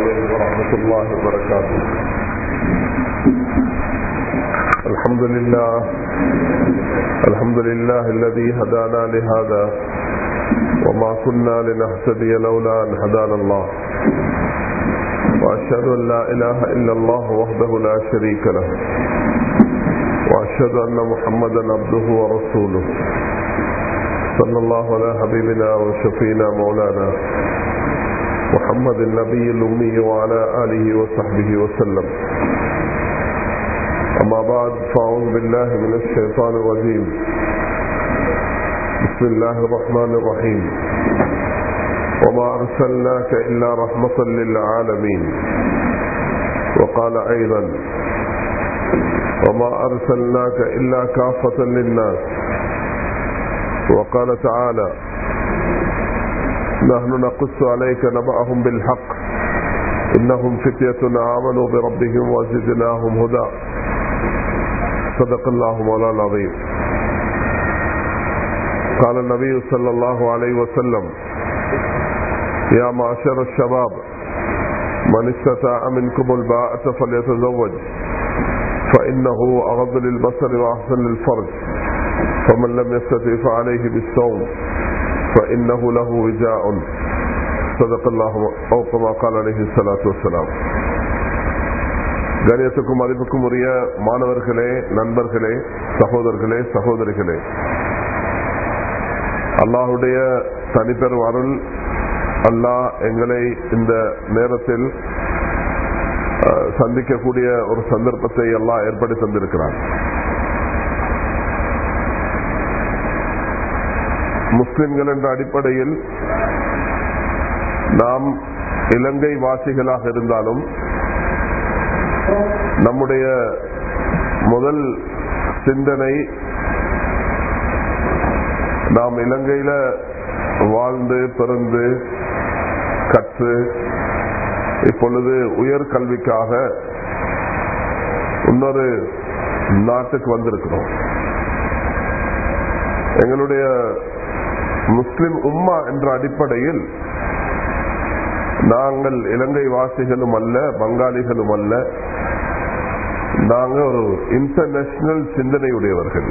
عليكم ورحمة الله وبركاته الحمد لله الحمد لله الذي هدانا لهذا وما كنا لنهتدي لولا أن هدانا الله وأشهد أن لا إله إلا الله وحده لا شريك له وأشهد أن محمدا عبده ورسوله صلى الله على حبيبنا وشفينا مولانا محمد النبي الأمي وعلى آله وصحبه وسلم أما بعد فأعوذ بالله من الشيطان الرجيم بسم الله الرحمن الرحيم وما أرسلناك إلا رحمة للعالمين وقال أيضا وما أرسلناك إلا كافة للناس وقال تعالى نحن نقص عليك نبأهم بالحق إنهم فتية آمنوا بربهم وزدناهم هدى صدق الله مولانا العظيم قال النبي صلى الله عليه وسلم يا معشر الشباب من استطاع منكم الباءة فليتزوج فإنه أغض للبصر وأحسن للفرج فمن لم يستطع فعليه بالصوم فإنه له وجاء صدق الله أو كما قال عليه الصلاة والسلام கணியத்துக்கும் மதிப்புக்கும் உரிய மாணவர்களே நண்பர்களே சகோதரர்களே சகோதரிகளே அல்லாஹுடைய தனிப்பெரும் அருள் அல்லாஹ் எங்களை இந்த நேரத்தில் சந்திக்கக்கூடிய ஒரு சந்தர்ப்பத்தை எல்லாம் ஏற்படுத்தி தந்திருக்கிறார் முஸ்லிம்கள் என்ற அடிப்படையில் நாம் இலங்கை வாசிகளாக இருந்தாலும் நம்முடைய முதல் சிந்தனை நாம் இலங்கையில வாழ்ந்து பிறந்து கற்று இப்பொழுது உயர் கல்விக்காக இன்னொரு நாட்டுக்கு வந்திருக்கிறோம் எங்களுடைய முஸ்லிம் உம்மா என்ற அடிப்படையில் நாங்கள் இலங்கை வாசிகளும் அல்ல பங்காளிகளும் அல்ல நாங்கள் ஒரு இன்டர்நேஷனல் சிந்தனையுடையவர்கள்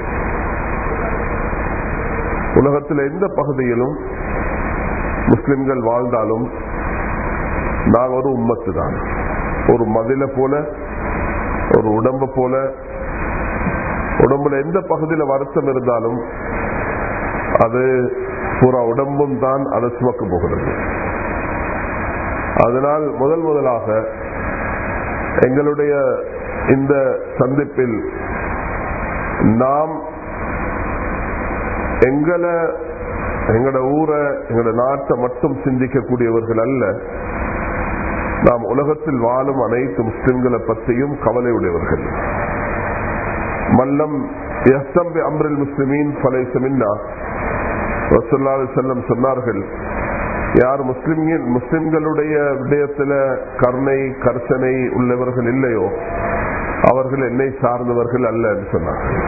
உலகத்தில் எந்த பகுதியிலும் முஸ்லிம்கள் வாழ்ந்தாலும் நாங்கள் ஒரு உம்மத்து தான் ஒரு மதில போல ஒரு உடம்ப போல உடம்புல எந்த பகுதியில் வருத்தம் இருந்தாலும் அது பூரா உடம்பும் தான் அதை சுமக்க போகிறது அதனால் முதல் முதலாக எங்களுடைய இந்த சந்திப்பில் நாம் எங்களை எங்களோட ஊரை எங்களோட நாட்டை மட்டும் சிந்திக்கக்கூடியவர்கள் அல்ல நாம் உலகத்தில் வாழும் அனைத்து முஸ்லிம்களை பற்றியும் கவலை உடையவர்கள் மல்லம் எஸ்தம்பி அம்ரில் முஸ்லிமீன் பலை செமின்னா ரசுல்லா செல்லம் சொன்னார்கள் யார் முஸ்லிம்கள் முஸ்லிம்களுடைய விடயத்துல கருணை கர்சனை உள்ளவர்கள் இல்லையோ அவர்கள் என்னை சார்ந்தவர்கள் அல்ல என்று சொன்னார்கள்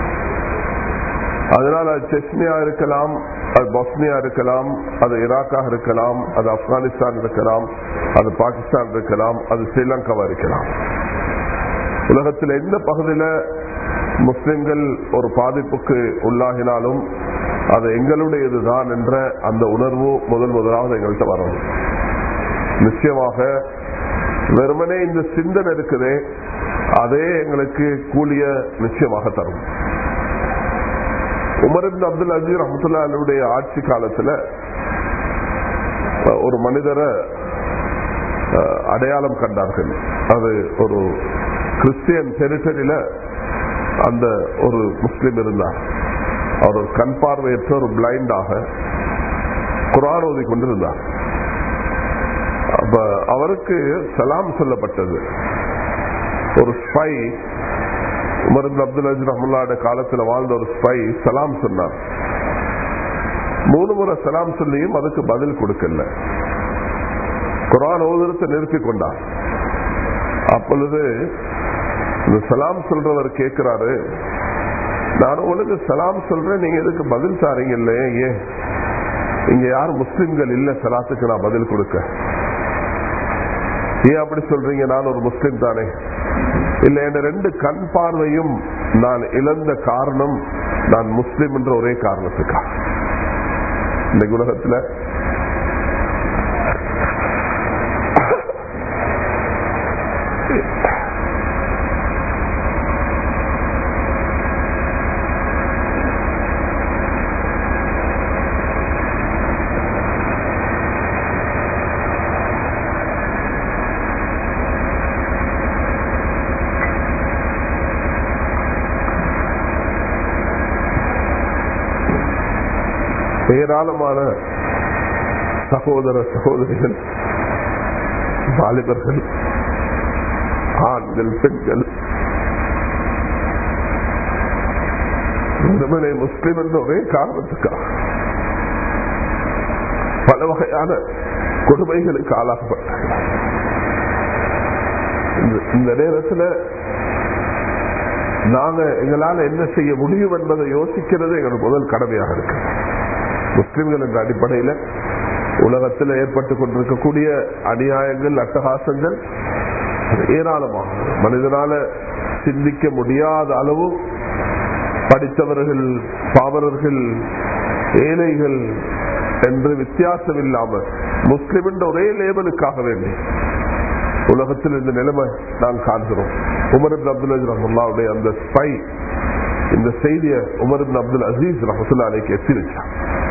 அதனால் அது செஸ்னியா இருக்கலாம் அது பொஸ்னியா இருக்கலாம் அது ஈராக்காக இருக்கலாம் அது ஆப்கானிஸ்தான் இருக்கலாம் அது பாகிஸ்தான் இருக்கலாம் அது ஸ்ரீலங்காவா இருக்கலாம் உலகத்தில் எந்த பகுதியில் முஸ்லிம்கள் ஒரு பாதிப்புக்கு உள்ளாகினாலும் அது எங்களுடையதுதான் என்ற அந்த உணர்வு முதல் முதலாவது எங்கள்கிட்ட வரணும் நிச்சயமாக வெறுமனே இந்த சிந்தனை இருக்குதே அதே எங்களுக்கு கூலிய நிச்சயமாக தரும் உமரின் அப்துல் அஜீர் அஹமத்துல்லாவுடைய ஆட்சி காலத்துல ஒரு மனிதரை அடையாளம் கண்டார்கள் அது ஒரு கிறிஸ்டியன் டெரிட்டரியில அந்த ஒரு முஸ்லிம் இருந்தார் அவர் ஒரு கண் பார்வையற்ற ஒரு பிளைண்டாக குரான் ஓதி கொண்டிருந்தார் அப்ப அவருக்கு சலாம் சொல்லப்பட்டது ஒரு ஸ்பை உமர் அப்துல் அஜ் ரஹமுல்லாட காலத்துல வாழ்ந்த ஒரு ஸ்பை சலாம் சொன்னார் மூணு முறை சலாம் சொல்லியும் அதுக்கு பதில் கொடுக்கல குரான் ஓதுரத்தை நிறுத்தி கொண்டார் அப்பொழுது இந்த சலாம் சொல்றவர் கேட்கிறாரு நான் உங்களுக்கு சலாம் சொல்றேன் நீங்க எதுக்கு பதில் தாரீங்க இல்லையே ஏன் இங்க யார் முஸ்லிம்கள் இல்ல சலாத்துக்கு நான் பதில் கொடுக்க ஏன் அப்படி சொல்றீங்க நான் ஒரு முஸ்லிம் தானே இல்ல என் ரெண்டு கண் பார்வையும் நான் இழந்த காரணம் நான் முஸ்லிம் என்ற ஒரே காரணத்துக்கா இந்த உலகத்துல ஏராளமான சகோதர சகோதரிகள் வாலிபர்கள் ஆண்கள் பெண்கள் வெறுமனே முஸ்லிம் என்ற ஒரே காரணத்துக்காக பல வகையான கொடுமைகளுக்கு ஆளாகப்பட்டார்கள் இந்த- இந்த நேரத்தில் நாங்க எங்களால என்ன செய்ய முடியும் என்பதை யோசிக்கிறது எங்களோட முதல் கடமையாக இருக்கு முஸ்லிம்கள் என்ற அடிப்படையில் உலகத்தில் ஏற்பட்டு கொண்டிருக்கக்கூடிய அநியாயங்கள் அட்டகாசங்கள் ஏராளமாக மனிதனால சிந்திக்க முடியாத அளவு படித்தவர்கள் பாமரர்கள் ஏழைகள் என்று வித்தியாசம் இல்லாம முஸ்லிம் என்ற ஒரே லேபலுக்காக வேண்டி உலகத்தில் இந்த நிலைமை நாம் காண்கிறோம் உமர் இப்னு அப்துல் அஜீஸ் ரஹமுல்லாவுடைய அந்த ஸ்பை இந்த செய்தியை உமர் இப்னு அப்துல் அசீஸ் ரஹமத்துல்லா அலைக்கு எத்தி வச்சார்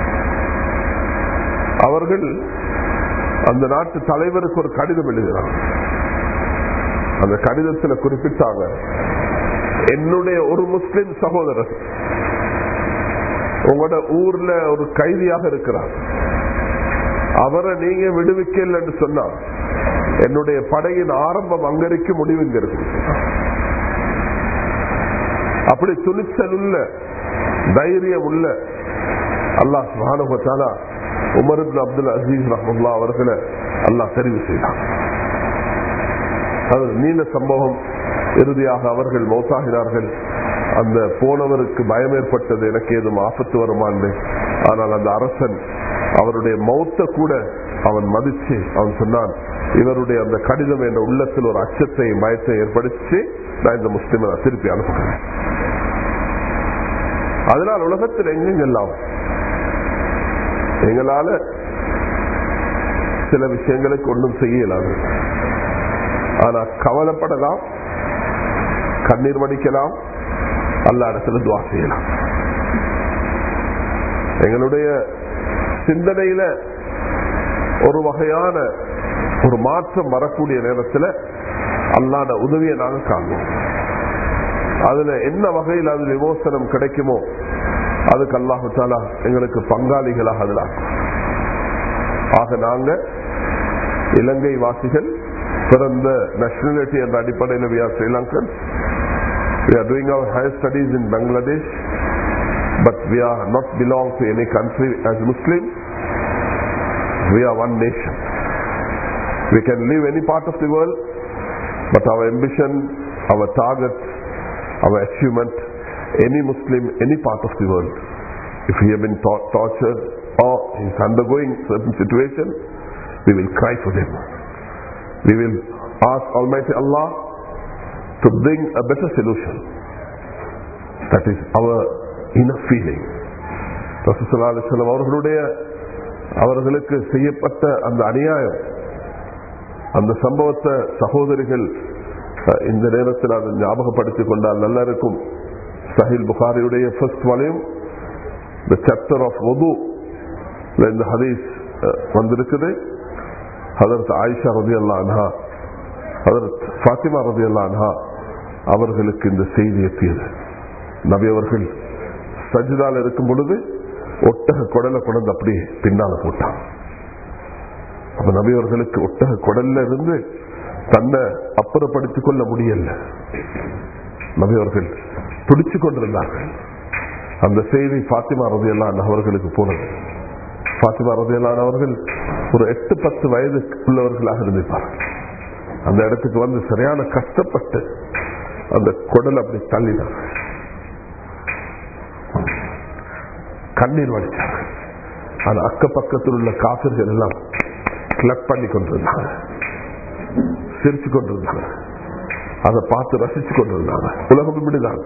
அவர்கள் அந்த நாட்டு தலைவருக்கு ஒரு கடிதம் எழுதினாங்க அந்த கடிதத்தில் குறிப்பிட்டாங்க என்னுடைய ஒரு முஸ்லிம் சகோதரர் உங்களோட ஊர்ல ஒரு கைதியாக இருக்கிறார் அவரை நீங்க விடுவிக்கல என்று சொன்னா என்னுடைய படையின் ஆரம்பம் அங்கரிக்கு முடிவுங்க இருக்கு அப்படி துணிச்சல் உள்ள தைரியம் உள்ள அல்லாஹ் சுபானுபத்தாலா உமர் இப்னு அப்துல் அசீஸ் ரஹமுல்லா அவர்களை அல்லாஹ் தெரிவு செய்தார் அது நீண்ட சம்பவம் இறுதியாக அவர்கள் மௌத்தாகினார்கள் அந்த போனவருக்கு பயம் ஏற்பட்டது எனக்கு ஏதும் ஆபத்து வருமான்னு ஆனால் அந்த அரசன் அவருடைய மௌத்த கூட அவன் மதிச்சு அவன் சொன்னான் இவருடைய அந்த கடிதம் என்ற உள்ளத்தில் ஒரு அச்சத்தை பயத்தை ஏற்படுத்தி நான் இந்த முஸ்லிமை நான் திருப்பி அனுப்புகிறேன் அதனால் உலகத்தில் எங்கெங்கெல்லாம் எங்களால சில விஷயங்களுக்கு ஒன்றும் செய்ய இயலாது ஆனா கவலைப்படலாம் கண்ணீர் வடிக்கலாம் அல்ல இடத்துல துவா செய்யலாம் எங்களுடைய சிந்தனையில ஒரு வகையான ஒரு மாற்றம் வரக்கூடிய நேரத்தில் அல்லாத உதவியை நாங்க காண்போம் அதுல என்ன வகையில் அது விமோசனம் கிடைக்குமோ அதுக்கு அல்லாஹு தாலா எங்களுக்கு பங்காளிகளாக அதில் ஆக்கும். ஆக நாங்க இலங்கை வாசிகள் பிறந்த நேஷனாலிட்டி என்ற அடிப்படையில் we are Sri Lankans. We are doing our higher studies in Bangladesh, but we are not belong to any country as Muslims. We are one nation. We can live any part of the world, but our ambition, our target, our achievement, any Muslim, any part of the world, if he has been tor- tortured or he is undergoing certain situation, we will cry for them. We will ask Almighty Allah to bring a better solution. That is our inner feeling. ரசூலுல்லாஹி அலைஹி வஸல்லம் அவர்களுடைய அவர்களுக்கு செய்யப்பட்ட அந்த அநியாயம் அந்த சம்பவத்தை சகோதரிகள் அஹ், இந்த நேரத்தில் அதை ஞாபகப்படுத்திக் கொண்டால் நல்லா இருக்கும் சஹில் புகாரியுடைய first volume the chapter of ஒது இந்த ஹதீஸ் அஹ், வந்திருக்குது ஹதரத் ஆயிஷா ரதி அல்லா அன்ஹா ஹதரத் ஃபாத்திமா ரதி அல்லா அன்ஹா அவர்களுக்கு இந்த செய்தி எத்தியது நபி அவர்கள் சஜிதால் இருக்கும் பொழுது ஒட்டக குடலை கொண்டு அப்படியே பின்னால போட்டான் அப்ப நபி அவர்களுக்கு ஒட்டக குடல்ல இருந்து தன்னை அப்புறப்படுத்திக் கொள்ள முடியல நபி அவர்கள் பிடிச்சு கொண்டிருந்தார்கள் அந்த செய்தி பாத்திமா ரதியல்லான் அவர்களுக்கு போனது பாத்திமா ரதியல்லான் அவர்கள் ஒரு எட்டு பத்து வயது உள்ளவர்களாக இருந்திருப்பார் அந்த இடத்துக்கு வந்து சரியான கஷ்டப்பட்டு அந்த குடல் அப்படி தள்ளினார் கண்ணீர் வடிச்சாங்க அந்த அக்க பக்கத்தில் உள்ள காப்பிர்கள் எல்லாம் கிளப் பண்ணி கொண்டிருந்தாங்க சிரிச்சு கொண்டிருந்தாங்க அதை பார்த்து ரசிச்சு கொண்டிருந்தாங்க உலகம் இப்படிதான்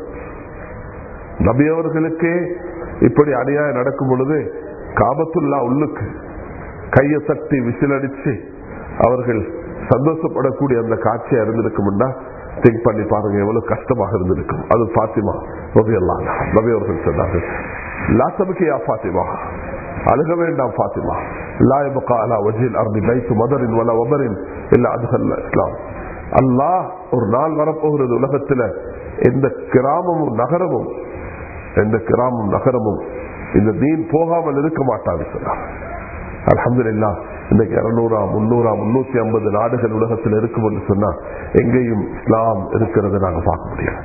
நபி அவர்களுக்கே இப்படி அநியாயம் நடக்கும் பொழுது காபத்துல்லா உள்ளுக்கு கையை தட்டி விசிலடிச்சு அவர்கள் சந்தோஷப்படக்கூடிய அந்த காட்சியா இருந்திருக்கும்னா திங்க் பண்ணி பாருங்க எவ்வளவு கஷ்டமாக இருந்திருக்கும் அது பாத்திமா ரபியல்லாஹ் நபி அவர்கள் சொன்னார்கள் லா தபக்கியா பாத்திமா அழுக வேண்டாம் பாத்திமா லா யபகா அலா வஜில் அர்தி பைத்து மதரின் வல வபரின் இல்ல அதுகல்ல இஸ்லாம் அல்லாஹ் ஒரு நாள் வரப்போகிறது உலகத்துல எந்த கிராமமும் நகரமும் எந்த கிராமம் நகரமும் இந்த தீன் போகாமல் இருக்க மாட்டாது சொன்னார் அலமதுல்லா இன்னைக்கு இருநூறா முன்னூறா முன்னூத்தி ஐம்பது நாடுகள் உலகத்தில் இருக்கும் என்று சொன்னா எங்கேயும் இஸ்லாம் இருக்கிறத நாங்க பார்க்க முடியாது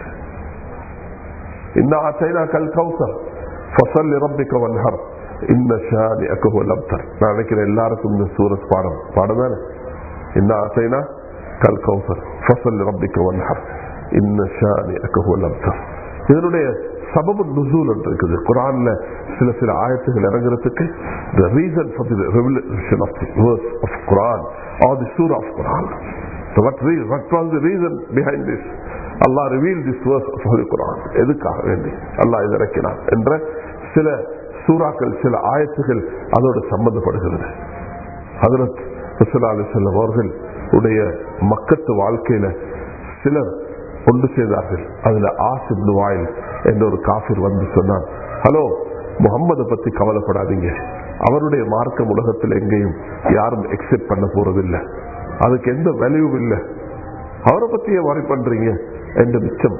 இன்னும் சைனா கல் கௌசர் ஃபசல் ரப்பிக்க வன்ஹர் இன்ன ஷானி அக்கஹு லப்தர் நான் நினைக்கிறேன் எல்லாருக்கும் இந்த சூரத் பாடம் பாடம் தானே இன்னும் சைனா கல் கௌசர் ஃபசல் ரப்பிக்க வன்ஹர் இன்ன ஷானி அக்கஹு லப்தர் இதனுடைய சபபு நுசூல் என்று இருக்குது குரான்ல சில சில ஆயத்துகள் இறங்குறதுக்கு the reason for the revelation of the verse of Quran or the surah of Quran so what, re- what was the reason behind this Allah revealed this verse of Holy Quran எதுக்காக வேண்டி அல்லாஹ் இது இறக்கினான் என்ற சில சூறாக்கள் சில ஆயத்துகள் அதோடு சம்பந்தப்படுகிறது ஹதரத் ரசூலுல்லாஹி அலைஹி வஸல்லம் அவர்கள் உடைய மக்கத்து வாழ்க்கையில சிலர் கொண்டு செய்தார்கள் அதுல ஆசிப் வாயில் என்ற ஒரு காஃபிர் வந்து சொன்னான் ஹலோ முகம்மதை பத்தி கவலைப்படாதீங்க அவருடைய மார்க்கம் உலகத்தில் எங்கேயும் யாரும் எக்ஸெப்ட் பண்ண போறதில்லை அதுக்கு எந்த வேல்யூவும் இல்லை அவரை பத்தியே வரி பண்றீங்க என்று மிச்சம்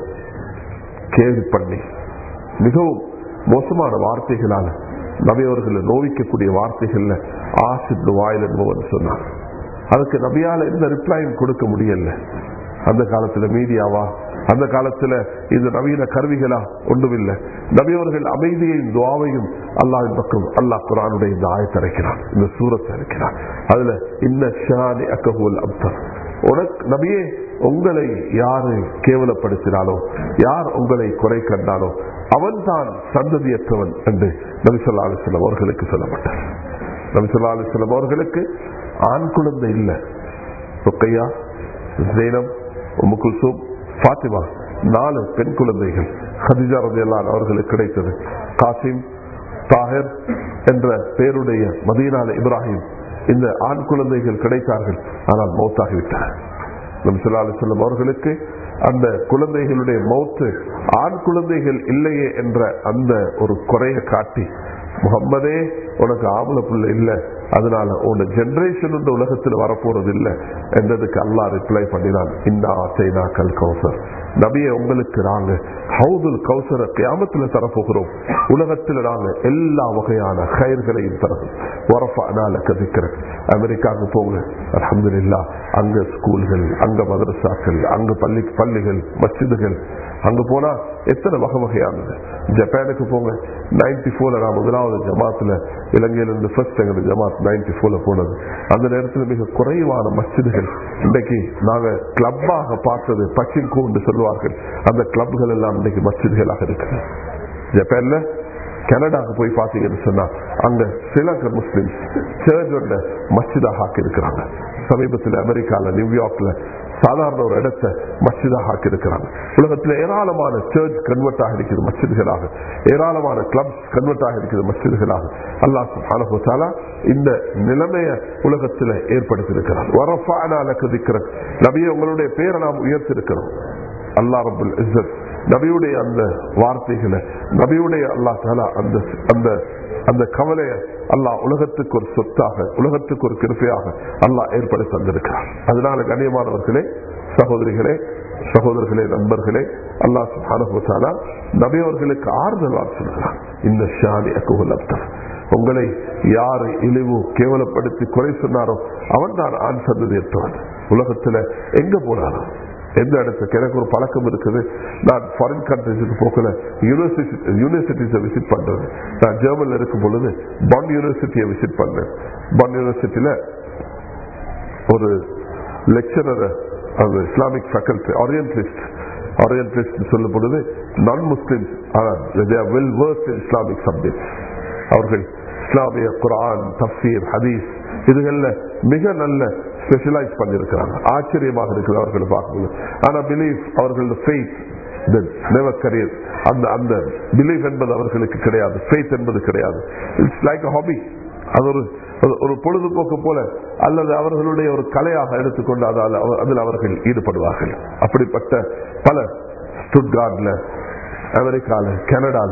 கேள்வி பண்ணி மிகவும் மோசமான வார்த்தைகளால் நபியவர்களை நோவிக்கக்கூடிய வார்த்தைகள்ல ஆசிப் வாயில் என்பவன் சொன்னான் அதுக்கு நபியால எந்த ரிப்ளையும் கொடுக்க முடியல அந்த காலத்துல மீடியாவா அந்த காலத்துல இது நவீன கருவிகளா ஒன்றுமில்லை நபியவர்கள் அமைதியையும் துவாவையும் அல்லாஹின் பக்கம் அல்லாஹ் குரானுடைய இந்த ஆயத்தை இறக்கிறான் இந்த சூரத்தை இறக்கிறான் அதுல இன்ன ஷானி அக்கஹுல் அப்தர் உனக்கு நபியே உங்களை யாரு கேவலப்படுத்தினாலோ யார் உங்களை குறை கண்டானோ அவன் தான் சந்ததியற்றவன் என்று நபி சொல்லா அலிஸ்லாம் அவர்களுக்கு சொல்லப்பட்டார் நபி சொல்லா அலிஸ்லாம் அவர்களுக்கு ஆண் குழந்தை இல்லை ருக்கையா ஜெயினம் உம்மு குல்சூம் பாத்திமா நாலு பெண் குழந்தைகள் ஹதிஜா ரதியல்லான் அவர்களுக்கு கிடைத்தது காசிம் தாஹிர் என்ற பேருடைய மதீனால இப்ராஹிம் இந்த ஆண் குழந்தைகள் கிடைத்தார்கள் ஆனால் மௌத்தாகிவிட்டனர் நம் சொல்லாலு சொல்லும் அவர்களுக்கு அந்த குழந்தைகளுடைய மௌத்து ஆண் குழந்தைகள் இல்லையே என்ற அந்த ஒரு குறைய காட்டி முகம்மதே உனக்கு ஆம்பளை பிள்ளை இல்ல அதனால உன் ஜெனரேஷன் இந்த உலகத்தில் வரப்போறது இல்லை என்றதுக்கு அல்லாஹ் ரிப்ளை பண்ணினான் இந்த ஆசைனா கல் கௌசர் நபியை உங்களுக்கு நாங்க ஹவுதுல் கௌசர கியாமத்தில் தரப்போகிறோம் உலகத்தில் நாங்க எல்லா வகையான கயிர்களையும் தரணும் வரஃபானால கதிக்கிறேன் அமெரிக்காவுக்கு போங்க அலமதுல்லா அங்க ஸ்கூல்கள் அங்க மதரசாக்கள் அங்க பள்ளி பள்ளிகள் மஸ்ஜிதுகள் அங்க போனா எத்தனை வகை வகையானது ஜப்பானுக்கு போங்க நைன்டி போர்ல நான் முதலாவது ஜமாத்துல இலங்கையிலிருந்து ஃபர்ஸ்ட் எங்களுக்கு ஜமாத் நைன்டி போர்ல போனது அந்த நேரத்தில் மிக குறைவான மஸ்ஜிதுகள் இன்றைக்கு நாங்க கிளப்பாக பார்த்தது பச்சின்கோ என்று சொல்லுவார்கள் அந்த கிளப்கள் எல்லாம் இன்னைக்கு மஸ்ஜிதுகளாக இருக்குது ஜப்பான்ல கனடாக்கு போய் பாத்தீங்கன்னு சொன்னா அங்க ஸ்ரீலங்கன் முஸ்லிம்ஸ் சர்ச்சோட மஸ்ஜிதாக ஆக்கி இருக்கிறாங்க சமீபத்தில் அமெரிக்கால நியூயார்க்ல சாதாரண ஒரு இடத்தை மஸ்ஜிதாக ஆக்கி இருக்கிறாங்க உலகத்தில் ஏராளமான சர்ச் கன்வெர்ட் ஆக இருக்குது மஸ்ஜிதுகளாக ஏராளமான கிளப்ஸ் கன்வெர்ட் ஆக இருக்குது மஸ்ஜிதுகளாக அல்லாஹ் சுப்ஹானஹு தஆலா இந்த நிலைமைய உலகத்தில் ஏற்படுத்தி இருக்கிறார் வரஃபானா லக திக்ரக் நபியே உங்களுடைய பேரை நாம் உயர்த்தி இருக்கிறோம் அல்லாஹ் ரபுல் இஸ்ஸத் நபியுடைய அந்த வார்த்தைகளை நபியுடைய அல்லாஹ் தாலா அந்த அந்த அந்த கவலைய அல்லாஹ் உலகத்துக்கு ஒரு சொத்தாக உலகத்துக்கு ஒரு கிருப்பையாக அல்லாஹ் ஏற்படுத்தி தந்திருக்கிறார் அதனால கண்ணியமானவர்களே சகோதரிகளே சகோதரர்களே நண்பர்களே அல்லாஹ் சுபானா நபி அவர்களுக்கு ஆறுதல் சொல்கிறார் இந்த ஷானி அக்குகுல் அப்தர் உங்களை யாரு இழிவு கேவலப்படுத்தி குறை சொன்னாரோ அவன் தான் ஆண் சந்ததி ஏற்றவன் உலகத்துல எங்க போனாரோ எந்த இடத்துக்கு எனக்கு ஒரு பழக்கம் இருக்குது நான் ஃபாரின் கண்ட்ரிஸுக்கு போகல யூனிவர்சிட்டி யூனிவர்சிட்டிஸை விசிட் பண்றது நான் ஜெர்மன்ல இருக்கும் பொழுது பான் யூனிவர்சிட்டியை விசிட் பண்ணேன் பான் யூனிவர்சிட்டியில ஒரு லெக்சரர் அந்த இஸ்லாமிக் ஃபேக்கல்டி ஆரியன்டலிஸ்ட் ஆரியன்டலிஸ்ட் சொல்லும் பொழுது non Muslims well versed Islamic subject அவர்கள் இஸ்லாமிய குரான் தப்சீர் ஹதீஸ் இதுகள்ல மிக நல்ல ஸ்பெஷலைஸ் பண்ணிருக்கிறாங்க ஆச்சரியமாக இருக்குது அவர்களை பார்க்கும்போது ஆனா பிலீஃப் அவர்களோட ஃபெய்த் நெவர் கரியர் அந்த அந்த பிலீஃப் என்பது அவர்களுக்கு கிடையாது ஃபெய்த் என்பது கிடையாது இட்ஸ் லைக் ஹாபி அது ஒரு ஒரு- ஒரு பொழுதுபோக்கு போல அல்லது அவர்களுடைய ஒரு கலையாக எடுத்துக்கொண்டு அதால் அவ- அதில் அவர்கள் ஈடுபடுவார்கள் அப்படிப்பட்ட பல ஸ்டுட்கார்ட்ல அமெரிக்கால கனடால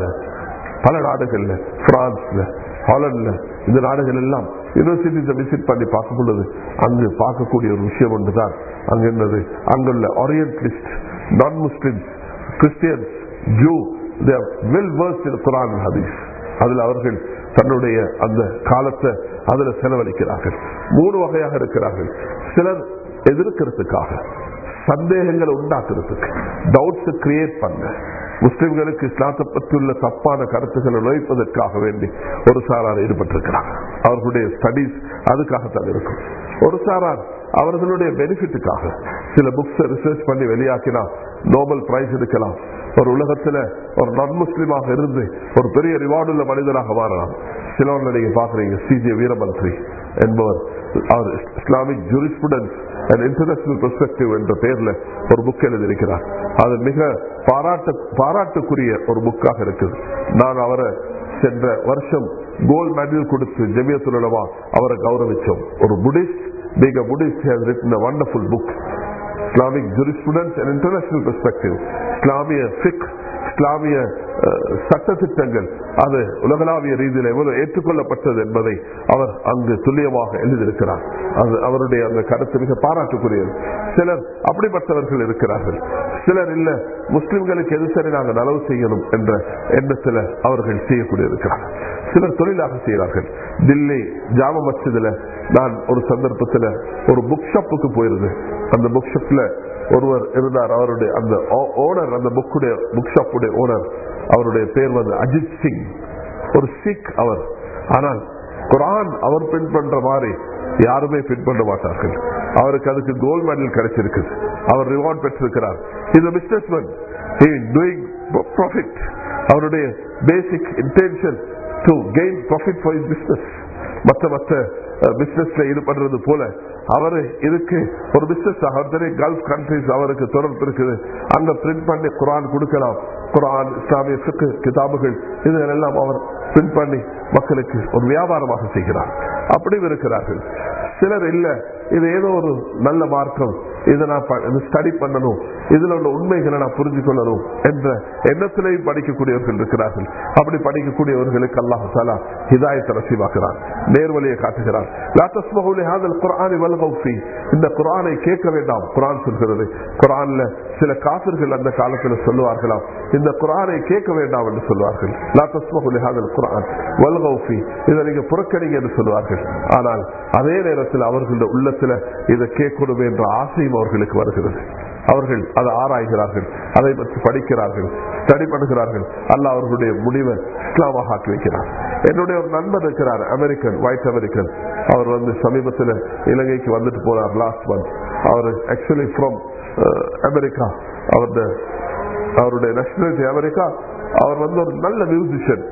பல நாடுகள்ல பிரான்ஸ்ல ஹாலண்ட்ல இந்த நாடுகள் எல்லாம் யூனிவர்சிட்டிஸை விசிட் பண்ணி பார்க்கும் பொழுது அங்கு பார்க்கக்கூடிய ஒரு விஷயம் ஒன்றுதான் அங்க என்னது அங்குள்ள orientalist non Muslims Christians Jew well versed in Quran ஹதீஸ் அதில் அவர்கள் தன்னுடைய அந்த காலத்தை அதுல செலவழிக்கிறார்கள் மூணு வகையாக இருக்கிறார்கள் சிலர் எதிர்க்கிறதுக்காக சந்தேகங்களை உண்டாக்குறதுக்கு டவுட்ஸ் கிரியேட் பண்ண முஸ்லிம்களுக்கு இஸ்லாத்தை பற்றியுள்ள தப்பான கருத்துக்களை நுழைப்பதற்காக வேண்டி ஒரு சாரார் ஈடுபட்டிருக்கிறார் அவர்களுடைய ஸ்டடீஸ் அதுக்காகத்தான் இருக்கும் ஒரு சாரார் அவர்களுடைய பெனிஃபிட்டுக்காக சில புக்ஸ் ரிசர்ச் பண்ணி வெளியாக்கினா நோபல் பிரைஸ் எடுக்கலாம் ஒரு உலகத்துல ஒரு நான் முஸ்லீமாக இருந்து ஒரு பெரிய ரிவார்டு உள்ள மனிதராக மாறலாம் சிலவங்க நீங்க பாக்குறீங்க சிஜே வீரமந்திரி என்பவர் அவர் Islamic jurisprudence and international perspective என்ற பெயர்ல ஒரு புக் எழுதியிருக்கிறார் அது மிக பாராட்டு பாராட்டுக்குரிய ஒரு புக்காக இருக்குது நான் அவரை சென்ற வருஷம் கோல்ட் மெடல் கொடுத்து ஜெமியத்துலமா அவரை கௌரவிச்சோம் ஒரு Buddhist being a Buddhist, he has written a wonderful book, Islamic Jurisprudence and International Perspective, இஸ்லாமிய ஃபிக் இஸ்லாமிய அஹ், சட்டத்திட்டங்கள் அது உலகளாவிய ரீதியில் எவ்வளவு ஏற்றுக்கொள்ளப்பட்டது என்பதை அவர் அங்கு துல்லியமாக எழுதியிருக்கிறார் அது அவருடைய அந்த கருத்து மிக பாராட்டுக்குரியது சிலர் அப்படிப்பட்டவர்கள் இருக்கிறார்கள் சிலர் இல்ல முஸ்லிம்களுக்கு எது சரி நாங்கள் நலவு செய்யணும் என்ற எண்ணத்தில் அவர்கள் செய்யக்கூடிய இருக்கிறார்கள் சிலர் தொழிலாக செய்கிறார்கள் தில்லி ஜாம மஸ்ஜிதுல நான் ஒரு சந்தர்ப்பத்தில் ஒரு புக் ஷாப்புக்கு போயிருந்தேன் அந்த புக் ஷாப்ல ஒருவர் இருந்தார் அவருடைய அந்த ஓனர் அந்த புக்குடைய புக் ஷாப்புடைய ஓனர் அவருடைய பேர் வந்து அஜித் சிங் ஒரு சிக் அவர் ஆனால் குரான் அவர் பின் பண்ற மாதிரி யாருமே பின் பண்ண மாட்டார்கள் அவருக்கு அதுக்கு கோல்ட் மெடல் கிடைச்சிருக்குது அவர் ரிவார்ட் பெற்றிருக்கிறார் இது பிசினஸ் மேன் டூயிங் ப்ராஃபிட் அவருடைய basic intention to gain profit for is business மற்ற மற்ற பிசினஸ்ல ஈடுபடுறது போல அவரு இதுக்கு ஒரு பிசினஸ் அவர் கல்ஃப் கண்ட்ரிஸ் அவருக்கு தொடர்பு இருக்குது அங்க பிரிண்ட் பண்ணி குரான் கொடுக்கலாம் குரான் இஸ்லாமிய ஃபிக்கு கிதாபுகள் இதெல்லாம் அவர் பிரிண்ட் பண்ணி மக்களுக்கு ஒரு வியாபாரமாக செய்கிறார் அப்படியும் இருக்கிறார்கள் சிலர் இல்ல இது ஏதோ ஒரு நல்ல மார்க்கம் இதை நான் ஸ்டடி பண்ணணும் இதுல உள்ள உண்மைகளை நான் புரிஞ்சு கொள்ளணும் என்ற எண்ணத்திலையும் படிக்கக்கூடியவர்கள் இருக்கிறார்கள் அப்படி படிக்கக்கூடியவர்களுக்கு அல்லாஹு தாலா ஹிதாயத்தை நசீவாக்குறான் நேர்வழியை காட்டுகிறான் லா தஸ்மஹு லிஹாதல் குர்ஆனி வல்கவ் ஃபீ. இந்த குர்ஆனை கேட்க வேண்டாம் குர்ஆன் சொல்கிறது குர்ஆன்ல சில காபிர்கள் அந்த காலத்தில் சொல்லுவார்களாம் இந்த குர்ஆனை கேட்க வேண்டாம் என்று சொல்வார்கள் லா தஸ்மஹு லிஹாதல் குர்ஆன் வல்கவ் ஃபீ. இதை நீங்க புறக்கணிங்க என்று சொல்வார்கள் ஆனால் அதே நேரத்தில் அவர்களுடைய உள்ளத்துல இதை கேட்கணும் என்ற ஆசையும் அவர்களுக்கு வருகிறது அவர்கள் அதை ஆராய்கிறார்கள் அதை பற்றி படிக்கிறார்கள் ஸ்டடி பண்ணுகிறார்கள் அல்ல அவர்களுடைய முடிவை இஸ்லாமாக ஆக்கி வைக்கிறார் என்னுடைய ஒரு நண்பர் இருக்கிறார் அமெரிக்கன் ஒயிட் அமெரிக்கன் அவர் வந்து சமீபத்தில் இலங்கைக்கு வந்துட்டு போனார் லாஸ்ட் மந்த் அவர் ஆக்சுவலி ஃப்ரம் அமெரிக்கா அவருடைய அவருடைய நேஷனாலிட்டி அமெரிக்கா அவர் வந்து ஒரு நல்ல மியூசிஷியன்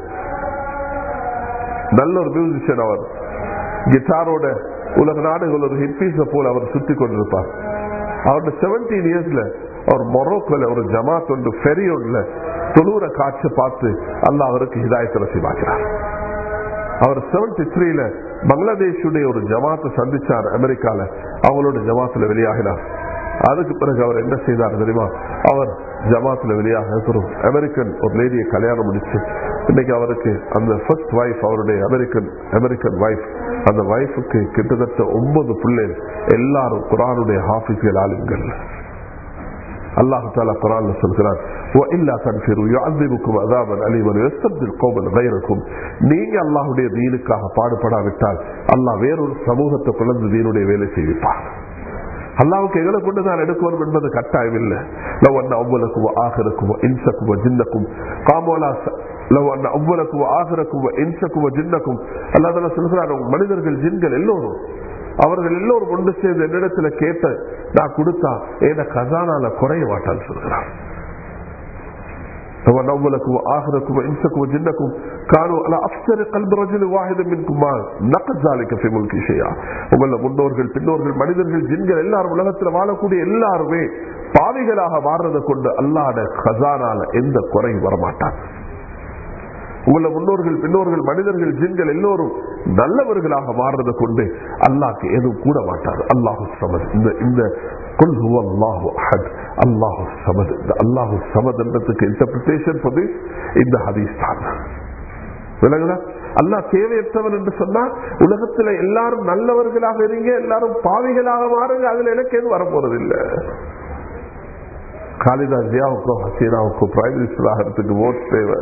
நல்ல ஒரு மியூசிஷியன் அவர் கிட்டாரோட உலக நாடுகள் ஒரு ஹிப்பீஸ போல அவர் சுத்தி கொண்டிருப்பார் அவருடைய செவன்டீன் இயர்ஸ்ல அவர் மொரோக்கோல ஒரு ஜமாத் ஒன்று ஃபெரி ஒன்றுல தொழுற காட்சி பார்த்து அல்ல அவருக்கு ஹிதாயத்தை நசீவாக்கிறார் அவர் செவன்டி த்ரீல பங்களாதேஷுடைய ஒரு ஜமாத்தை சந்திச்சார் அமெரிக்கால அவங்களோட ஜமாத்துல வெளியாகினார் அதுக்கு பிறகு அவர் என்ன செய்தார் தெரியுமா அவர் ஜமாத்துல வெளியாக ஒரு அமெரிக்கன் ஒரு லேடியை கல்யாணம் முடிச்சு இன்னைக்கு அவருக்கு அந்த ஃபர்ஸ்ட் வைஃப் அவருடைய அமெரிக்கன் அமெரிக்கன் வைஃப் அந்த வைஃபுக்கு கிட்டத்தட்ட ஒன்பது பிள்ளைகள் எல்லாரும் குரானுடைய ஹாஃபிஸ்கள் ஆளுங்கள் அல்லாஹு தாலா குரான்ல சொல்கிறார் وَإِلَّا تَنْفِرُوا يُعَذِّبُكُمْ عَذَابًا أَلِيمًا وَيَسْتَبْدِلْ قَوْمًا غَيْرَكُمْ நீங்க அல்லாஹ்வுடைய தீனுக்காக பாடுபடாவிட்டால் அல்லாஹ் வேறொரு சமூகத்தை குழந்தை தீனுடைய வேலை செய்விப்பார் அல்லாவுக்கு எங்களை கொண்டுதான் எடுக்கணும் என்பது கட்டாயம் இல்லை லவ் அண்ணா அவ்வளக்கும் ஆகரக்கும் இன்சக்கும் ஜின்னக்கும் காமோலா லவ் அண்ணா அவ்வளக்கும் ஆகரக்கும் இன்சக்கும் ஜின்னக்கும் அல்லாத சொல்கிறார் மனிதர்கள் ஜின்கள் எல்லோரும் அவர்கள் எல்லோரும் ஒன்று சேர்ந்து என்னிடத்துல கேட்ட நான் கொடுத்தா ஏன கசானால குறைய மாட்டான்னு சொல்கிறார் ونولكم واخركم وانسكم وجنكم كانوا على افسر قلب رجل واحد منكم ما نقد ذلك في ملك شيئا உங்கள முன்னோர்கள் பின்னோர்கள் மனிதர்கள் ஜின்கள் எல்லாரும் உலகத்தில் வாழக்கூடிய எல்லாருமே பாவிகளாக மாறுறதை கொண்டு அல்லாட கசானால எந்த குறையும் வரமாட்டாங்க உங்கள முன்னோர்கள் பின்னோர்கள் மனிதர்கள் ஜின்கள் எல்லோரும் நல்லவர்களாக மாறுறதை கொண்டு அல்லாஹ்க்கு எதுவும் கூட மாட்டார் அல்லாஹு சமத் இந்த இந்த குல் ஹுவ அல்லாஹு அஹத் அல்லாஹு சமத் இந்த அல்லாஹு சமத் என்றதுக்கு இன்டர்பிரிட்டேஷன் பண்ணி இந்த ஹதீஸ் தான் விளங்குதா அல்லாஹ் தேவையற்றவன் என்று சொன்னா உலகத்துல எல்லாரும் நல்லவர்களாக இருங்க எல்லாரும் பாவிகளாக மாறுங்க அதுல எனக்கு எதுவும் வரப்போறதில்லை காலிதா ஜியாவுக்கும் ஹசீனாவுக்கும் பிரைம் மினிஸ்டர் ஆகிறதுக்கு ஓட் தேவை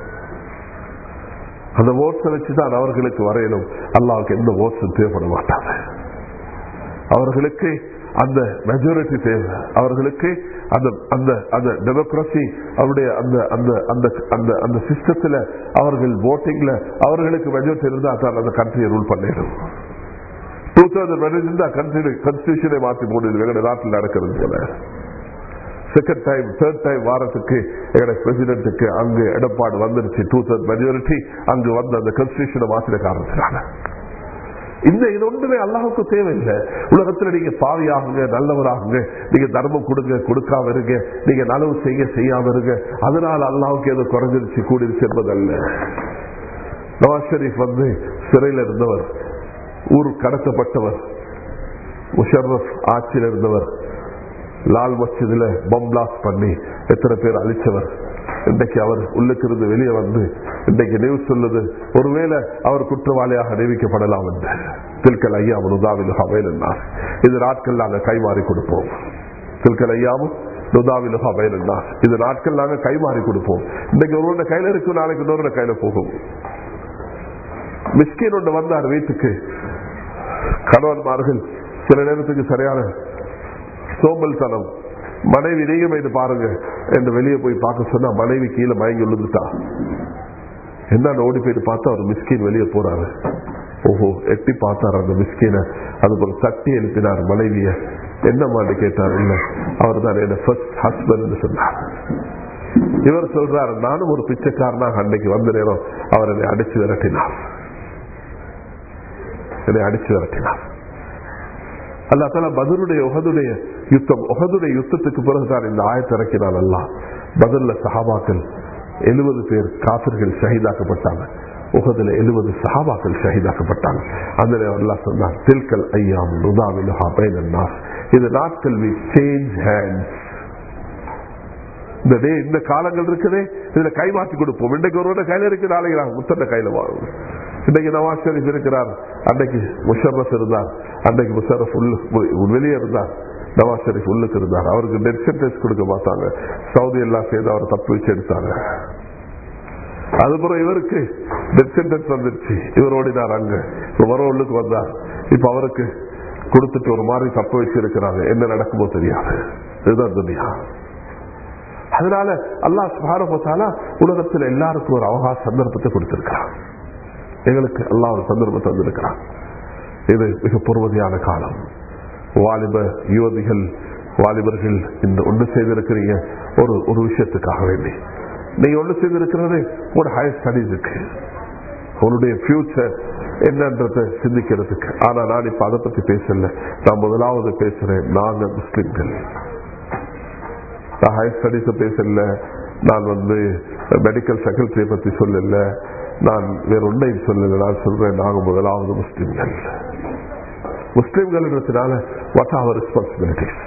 அந்த ஓட்ஸை வச்சுதான் அவர்களுக்கு வரையணும் அல்லாவுக்கு எந்த ஓட்ஸும் தேவைப்பட மாட்டாங்க அவர்களுக்கு அந்த மெஜாரிட்டி தேவை அவர்களுக்கு அந்த அந்த அந்த டெமோக்ரஸி அவருடைய அந்த அந்த அந்த அந்த அந்த சிஸ்டத்துல அவர்கள் ஓட்டிங்ல அவர்களுக்கு மெஜாரிட்டி இருந்தா தான் அந்த கண்ட்ரியை ரூல் பண்ணிடும் டூ தௌசண்ட் இருந்தா கண்ட்ரி கான்ஸ்டியூஷனை மாற்றி போடுது எங்க நாட்டில் நடக்கிறது போல செகண்ட் டைம் தேர்ட் டைம் வாரத்துக்கு எங்க பிரசிடென்ட்டுக்கு அங்கு எடப்பாடு வந்துருச்சு டூ தேர்ட் மெஜாரிட்டி அங்கு வந்து அந்த கான்ஸ்டியூஷனை மாற்றின காரணத்தினால இந்த இது ஒன்றுமே அல்லாஹுக்கு தேவையில்லை உலகத்துல நீங்க பாவியாகுங்க நல்லவராகுங்க நீங்க தர்மம் கொடுங்க கொடுக்காம இருங்க நீங்க நலவு செய்ய செய்யாம இருங்க அதனால அல்லாஹுக்கு ஏதோ குறைஞ்சிருச்சு கூடிருச்சு என்பதல்ல நவாஸ் ஷெரீப் வந்து சிறையில் இருந்தவர் ஊர் கடத்தப்பட்டவர் முஷர்ரப் ஆட்சியில் இருந்தவர் லால் மஸ்ஜிதுல பம் பிளாஸ்ட் பண்ணி எத்தனை பேர் அழிச்சவர் இன்றைக்கு அவர் உள்ளுக்கிருந்து வெளியே வந்து இன்றைக்கு நியூஸ் சொல்லுது ஒருவேளை அவர் குற்றவாளியாக நியமிக்கப்படலாம் என்று தில்கல் ஐயாவும் நுதாவில் ஹவேல் என்றார் இது நாட்கள் நாங்கள் கைமாறி கொடுப்போம் தில்கல் ஐயாவும் நுதாவில் ஹவேல் என்றார் இது நாட்கள் நாங்கள் கைமாறி கொடுப்போம் இன்றைக்கு ஒருவருடைய கையில இருக்கும் நாளைக்கு இன்னொரு கையில போகும் மிஸ்கின் ஒன்று வந்தார் வீட்டுக்கு கணவன்மார்கள் சில நேரத்துக்கு சரியான சோம்பல் தனம் மனைவி நீங்க இது பாருங்க என்று வெளியே போய் பார்க்க சொன்னா மனைவி கீழே மயங்கி விழுந்துட்டா என்ன ஓடி போயிட்டு பார்த்தா அவர் மிஸ்கின் வெளியே போறாரு ஓஹோ எட்டி பார்த்தார் அந்த மிஸ்கின அதுக்கு ஒரு தட்டி எழுப்பினார் மனைவிய என்னமான்னு கேட்டார் இல்ல அவர் தான் என்ன ஃபர்ஸ்ட் ஹஸ்பண்ட் சொன்னார் இவர் சொல்றாரு நானும் ஒரு பிச்சைக்காரனாக அன்னைக்கு வந்த நேரம் அவர் என்னை அடிச்சு விரட்டினார் என்னை அடிச்சு விரட்டினார் அல்லா தலா பதருடைய உகதுடைய யுத்தம் உகதுடைய யுத்தத்துக்கு பிறகுதான் இந்த ஆயத்தை இறக்கினான் அல்லா பதில்ல சஹாபாக்கள் எழுபது பேர் காபிர்கள் ஷஹீதாக்கப்பட்டாங்க உகதுல எழுபது சஹாபாக்கள் ஷஹீதாக்கப்பட்டாங்க அந்த நேரம் அல்லா சொன்னார் தில்கல் ஐயாம் நுதாவிலுஹா பைனன்னாஸ் இது நாட்கள் வி சேஞ்ச் ஹேண்ட்ஸ் இந்த டே இந்த காலங்கள் இருக்குதே இதுல கை மாற்றி கொடுப்போம் இன்றைக்கு ஒருவட கையில இருக்கு நாளைக்கு நான் முத்தண்ட கையில வாழும் இன்னைக்கு நவாஸ் ஷெரீப் இருக்கிறார் அன்னைக்கு முஷர்ரஃப் இருந்தார் அன்னைக்கு முஷர்ரஃப் வெளியே இருந்தார் நவாஸ் ஷெரீப் உள்ளுக்கு இருந்தார் அவருக்கு டெத் சென்டென்ஸ் கொடுக்க மாட்டாங்க சவுதி எல்லாம் சேர்ந்து அவர் தப்பு வச்சு எடுத்தாங்க அதுபுறம் இவருக்கு டெத் சென்டென்ஸ் வந்துருச்சு இவர் ஓடினார் அங்க வர உள்ளுக்கு வந்தார் இப்ப அவருக்கு கொடுத்துட்டு ஒரு மாதிரி தப்பு வச்சு இருக்கிறாங்க என்ன நடக்குமோ தெரியாது இதுதான் துனியா அதனால அல்லாஹ் சுபாரபத்தாலா உலகத்தில் எல்லாருக்கும் ஒரு அவகாச சந்தர்ப்பத்தை கொடுத்திருக்கிறான் எங்களுக்கு எல்லாம் ஒரு சந்தர்ப்பத்தை தந்திருக்கிறான் இது மிக பொறுமதியான காலம் வாலிப யுவதிகள் வாலிபர்கள் இந்த ஒன்று செய்திருக்கிறீங்க ஒரு ஒரு விஷயத்துக்காக வேண்டி நீங்க ஒன்று செய்திருக்கிறது ஒரு ஹையர் ஸ்டடீஸுக்கு உன்னுடைய ஃபியூச்சர் என்னன்றத சிந்திக்கிறதுக்கு ஆனா நான் இப்ப அதை பத்தி பேசல நான் முதலாவது பேசுறேன் நாங்க முஸ்லிம்கள் நான் ஹையர் ஸ்டடீஸ் பேசல நான் வந்து மெடிக்கல் செக்ரட்டரியை பத்தி சொல்லல நான் வேற ஒன்றையும் சொல்லல நான் சொல்றேன் நாங்க முதலாவது முஸ்லிம்கள் முஸ்லிம்கள் what are responsibilities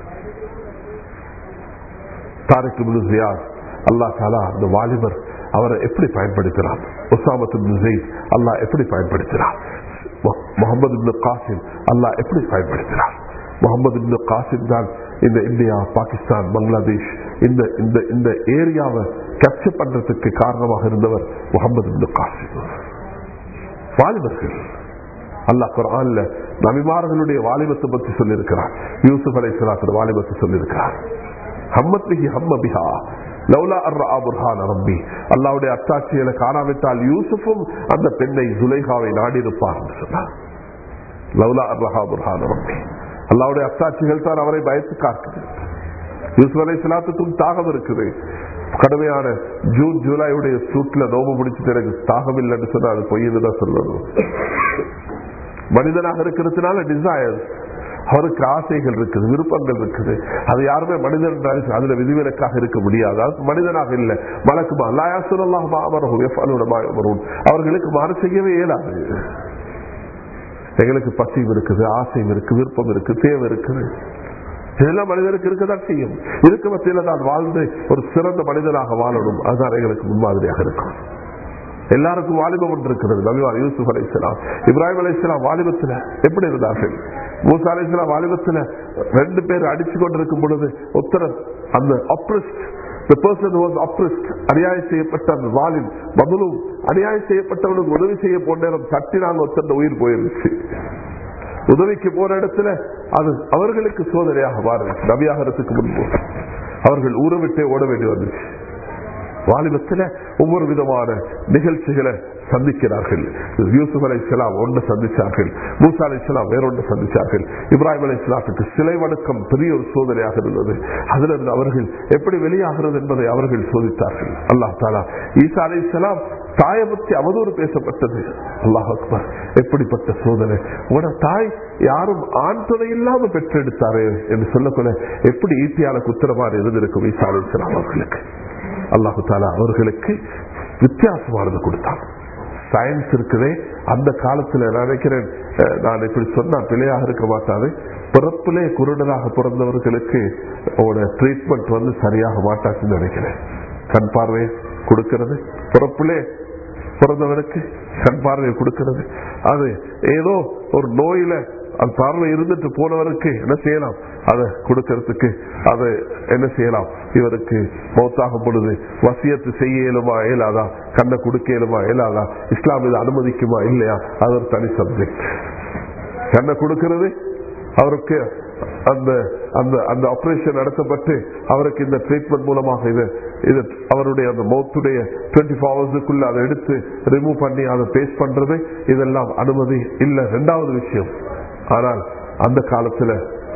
Tariq Ziyad Allah தாலா அந்த வாலிபர் அவரை எப்படி பயன்படுத்தினார் ஒசாமத்து ஜெயித் அல்லா எப்படி பயன்படுத்தினார் முகமது இப்னு காசிம் அல்லா எப்படி பயன்படுத்தினார் முகமது இப்னு காசிம் தான் இந்த இந்தியா பாகிஸ்தான் பங்களாதேஷ் இந்த இந்த இந்த ஏரியாவை கேப்சர் பண்றதுக்கு காரணமாக இருந்தவர் முகமது இப்னு காசிம் வாலிபர்கள் அல்லாஹ் குரான்ல நபிமார்களுடைய வாலிபத்தை பற்றி சொல்லியிருக்கிறார் யூசுப் அலை சலாத்தின் வாலிபத்தை சொல்லியிருக்கிறார் ஹம்மத் பிஹி ஹம்ம பிஹா லவ்லா அர்ரா புர்ஹான் ரப்பி அல்லாவுடைய அத்தாட்சிகளை காணாவிட்டால் யூசுஃபும் அந்த பெண்ணை சுலைகாவை நாடி இருப்பார் என்று சொன்னார் லவ்லா அர்ரஹா புர்ஹான் ரப்பி அல்லாவுடைய அத்தாட்சிகள் தான் அவரை பயத்து காக்குது யூசுப் அலை சலாத்துக்கும் தாகம் இருக்குது கடுமையான ஜூன் ஜூலையுடைய சூட்ல நோம்பு பிடிச்சிட்டு எனக்கு தாகம் இல்லைன்னு சொன்னா அது பொய்யுன்னு தான் சொல்லணும் மனிதனாக இருக்கிறதுனால டிசைர் அவருக்கு ஆசைகள் இருக்குது விருப்பங்கள் இருக்குது அது யாருமே மனிதன் என்று அதுல விதிவிலக்காக இருக்க முடியாது அது மனிதனாக இல்லை மலக்குமா அல்லாயாசுரம் அவர்களுக்கு மாறு செய்யவே இயலாது எங்களுக்கு பசியும் இருக்குது ஆசையும் இருக்கு விருப்பம் இருக்கு தேவை இருக்குது இதெல்லாம் மனிதனுக்கு இருக்கதான் செய்யும் இருக்க மத்தியில தான் வாழ்ந்து ஒரு சிறந்த மனிதனாக வாழணும் அதுதான் எங்களுக்கு முன்மாதிரியாக இருக்கும் எல்லாருக்கும் வாலிபம் ஒன்று இருக்கிறது நபிவார் யூசுப் அலை இஸ்லாம் இப்ராஹிம் அலை இஸ்லாம் வாலிபத்துல எப்படி இருந்தார்கள் மூசா அலை இஸ்லாம் வாலிபத்துல ரெண்டு பேர் அடிச்சு கொண்டிருக்கும் பொழுது உத்தரன் அந்த அப்ரிஸ்ட் the person who was oppressed அநியாயம் செய்யப்பட்ட அந்த வாலின் மகளும் அநியாயம் செய்யப்பட்டவனுக்கு உதவி செய்ய போன நேரம் தட்டினாங்க ஒருத்தர் உயிர் போயிருச்சு உதவிக்கு போன இடத்துல அது அவர்களுக்கு சோதனையாக மாறுச்சு நபியாகிறதுக்கு முன்பு அவர்கள் ஊரை விட்டே ஓட வேண்டி வந்துச்சு வாலிபத்தில் ஒவ்வொரு விதமான நிகழ்ச்சிகளை சந்திக்கிறார்கள் யூசுப் அலை இஸ்லாம் ஒன்று சந்திச்சார்கள் மூசா அலை இஸ்லாம் வேறொன்று சந்திச்சார்கள் இப்ராஹிம் அலை இஸ்லாத்துக்கு சிலை வணக்கம் பெரிய ஒரு சோதனையாக இருந்தது அதுல இருந்து அவர்கள் எப்படி வெளியாகிறது என்பதை அவர்கள் சோதித்தார்கள் அல்லாஹ் தாலா ஈசா அலை இஸ்லாம் தாயை பற்றி அவதூறு பேசப்பட்டது அல்லாஹ் அக்பர் எப்படிப்பட்ட சோதனை உங்களோட தாய் யாரும் ஆண் துணை இல்லாம பெற்றெடுத்தாரே என்று சொல்லக்கூட எப்படி ஈட்டியால குத்திரமாறு இருந்திருக்கும் ஈசா அலை இஸ்லாம் அவர்களுக்கு அல்லாஹு தாலா அவர்களுக்கு வித்தியாசமானது கொடுத்தான் சயின்ஸ் இருக்குதே அந்த காலத்துல நான் நினைக்கிறேன் நான் இப்படி சொன்னா பிழையாக இருக்க மாட்டாது பிறப்பிலே குருடராக பிறந்தவர்களுக்கு ட்ரீட்மெண்ட் வந்து சரியாக மாட்டாச்சுன்னு நினைக்கிறேன் கண் பார்வை கொடுக்கிறது பிறப்பிலே பிறந்தவனுக்கு கண் பார்வையை கொடுக்கிறது அது ஏதோ ஒரு நோயில அந்த பார்வை இருந்துட்டு போனவருக்கு என்ன செய்யலாம் அதை கொடுக்கறதுக்கு அதை என்ன செய்யலாம் இவருக்கு மௌத்தாகும் பொழுது வசியத்து செய்ய இயலுமா இயலாதா கண்ணை கொடுக்க இயலுமா இயலாதா இஸ்லாம் இதை அனுமதிக்குமா இல்லையா அது ஒரு தனி சப்ஜெக்ட் கண்ணை கொடுக்கிறது அவருக்கு அந்த அந்த அந்த ஆபரேஷன் நடத்தப்பட்டு அவருக்கு இந்த ட்ரீட்மெண்ட் மூலமாக இது இது அவருடைய அந்த மௌத்துடைய டுவெண்ட்டி ஃபோர் ஹவர்ஸுக்குள்ள அதை எடுத்து ரிமூவ் பண்ணி அதை பேஸ் பண்றது இதெல்லாம் அனுமதி இல்ல ரெண்டாவது விஷயம் ஆனால் அந்த காலத்துல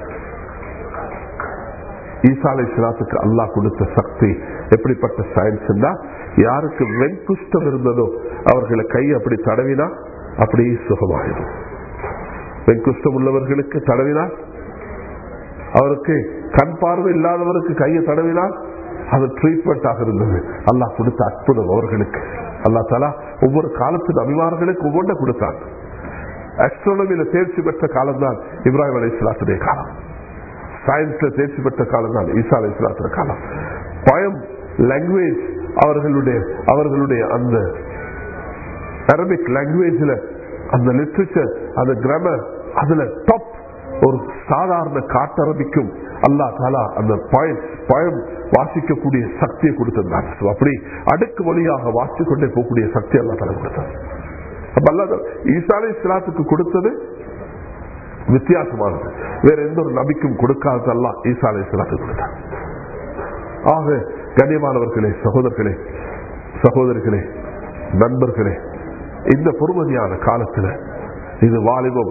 ஈசா அலை சிலாத்துக்கு அல்லாஹ் கொடுத்த சக்தி எப்படிப்பட்ட சயின்ஸ் யாருக்கு வெண்குஷ்டம் இருந்ததோ அவர்களை கை அப்படி தடவினா அப்படியே சுகமாயிடும் வெண்குஷ்டம் உள்ளவர்களுக்கு தடவினால் அவருக்கு கண் பார்வை இல்லாதவருக்கு கையை தடவினால் அது ட்ரீட்மெண்டாக இருந்தது அல்லாஹ் கொடுத்த அற்புதம் அவர்களுக்கு அல்லா தலா ஒவ்வொரு காலத்தின் அபிமானங்களுக்கு ஒவ்வொன்றை கொடுத்தான் அஸ்ட்ரானமியில தேர்ச்சி பெற்ற காலம் தான் இப்ராஹிம் அலி இஸ்லாத்துடைய காலம் சயின்ஸ்ல தேர்ச்சி பெற்ற காலம் தான் ஈசா அலி இஸ்லாத்துடைய காலம் பயம் லாங்குவேஜ் அவர்களுடைய அவர்களுடைய அந்த அரபிக் லாங்குவேஜ்ல அந்த லிட்ரேச்சர் அந்த கிராமர் அதுல டாப் ஒரு சாதாரண காட்டரபிக்கும் அல்லா தாலா அந்த பயம் வாசிக்கக்கூடிய சக்தியை கொடுத்திருந்தார் அப்படி அடுக்கு வழியாக வாசித்துக் கொண்டே போகக்கூடிய சக்தி அல்லா தாலா கொடுத்தார் அப்ப அல்லா ஈசாலை இஸ்லாத்துக்கு கொடுத்தது வித்தியாசமானது வேற எந்த ஒரு நபிக்கும் கொடுக்காததெல்லாம் ஈசாலை இஸ்லாத்துக்கு கொடுத்தார் ஆக கண்ணியமானவர்களே சகோதரர்களே சகோதரிகளே நண்பர்களே இந்த பொறுமதியான காலத்துல இது வாலிபம்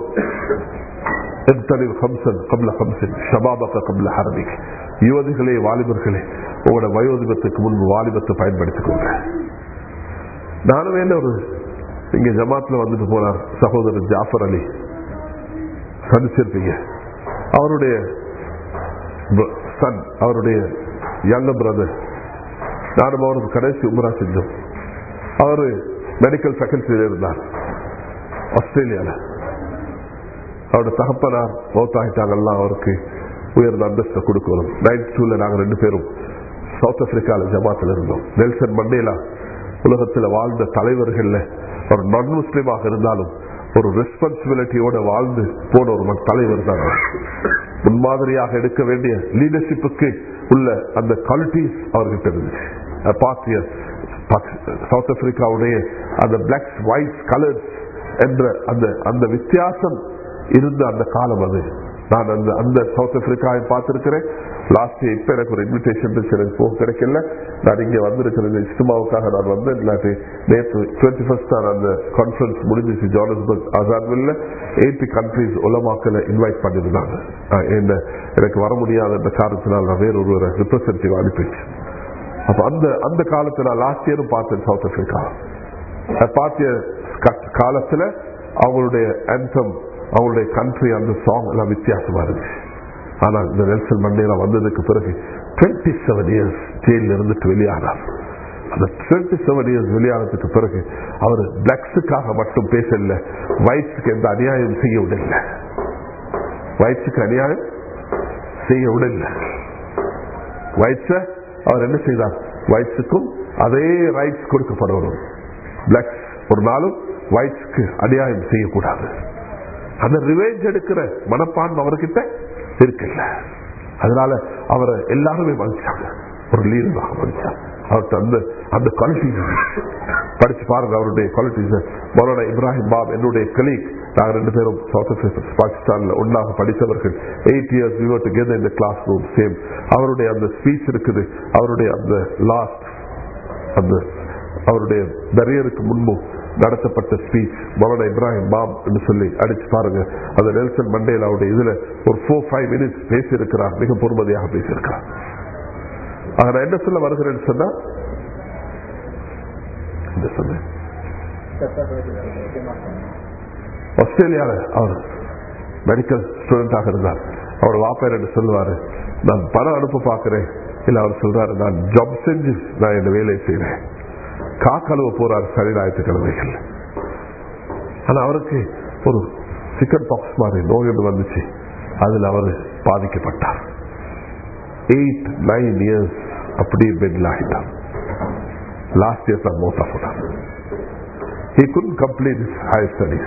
யுவதிகளே வாலிபர்களே உங்களோட வயோதிபத்துக்கு முன்பு வாலிபத்தை பயன்படுத்திக் கொள்ற நானும் என்ன ஒரு இங்க ஜமாத்துல வந்துட்டு போனார் சகோதரர் ஜாஃபர் அலி சந்திச்சிருப்பீங்க அவருடைய சன் அவருடைய யங்க பிரதர் நானும் அவருக்கு கடைசி உமரா செஞ்சோம் அவரு மெடிக்கல் ஃபேக்கல்டியில் இருந்தார் ஆஸ்திரேலியால அவரோட தகப்பனார் மௌத்தாகிட்டாங்கல்லாம் அவருக்கு உயர்ந்த அந்தஸ்தை கொடுக்கணும் நைன்டி டூல நாங்க ரெண்டு பேரும் சவுத் ஆப்பிரிக்கால ஜமாத்தில் இருந்தோம் நெல்சன் மண்டேலா உலகத்தில் வாழ்ந்த தலைவர்கள்ல ஒரு நான் முஸ்லீமாக இருந்தாலும் ஒரு ரெஸ்பான்சிபிலிட்டியோட வாழ்ந்து போன ஒரு தலைவர் தான் முன்மாதிரியாக எடுக்க வேண்டிய லீடர்ஷிப்புக்கு உள்ள அந்த குவாலிட்டிஸ் அவர்கிட்ட இருந்துச்சு பார்த்திய சவுத் ஆப்பிரிக்காவுடைய அந்த பிளாக்ஸ் ஒயிட் கலர்ஸ் என்ற அந்த அந்த வித்தியாசம் இருந்த அந்த காலம் அது நான் அந்த அந்த சவுத் ஆப்பிரிக்காவை பார்த்திருக்கிறேன் லாஸ்ட் இப்ப எனக்கு ஒரு இன்விடேஷன் எனக்கு போக கிடைக்கல நான் இங்க வந்திருக்கிறது இஸ்துமாவுக்காக நான் வந்தேன் இல்லாட்டி நேற்று டுவெண்ட்டி ஃபர்ஸ்ட் நான் அந்த கான்பரன்ஸ் முடிஞ்சிச்சு ஜோனஸ்பர்க் ஆசாத்வில் எயிட்டி கண்ட்ரிஸ் உலமாக்களை இன்வைட் பண்ணியிருந்தாங்க என்ன எனக்கு வர முடியாத அந்த காரணத்தினால் நான் வேறொருவரை ரிப்ரசன்டேட்டிவ் அனுப்பிச்சு அப்ப அந்த அந்த காலத்துல நான் லாஸ்ட் இயரும் பார்த்தேன் சவுத் ஆப்பிரிக்கா நான் பார்த்த க- காலத்துல அவங்களுடைய anthem அவங்களுடைய கண்ட்ரி அந்த சாங் எல்லாம் வித்தியாசமா இருந்துச்சு ஆனா இந்த நெல்சன் மண்டேலா வந்ததுக்கு பிறகு 27 செவன் இயர்ஸ் ஜெயில இருந்துட்டு வெளியானார் அந்த 27 செவன் இயர்ஸ் வெளியானதுக்கு பிறகு அவர் பிளாக்ஸுக்காக மட்டும் பேசல வயசுக்கு எந்த அநியாயம் செய்ய விடல வயசுக்கு அநியாயம் செய்ய விடல வயச அவர் என்ன செய்தார் வயசுக்கும் அதே ரைட்ஸ் கொடுக்கப்படணும் பிளாக்ஸ் ஒரு நாளும் வயசுக்கு அநியாயம் செய்யக்கூடாது அந்த ரிவேஞ்ச் எடுக்கிற மனப்பான்மை அவர்கிட்ட இருக்குல்ல அதனால அவரை எல்லாருமே மதிச்சாங்க ஒரு லீடராக மதிச்சாங்க அவர்கிட்ட அந்த அந்த குவாலிட்டிஸ் படிச்சு பாருங்க அவருடைய குவாலிட்டிஸ் மௌலானா இப்ராஹிம் பாப் என்னுடைய கலீக் நாங்க ரெண்டு பேரும் சவுத் ஆப்பிரிக்கா பாகிஸ்தான்ல ஒன்னாக படித்தவர்கள் eight years we were together in the class room same அவருடைய அந்த ஸ்பீச் இருக்குது அவருடைய அந்த லாஸ்ட் அந்த அவருடைய தரியருக்கு முன்பு நடத்தப்பட்ட ஸ்பீச் மௌலானா இப்ராஹிம் பாப் என்று சொல்லி அடிச்சு பாருங்க அந்த நெல்சன் மண்டேலாவுடைய இதுல ஒரு ஃபோர் ஃபைவ் மினிட்ஸ் பேசியிருக்கிறார் மிக பொறுமதியாக பேசியிருக்கிறார் ஆக நான் என்ன சொல்ல வருகிறேன்னு சொன்னா என்ன சொன்னேன் ஆஸ்திரேலியால அவர் மெடிக்கல் ஸ்டூடெண்டாக இருந்தார் அவர் வாப்பர் என்று சொல்லுவாரு நான் பணம் அனுப்ப பார்க்கிறேன் இல்ல அவர் சொல்றாரு நான் ஜாப் செஞ்சு நான் இந்த வேலையை செய்யறேன் காக்கழுவ போறார் சனி ஞாயிற்றுக்கிழமைகள் ஆனா அவருக்கு ஒரு சிக்கன் பாக்ஸ் மாதிரி நோய் ஒன்று வந்துச்சு அதுல அவர் பாதிக்கப்பட்டார் எயிட் நைன் இயர்ஸ் அப்படியே பெட்ல ஆகிட்டார் லாஸ்ட் இயர் தான் மோட்டா போனார் he couldn't complete his higher studies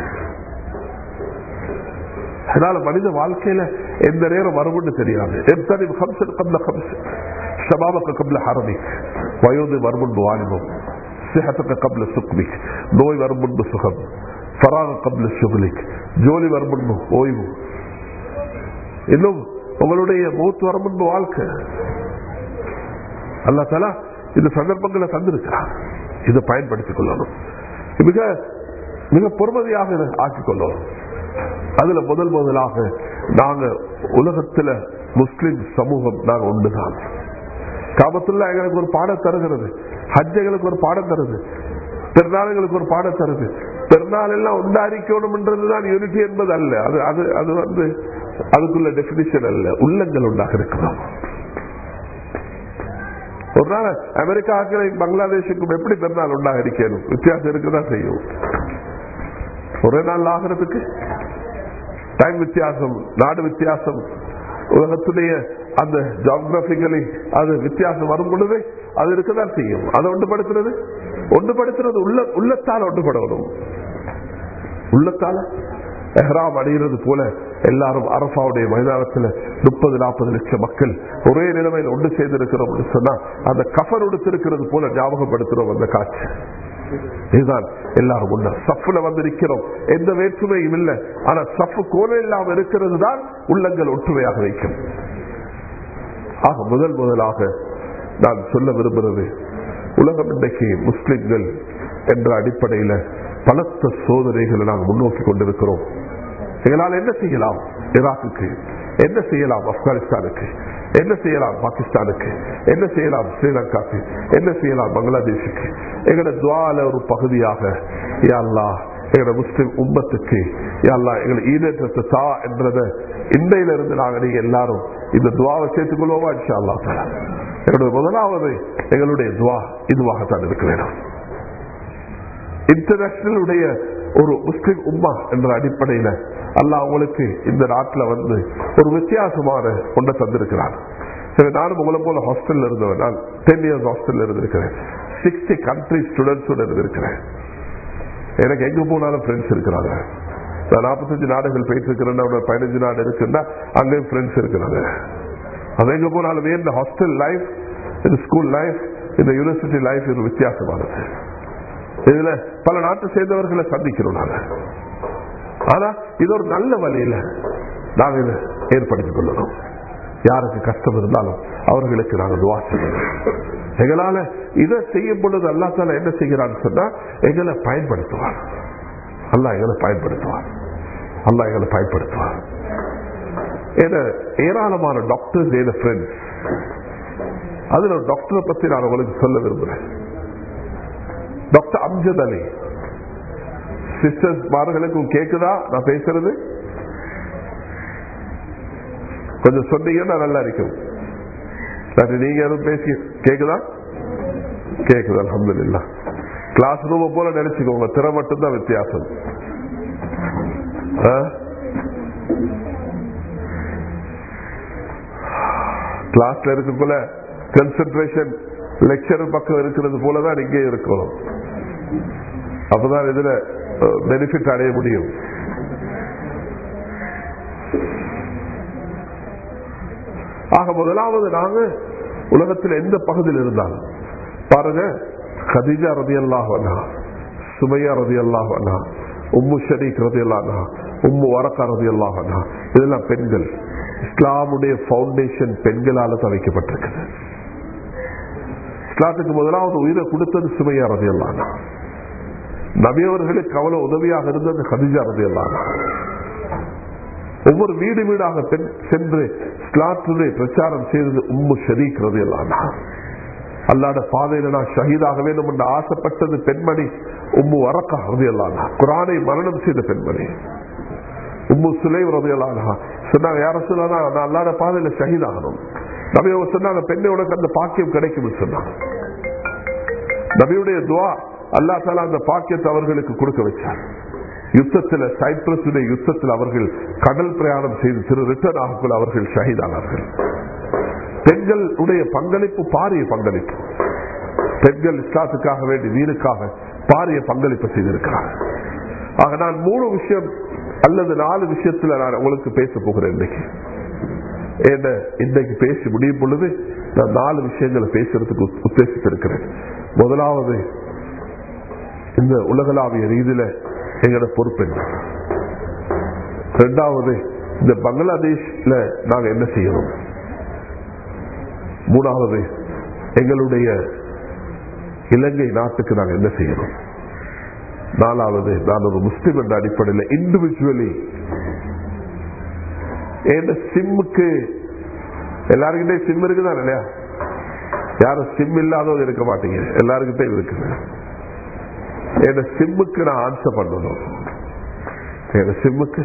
அதனால மனித வாழ்க்கையில எந்த நேரம் வரும்னு தெரியாது எத்தனை கம்சன் கம்ல கம்சன் ஷபாபக்க கம்ல ஹரமிக் வயோது வருமுன்பு வாலிபம் சிஹத்துக்கு கம்ல சுக்மிக் நோய் வரும் முன்பு சுகம் ஃபராக கம்ல சுகலிக் ஜோலி வரும் முன்பு ஓய்வு இன்னும் உங்களுடைய மூத்து வரும் முன்பு வாழ்க்கை அல்லா தலா இந்த சந்தர்ப்பங்களை தந்திருக்கிறார் இதை பயன்படுத்திக் கொள்ளணும் மிக மிக பொறுமதியாக இதை ஆக்கிக் கொள்ளணும் அதுல முதல் முதலாக நாங்க உலகத்துல முஸ்லிம் சமூகம் நாங்க ஒன்றுதான் காபத்துல்லா எங்களுக்கு ஒரு பாடம் தருகிறது ஹஜ் எங்களுக்கு ஒரு பாடம் தருது பெருநாளுங்களுக்கு ஒரு பாடம் தருது பெருநாள் எல்லாம் உண்டாரிக்கணும்ன்றதுதான் யூனிட்டி என்பது அல்ல அது அது அது வந்து அதுக்குள்ள டெபினிஷன் அல்ல உள்ளங்கள் உண்டாக இருக்கிறோம் ஒரு நாள் அமெரிக்காவுக்கு பங்களாதேஷுக்கும் எப்படி பெருநாள் உண்டாக இருக்கணும் வித்தியாசம் இருக்குதான் செய்யும் ஒரே நாள் ஆகிறதுக்கு டைம் வித்தியாசம் நாடு வித்தியாசம் உலகத்துடைய அந்த ஜாகிரபிக்கலி அது வித்தியாசம் வரும் பொழுது அது இருக்கதான் செய்யும் அதை ஒன்றுபடுத்துறது ஒன்றுபடுத்துறது உள்ள உள்ளத்தால் ஒன்றுபடணும் உள்ளத்தால எஹ்ராம் அடைகிறது போல எல்லாரும் அரபாவுடைய மைதானத்தில் முப்பது நாற்பது லட்சம் மக்கள் ஒரே நிலைமையில் ஒன்று சேர்ந்திருக்கிறோம் சொன்னா அந்த கஃபர் உடுத்திருக்கிறது போல ஞாபகப்படுத்துறோம் அந்த காட்சி இதுதான் எல்லாரும் ஒண்ணு சஃப்ல வந்து நிற்கிறோம் எந்த வேற்றுமையும் இல்லை ஆனா சஃப் கோல இல்லாம இருக்கிறது தான் உள்ளங்கள் ஒற்றுமையாக வைக்கும் ஆக முதல் முதலாக நான் சொல்ல விரும்புறது உலகம் இன்றைக்கு முஸ்லிம்கள் என்ற அடிப்படையில பலத்த சோதனைகளை நாங்கள் முன்னோக்கி கொண்டிருக்கிறோம் எங்களால் என்ன செய்யலாம் ஈராக்குக்கு என்ன செய்யலாம் ஆப்கானிஸ்தானுக்கு என்ன செய்யலாம் பாகிஸ்தானுக்கு என்ன செய்யலாம் ஸ்ரீலங்காக்கு என்ன செய்யலாம் பங்களாதேஷுக்கு எங்களோட துவால ஒரு பகுதியாக யாழ்லா எங்களோட முஸ்லிம் உம்மத்துக்கு யாழ்லா எங்களை ஈடேற்றத்தை தா என்றத இன்றையில இருந்து நாங்கள் நீங்க எல்லாரும் இந்த துவாவை சேர்த்துக் கொள்வோமா இன்ஷா அல்லா தஆலா. எங்களுடைய முதலாவது எங்களுடைய துவா இதுவாகத்தான் இருக்க வேண்டும் இன்டர்நேஷனலுடைய ஒரு முஸ்லிம் உம்மா என்ற அடிப்படையில அல்லாஹ் உங்களுக்கு இந்த நாட்டில் வந்து ஒரு வித்தியாசமான ஒன்றை தந்திருக்கிறார் சரி, நானும் உங்களை போல ஹாஸ்டல்ல இருந்தவன் நான் டென் இயர்ஸ் ஹாஸ்டல்ல இருந்திருக்கிறேன் சிக்ஸ்டி கண்ட்ரி ஸ்டூடெண்ட்ஸோட இருந்திருக்கிறேன் எனக்கு எங்க போனாலும் ஃப்ரெண்ட்ஸ் இருக்கிறாங்க நான் நாற்பத்தஞ்சு நாடுகள் போயிட்டு இருக்கிறேன் ஒரு பதினஞ்சு நாடு இருக்குன்னா அங்கேயும் ஃப்ரெண்ட்ஸ் இருக்கிறாங்க அது எங்க போனாலுமே இந்த ஹாஸ்டல் லைஃப் இந்த ஸ்கூல் லைஃப் இந்த யூனிவர்சிட்டி லைஃப் இது வித்தியாசமானது இதுல பல நாட்டை சேர்ந்தவர்களை சந்திக்கிறோம் நாங்க ஆனா இது ஒரு நல்ல வழியில நாங்க இதை ஏற்படுத்திக் கொள்ளணும் யாருக்கு கஷ்டம் இருந்தாலும் அவர்களுக்கு நாங்கள் துவா செய்யணும் எங்களால இதை செய்யும் பொழுது அல்லா தால என்ன செய்கிறான்னு சொன்னா எங்களை பயன்படுத்துவார் அல்லா எங்களை பயன்படுத்துவார் அல்லா எங்களை பயன்படுத்துவார் ஏன்னா ஏராளமான டாக்டர்ஸ் ஏன ஃப்ரெண்ட்ஸ் அதுல ஒரு டாக்டரை பத்தி நான் உங்களுக்கு சொல்ல விரும்புறேன் டாக்டர் அம்ஜத் அலி சிஸ்டர்ஸ் மார்களுக்கும் கேக்குதா நான் பேசுறது கொஞ்சம் சொன்னீங்கன்னா நல்லா இருக்கும் சரி நீங்க எதுவும் பேசி கேக்குதா கேக்குது அலமதுல்லா கிளாஸ் ரூம் போல நினைச்சுக்கோங்க திற மட்டும்தான் வித்தியாசம் ஆ? கிளாஸ்ல இருக்கக்குள்ள கன்சென்ட்ரேஷன் லெக்சர் பக்கம் இருக்கிறது போலதான் இங்கே இருக்கணும் அப்பதான் இதுல பெனிஃபிட் அடைய முடியும் ஆக முதலாவது நாங்க உலகத்தில் எந்த பகுதியில் இருந்தாலும் பாருங்க கதிஜா ரதி அல்லாஹ் சுமையா ரதி அல்லாஹ் உம்மு ஷரீக் ரதி அல்லாஹ் உம்மு வரக்கா ரதி அல்லாஹ் இதெல்லாம் பெண்கள் இஸ்லாமுடைய பவுண்டேஷன் பெண்களால தவைக்கப்பட்டிருக்குது இஸ்லாத்துக்கு முதலாவது உயிரை கொடுத்தது சுமையா ரதி அல்லாஹ் நபியவர்களுக்கு அவ்வளவு உதவியாக இருந்தது கதிஜா ரதி அல்லாஹ் ஒவ்வொரு வீடு வீடாக பெண் சென்று இஸ்லாத்துடைய பிரச்சாரம் செய்தது உம்மு ஷரீக் ரதி அல்லாஹ் அல்லாட பாதையில நான் ஷஹீதாக வேண்டும் என்று ஆசைப்பட்டது பெண்மணி உம்மு வரக்கா ரதியல்லானா குரானை மரணம் செய்த பெண்மணி உம்மு சுலை ரதியல்லானா சொன்னாங்க யார சொன்னா நான் அல்லாட பாதையில ஷஹீதாகணும் நபி அவங்க சொன்னாங்க பெண்ணை உனக்கு அந்த பாக்கியம் கிடைக்கும் சொன்னாங்க நபியுடைய துவா அல்லா தாலா அந்த பாக்கியத்தை அவர்களுக்கு கொடுக்க வச்சார் யுத்தத்தில் சைப்ரஸுடைய யுத்தத்தில் அவர்கள் கடல் பிரயாணம் செய்து திரு ரிட்டர்ன் ஆகக்குள்ள அவர்கள் ஷஹீதானார்கள் பெண்களுடைய பங்களிப்பு பாரிய பங்களிப்பு பெண்கள் இஸ்லாத்துக்காக வேண்டி வீருக்காக பாரிய பங்களிப்பு செய்திருக்கிறார் ஆக நான் மூணு விஷயம் அல்லது நாலு விஷயத்துல நான் உங்களுக்கு பேச போகிறேன் இன்னைக்கு என்ன இன்னைக்கு பேசி முடியும் பொழுது நான் நாலு விஷயங்களை பேசுறதுக்கு உத்தேசித்திருக்கிறேன் முதலாவது இந்த உலகளாவிய ரீதியில எங்களோட பொறுப்பு என்ன ரெண்டாவது இந்த பங்களாதேஷ்ல நாங்க என்ன செய்யணும் மூணாவது எங்களுடைய இலங்கை நாட்டுக்கு நாங்கள் என்ன செய்யணும் நாலாவது நான் ஒரு முஸ்லிம் என்ற அடிப்படையில் இண்டிவிஜுவலி என் சிம்முக்கு எல்லாருக்கிட்டே சிம் இருக்குதான் இல்லையா யாரும் சிம் இல்லாதவங்க இருக்க மாட்டீங்க எல்லாருக்கிட்டையும் இருக்குது என் சிம்முக்கு நான் ஆன்சர் பண்ணணும் என் சிம்முக்கு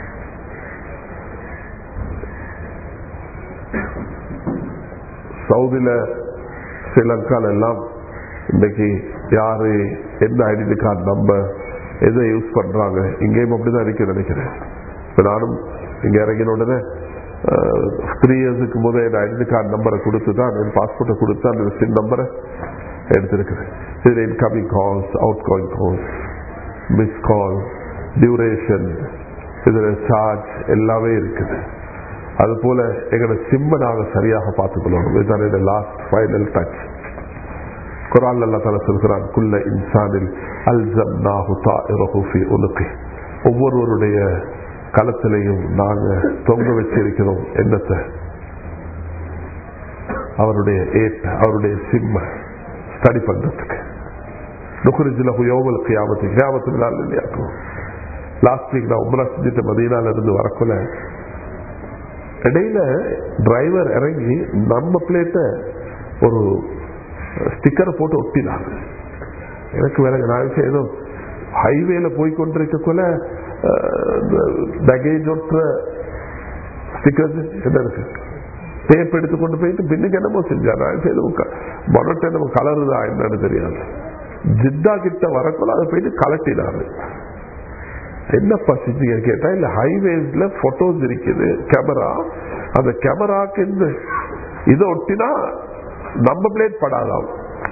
சவுதியில ஸ்ரீலங்கால எல்லாம் இன்னைக்கு யாரு என்ன ஐடென்டி கார்டு நம்பர் எதை யூஸ் பண்றாங்க இங்கேயும் அப்படிதான் இருக்கு நினைக்கிறேன் இப்ப நானும் இங்க இறங்கின உடனே த்ரீ இயர்ஸுக்கு முதல் என் ஐடென்டி கார்டு நம்பரை கொடுத்து தான் என் பாஸ்போர்ட்டை கொடுத்து அந்த சிம் நம்பரை எடுத்திருக்கிறேன் இதுல incoming calls out going calls miss call duration இதுல சார்ஜ் எல்லாமே இருக்குது அது போல எங்களோட சிம்ம நாங்க சரியாக பார்த்துக்கொள்ளணும் இதுதான் last final touch Quran Allah தலா சொல்கிறான் குல்ல இன்சானில் அல்சம் நாகு தாஃபி உலுக்கு ஒவ்வொருவருடைய களத்திலையும் நாங்க தொங்க வச்சிருக்கிறோம் என்னத்தை அவருடைய ஏட் அவருடைய சிம்ம ஸ்டடி பண்றதுக்கு நுகரிஜில யோமல் கியாமத்து கியாமத்து நாள் இல்லையாக்கும் லாஸ்ட் வீக் நான் உம்ரா செஞ்சுட்டு மதியனால இருந்து வரக்குள்ள இடையில டிரைவர் இறங்கி நம்ம பிளேட்ட ஒரு ஸ்டிக்கரை போட்டு ஒட்டினாங்க எனக்கு வேற நான் ஏதோ ஹைவேல போய் கொண்டிருக்கக்குள்ள பேகேஜ் ஒட்டுற ஸ்டிக்கர் என்ன இருக்கு டேப் எடுத்து கொண்டு போயிட்டு பின்னுக்கு என்னமோ செஞ்சார் நான் செய்து மொனட்டை நம்ம கலருதா என்னன்னு தெரியாது ஜித்தா கிட்ட வரக்குள்ள அதை போயிட்டு கலட்டினாரு என்னப்பா செஞ்சீங்க கேட்டா இல்ல ஹைவேஸ்ல போட்டோஸ் இருக்குது கேமரா அந்த கேமராக்கு இந்த இதை ஒட்டினா நம்ம பிளேட் படாதாம்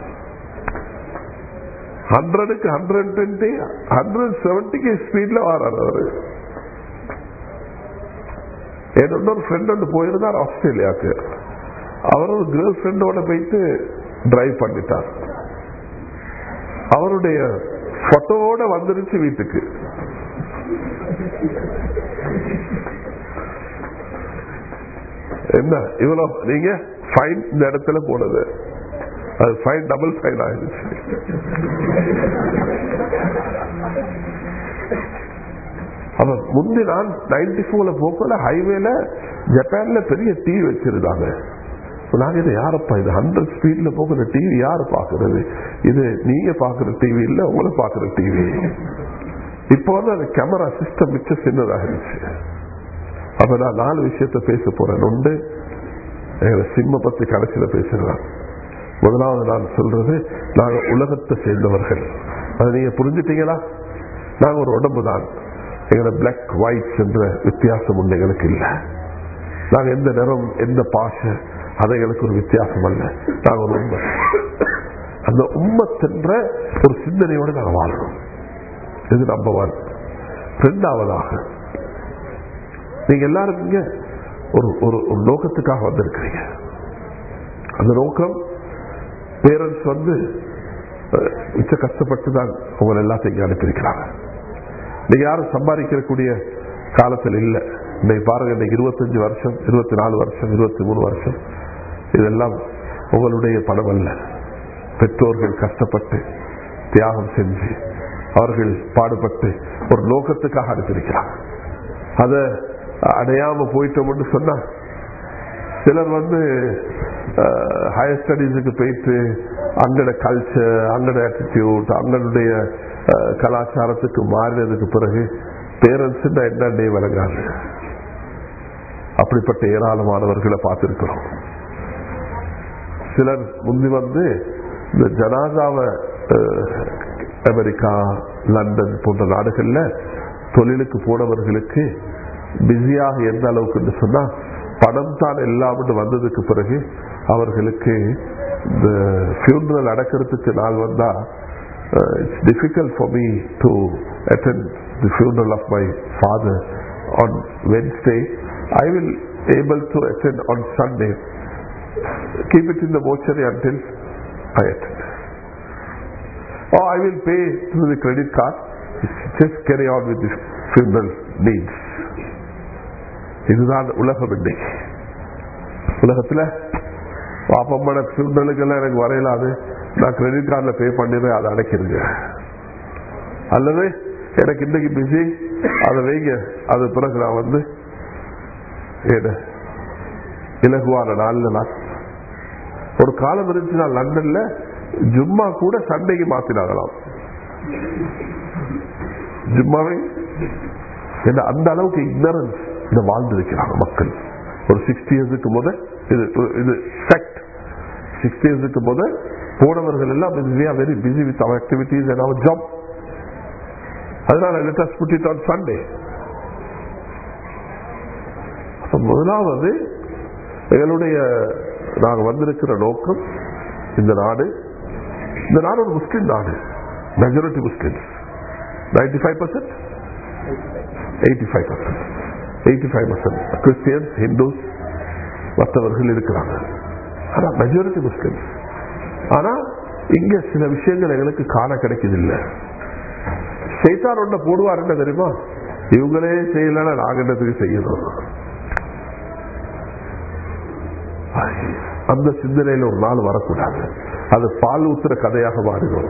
ஹண்ட்ரடுக்கு ஹண்ட்ரட் டுவெண்ட்டி ஹண்ட்ரட் செவன்டிக்கு ஸ்பீட்ல வராரு அவரு என்னோட ஃப்ரெண்ட் ஒன்று போயிருந்தார் ஆஸ்திரேலியாவுக்கு அவர் ஒரு கேர்ள் ஃப்ரெண்டோட போயிட்டு டிரைவ் பண்ணிட்டார் அவருடைய போட்டோவோட வந்துருச்சு வீட்டுக்கு என்ன இவ்வளவு நீங்க ஃபைன் இந்த இடத்துல போனது அது ஃபைன் டபுள் ஃபைன் ஆயிடுச்சு அவன் முந்தி நான் நைன்டி ஃபோர்ல போக்கல ஹைவேல ஜப்பான்ல பெரிய தீ வச்சிருந்தாங்க நாங்க இது யாரப்பா இது ஹண்ட்ரட் ஸ்பீட்ல போகிற டிவி யாரு பாக்குறது இது நீங்க பாக்குற டிவி இல்ல உங்களை பாக்குற டிவி இப்போ வந்து அந்த கேமரா சிஸ்டம் மிச்ச சின்னதாக இருந்துச்சு அப்ப நான் நாலு விஷயத்த பேச போறேன் ஒன்று எங்களை சிம்ம பத்தி கடைசியில பேசுறேன் முதலாவது நான் சொல்றது நாங்க உலகத்தை சேர்ந்தவர்கள் அதை நீங்க புரிஞ்சுட்டீங்களா நாங்க ஒரு உடம்பு தான் எங்களை பிளாக் ஒயிட் என்ற வித்தியாசம் உண்டு எங்களுக்கு இல்லை நாங்க எந்த நிறம் எந்த பாஷை அது எங்களுக்கு ஒரு வித்தியாசம் அல்ல நாங்க ஒரு உண்மை அந்த உம்மத்தென்ற ஒரு சிந்தனையோடு நாங்க வாழ்றோம் இது நம்பர் ஒன் ரெண்டாவதாக நீங்க எல்லாரும் இங்க ஒரு ஒரு ஒரு நோக்கத்துக்காக வந்திருக்கிறீங்க அந்த நோக்கம் பேரண்ட்ஸ் வந்து அஹ், மிச்ச கஷ்டப்பட்டு தான் உங்களை எல்லாத்தையும் இங்க அனுப்பியிருக்கிறாங்க நீங்க யாரும் சம்பாதிக்கக்கூடிய காலத்தில் இல்லை இன்னைக்கு பாருங்க இன்னைக்கு இருபத்தஞ்சு வருஷம் இருபத்தி நாலு வருஷம் இருபத்தி மூணு வருஷம் இதெல்லாம் உங்களுடைய பணம் அல்ல பெற்றோர்கள் கஷ்டப்பட்டு தியாகம் செஞ்சு அவர்கள் பாடுபட்டு ஒரு நோக்கத்துக்காக அனுப்பியிருக்கிறாங்க அதை அடையாம போயிட்டோம்னு சொன்னா சிலர் வந்து ஹையர் ஸ்டடீஸுக்கு போயிட்டு அங்கட கல்ச்சர் அங்கட ஆட்டிடியூட் அங்களுடைய அஹ், கலாச்சாரத்துக்கு மாறினதுக்கு பிறகு பேரண்ட்ஸ் என்னன்னே விளங்காது அப்படிப்பட்ட ஏராளமானவர்களை பார்த்திருக்கிறோம் சிலர் முந்தி வந்து இந்த ஜனாதாவை அஹ், அமெரிக்கா லண்டன் போன்ற நாடுகள்ல தொழிலுக்கு போனவர்களுக்கு பிஸியாக எந்த அளவுக்கு சொன்னா பணம் தான் எல்லாம் வந்ததுக்கு பிறகு அவர்களுக்கு இந்த ஃபியூனரல் அடக்கிறதுக்கு நாள் வந்தா it's difficult for me to attend the funeral of my father on Wednesday I will able to attend on Sunday keep it in the mortuary until I attend. Or I will pay through the credit card. Just carry on with the funeral needs. இதுதான் உலகம் இன்னைக்கு உலகத்துல பாப்பம்மட ஃபியூனலுக்கெல்லாம் எனக்கு வரையலாது நான் credit கார்டுல பே பண்ணிடுறேன் அதை அடைக்கிறேங்க அல்லது எனக்கு இன்னைக்கு பிஸி அதை வைங்க அது பிறகு நான் வந்து ஏட இலகுவான நாள்ல நான் ஒரு காலம் இருந்துச்சுன்னா லண்டன்ல ஜும்மா கூட சண்டைக்கு மாத்தினாங்களாம் ஜும்மாவை என்ன அந்த அளவுக்கு இக்னரன்ஸ் இந்த வாழ்ந்திருக்கிறாங்க மக்கள் ஒரு சிக்ஸ்டி இயர்ஸுக்கு முத இது இது ஃபேக்ட் சிக்ஸ்டி இயர்ஸுக்கு முத போனவர்கள் எல்லாம் very busy with our activities and our job அதனால let us put it on Sunday அப்ப முதலாவது எங்களுடைய நாங்க வந்திருக்கிற நோக்கம் இந்த நாடு இந்த நாடு ஒரு முஸ்லிம் நாடு majority Muslim ninety five percent eighty five percent eighty five percent Christians Hindus மற்றவர்கள் இருக்கிறாங்க ஆனா மெஜாரிட்டி முஸ்லிம் ஆனா இங்க சில விஷயங்கள் எங்களுக்கு காண கிடைக்குது இல்ல சைத்தான் ஒன்றை போடுவார் என்ன தெரியுமா இவங்களே செய்யலன்னா நாங்க என்னத்துக்கு செய்யணும் அந்த சிந்தனையில ஒரு நாள் வரக்கூடாது அது பால் ஊத்துற கதையாக மாறிடும்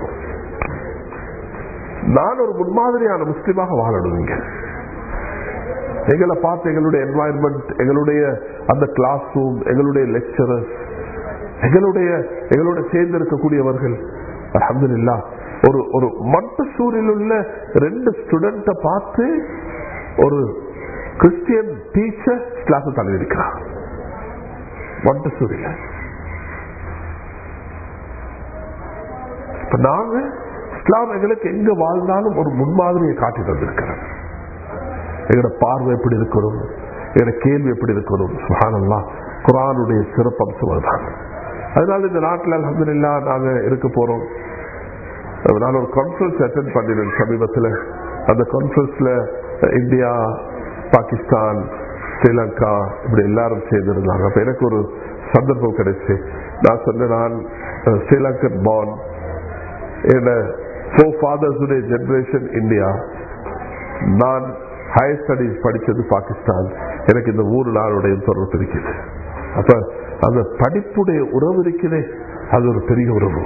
நான் ஒரு முன்மாதிரியான முஸ்லீமாக வாழணும் இங்க எங்களை பார்த்து எங்களுடைய என்வாயன்மெண்ட் எங்களுடைய அந்த கிளாஸ் ரூம் எங்களுடைய லெக்சரர்ஸ் எங்களுடைய எங்களோட சேர்ந்து இருக்கக்கூடியவர்கள் அலமதுல்லா ஒரு ஒரு மண்டசூரில் உள்ள ரெண்டு ஸ்டூடெண்ட பார்த்து ஒரு கிறிஸ்டியன் டீச்சர் கிளாஸ் தலைவிருக்கிறார் மண்டசூரில இப்ப நாங்க இஸ்லாம் எங்களுக்கு எங்க வாழ்ந்தாலும் ஒரு முன்மாதிரியை காட்டி தந்திருக்கிறோம் எங்களோட பார்வை எப்படி இருக்கணும் எங்களோட கேள்வி எப்படி இருக்கணும் சுகானல்லாம் குரானுடைய சிறப்பம்சம் அதுதான் அதனால இந்த நாட்டில் அலமதுல்லா நாங்க இருக்க போறோம் நான் ஒரு கான்பரன்ஸ் அட்டன் பண்ணினேன் சமீபத்தில் அந்த கான்பரன்ஸ்ல இந்தியா பாகிஸ்தான் ஸ்ரீலங்கா இப்படி எல்லாரும் சேர்ந்திருந்தாங்க அப்ப எனக்கு ஒரு சந்தர்ப்பம் கிடைச்சு நான் சொன்னேன் நான் ஸ்ரீலங்கன் பார்ன் என்ன ஃபோர் ஃபாதர்ஸுடைய ஜெனரேஷன் இந்தியா நான் ஹையர் ஸ்டடீஸ் படிச்சது பாகிஸ்தான் எனக்கு இந்த மூணு நாளுடைய தொடர்பு இருக்குது அப்ப அந்த படிப்புடைய உறவு இருக்கிறே அது ஒரு பெரிய உறவு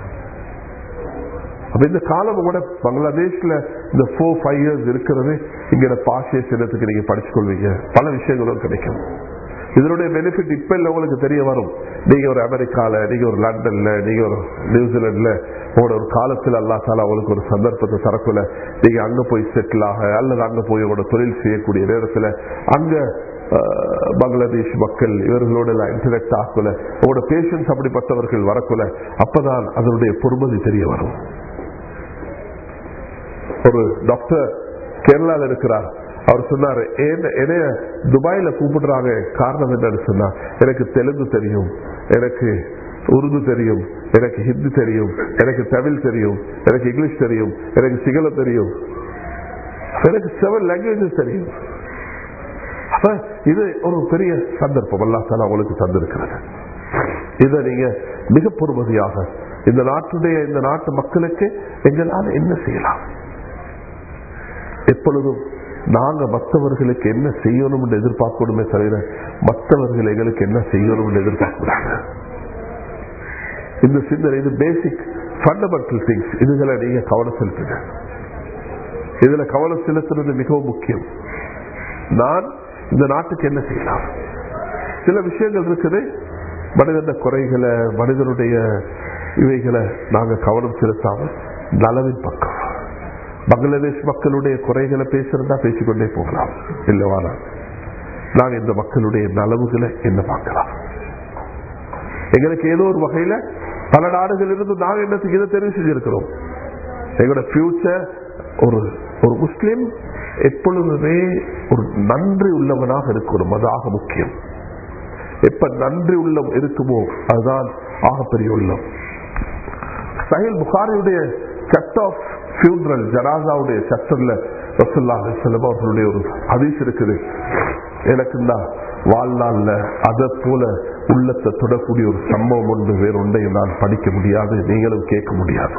அப்ப இந்த காலம் கூட பங்களாதேஷ்ல இந்த ஃபோர் ஃபைவ் இயர்ஸ் இருக்கிறது இங்க பாஷைய சின்னத்துக்கு நீங்க படிச்சு கொள்வீங்க பல விஷயங்களும் கிடைக்கும் இதனுடைய பெனிஃபிட் இப்ப இல்ல உங்களுக்கு தெரிய வரும் நீங்க ஒரு அமெரிக்கால நீங்க ஒரு லண்டன்ல நீங்க ஒரு நியூசிலாந்துல உங்களோட ஒரு காலத்துல அல்லா தாலா உங்களுக்கு ஒரு சந்தர்ப்பத்தை தரக்குள்ள நீங்க அங்க போய் செட்டில் ஆக அல்லது அங்க போய் உங்களோட தொழில் செய்யக்கூடிய நேரத்துல அங்க அஹ், பங்களாதேஷ் மக்கள் இவர்களோட எல்லாம் இன்டராக்ட் ஆகல உங்களோட பேஷன்ஸ் அப்படிப்பட்டவர்கள் வரக்குள்ள அப்பதான் அதனுடைய பொறுமதி தெரிய வரும் ஒரு டாக்டர் கேரளால இருக்கிறார் அவர் சொன்னாரு "என்ன- என்னைய துபாயில கூப்பிடுறாங்க காரணம் என்னன்னு சொன்னா எனக்கு தெலுங்கு தெரியும் எனக்கு உருது தெரியும் எனக்கு ஹிந்தி தெரியும் எனக்கு தமிழ் தெரியும் எனக்கு இங்கிலீஷ் தெரியும் எனக்கு சிங்களம் தெரியும் எனக்கு செவன் லாங்குவேஜஸ் தெரியும் அப்ப இது ஒரு பெரிய சந்தர்ப்பம் அல்லா தாலா உங்களுக்கு தந்திருக்கிறது இதை நீங்க மிக பொறுமதியாக இந்த நாட்டுடைய இந்த நாட்டு மக்களுக்கு எங்களால் என்ன செய்யலாம் எப்பொழுதும் நாங்க மற்றவர்களுக்கு என்ன செய்யணும் என்று எதிர்பார்க்கணுமே தவிர மற்றவர்கள் எங்களுக்கு என்ன செய்யணும் என்று எதிர்பார்க்கக்கூடாது இந்த சிந்தனை இது பேசிக் ஃபண்டமெண்டல் திங்ஸ் இதுகளை நீங்க கவனம் செலுத்துங்க இதுல கவனம் செலுத்துறது மிகவும் முக்கியம் நான் இந்த நாட்டுக்கு என்ன செய்யலாம் சில விஷயங்கள் இருக்குது மனிதன குறைகளை மனிதனுடைய இவைகளை நாங்க கவனம் செலுத்தாம நலவின் பக்கம் பங்களாதேஷ் மக்களுடைய குறைகளை பேசுறதா பேசிக்கொண்டே போகலாம் இல்லவானா நாங்க இந்த மக்களுடைய நலவுகளை என்ன பார்க்கலாம் எங்களுக்கு ஏதோ ஒரு வகையில பல நாடுகள் இருந்து நாங்க என்னத்துக்கு இதை தெரிவு செஞ்சிருக்கிறோம் எங்களோட ஃபியூச்சர் ஒரு ஒரு முஸ்லிம் எப்பொழுதுமே ஒரு நன்றி உள்ளவனாக இருக்கணும் அது ஆக முக்கியம் எப்ப நன்றி உள்ளம் இருக்குமோ அதுதான் ஆகப்பெரிய உள்ளம் சஹில் புகாரியுடைய சட் ஆஃப் ஃபியூனரல் ஜனாசாவுடைய சட்டர்ல ரசுல்லா செல்லம் அவர்களுடைய ஒரு ஹதீஸ் இருக்குது எனக்கு தான் வாழ்நாள்ல அதை போல உள்ளத்தை தொடக்கூடிய ஒரு சம்பவம் ஒன்று வேறொன்றையும் நான் படிக்க முடியாது நீங்களும் கேட்க முடியாது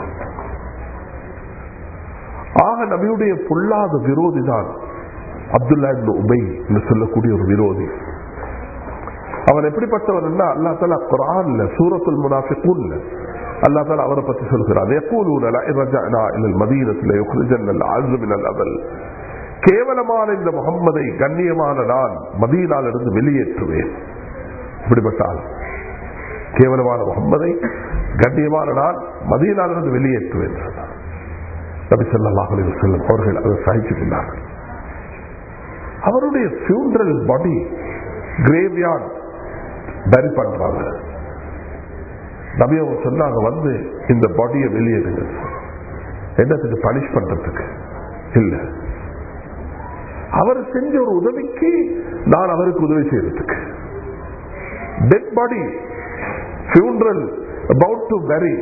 ஆக நபியுடைய பொல்லாத விரோதி தான் அப்துல்லா இப்னு உபை என்று சொல்லக்கூடிய ஒரு விரோதி அவன் எப்படிப்பட்டவன் அல்லா தலா குரான்ல சூரத்துல் முனாஃபிகூன்ல அல்லா தாலா அவரை பத்தி சொல்கிறார் يقولون لئن رجعنا الى المدينه ليخرجن العز من الاذل கேவலமான இந்த முகம்மதை கண்ணியமான நான் மதீனால இருந்து வெளியேற்றுவேன் இப்படிப்பட்ட ஆள் கேவலமான முகம்மதை கண்ணியமான நான் மதீனால இருந்து வெளியேற்றுவேன் சொன்னார் நபி ஸல்லல்லாஹு அலைஹி வஸல்லம் அவர்கள் அதை சகித்துக் கொண்டார்கள் அவருடைய ஃபியூனரல் பாடி கிரேவ்யார்ட் பரி பண்றாங்க நபி அவங்க சொன்னாங்க வந்து இந்த பாடியை வெளியேடுங்க என்னத்துக்கு பனிஷ் பண்றதுக்கு இல்ல அவர் செஞ்ச ஒரு உதவிக்கு நான் அவருக்கு உதவி செய்யறதுக்கு dead body funeral about to very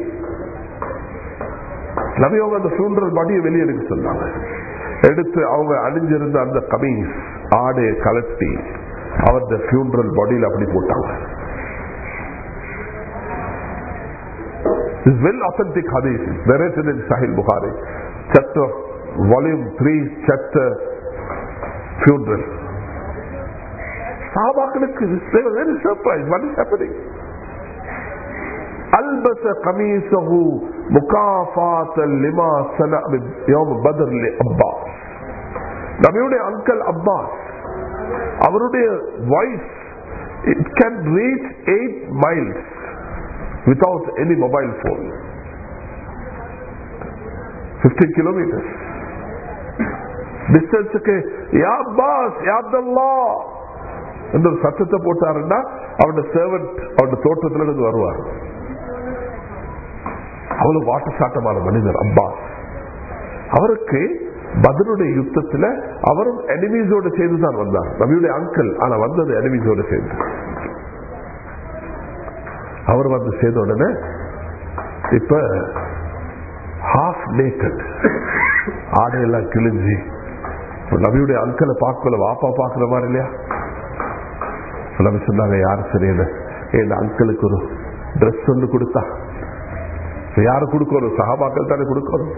நபி அவங்க அந்த ஃபியூனரல் பாடியை வெளியே எடுக்க சொன்னாங்க எடுத்து அவங்க அணிஞ்சிருந்த அந்த கமீஸ் ஆடையை கலட்டி அவருடைய ஃபியூனரல் பாடியில் அப்படி போட்டாங்க This is well authentic hadith narrated in Sahih Bukhari chapter volume 3 chapter funeral சாபாக்களுக்கு they were very surprised what is happening ألبس قميصه مكافاة لما صنع يوم بدر لأباس நபியுடைய அங்கிள் அப்பாஸ் அவருடைய voice it can reach eight miles without any mobile phone. 15 kilometers. டிஸ்டன்ஸுக்கு யா Abbas யா Abdullah என்ற ஒரு சத்தத்தை போட்டாருன்னா அவருடைய servant அவருடைய தோட்டத்துல இருந்து வருவார் அவ்வளவு வாட்ட சாட்டமான மனிதர் அப்பாஸ் அவருக்கு பதிலுடைய யுத்தத்துல அவரும் எனிமீஸோடு சேர்ந்து தான் வந்தார் நபியுடைய அங்கிள் ஆனா வந்தது எனிமீஸோடு சேர்ந்து அவர் வந்து சேர்ந்த உடனே இப்ப ஹாஃப் நேக்கட் ஆடையெல்லாம் கிழிஞ்சி இப்ப நபியுடைய அங்கலை பார்க்கல வாப்பா பார்க்கிற மாதிரி இல்லையா இப்ப நபி சொன்னாங்க யாரு சரியில்லை என் அங்கிளுக்கு ஒரு ட்ரெஸ் ஒன்று கொடுத்தா இப்ப யாரு கொடுக்கணும் சகாபாக்கள் தானே கொடுக்கணும்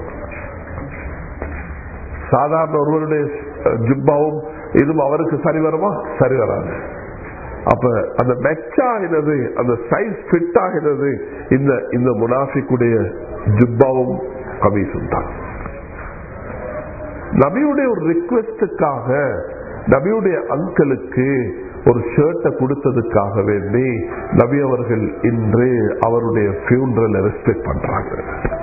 சாதாரண ஒருவருடைய ஜிப்பாவும் இதுவும் அவருக்கு சரி வருமா சரி வராது அப்ப அந்த மெச் ஆகிறது அந்த சைஸ் ஃபிட் ஆகிறது இந்த இந்த முனாஃபிக்குடைய ஜுப்பாவும் கமீசும் தான் நபியுடைய ஒரு ரிக்வெஸ்டுக்காக நபியுடைய அங்கிளுக்கு ஒரு ஷர்ட்டை கொடுத்ததுக்காக வேண்டி நபி அவர்கள் இன்று அவருடைய ஃபியூனரல் ரெஸ்பெக்ட் பண்றாங்க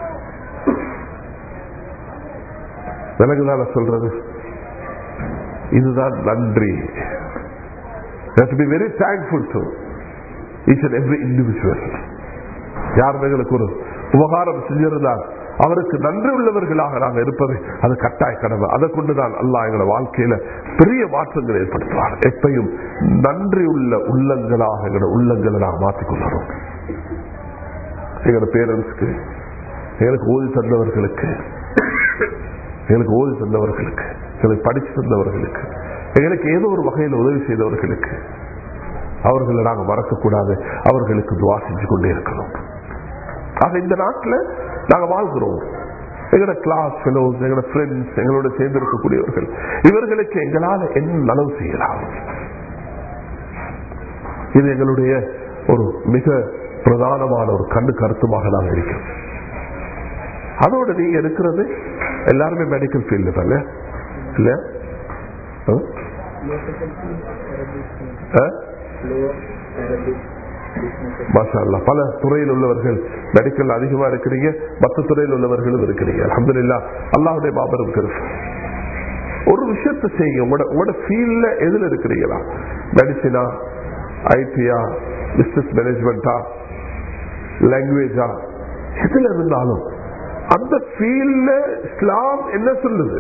விலங்குதான சொல்றது இதுதான் நன்றி be very thankful to each and every individual யார் எங்களுக்கு ஒரு உபகாரம் செஞ்சிருந்தால் அவருக்கு நன்றி உள்ளவர்களாக நாங்கள் இருப்பது அது கட்டாய கடமை அதை கொண்டுதான் அல்லாஹ் எங்களோட வாழ்க்கையில பெரிய மாற்றங்களை ஏற்படுத்துவார் எப்பையும் நன்றி உள்ள உள்ளங்களாக எங்களோட உள்ளங்களை நாங்கள் மாற்றிக்கொள்ளணும் எங்களோட பேரண்ட்ஸ்க்கு எங்களுக்கு ஓதி தந்தவர்களுக்கு எங்களுக்கு ஓதி தந்தவர்களுக்கு எங்களுக்கு படிச்சு தந்தவர்களுக்கு எங்களுக்கு ஏதோ ஒரு வகையில் உதவி செய்தவர்களுக்கு அவர்களை நாங்கள் மறக்கக்கூடாது அவர்களுக்கு துவா செஞ்சு கொண்டே இருக்கணும் ஆக இந்த நாட்டில் நாங்கள் வாழ்கிறோம் எங்களோட கிளாஸ் ஃபெலோஸ் எங்களோட ஃப்ரெண்ட்ஸ் எங்களோட சேர்ந்து இருக்கக்கூடியவர்கள் இவர்களுக்கு எங்களால் என்ன நலவு செய்யலாம் இது எங்களுடைய ஒரு மிக பிரதானமான ஒரு கண்டு கருத்துமாக நாங்கள் இருக்கிறோம் அதோட நீங்க இருக்கிறது எல்லாருமே மெடிக்கல் ஃபீல்டு தானே இல்ல பல துறையில் உள்ளவர்கள் மெடிக்கல் அதிகமா இருக்கிறீங்க மற்ற துறையில் உள்ளவர்களும் இருக்கிறீங்க அலமதுல்லா அல்லாவுடைய மாபெரும் கருத்து ஒரு விஷயத்தை செய்யுங்க உங்களோட உங்களோட ஃபீல்ட்ல எதுல இருக்கிறீங்களா மெடிசினா ஐடியா பிசினஸ் மேனேஜ்மெண்டா லாங்குவேஜா எதுல இருந்தாலும் அந்த ஃபீல்ட்ல இஸ்லாம் என்ன சொல்லுது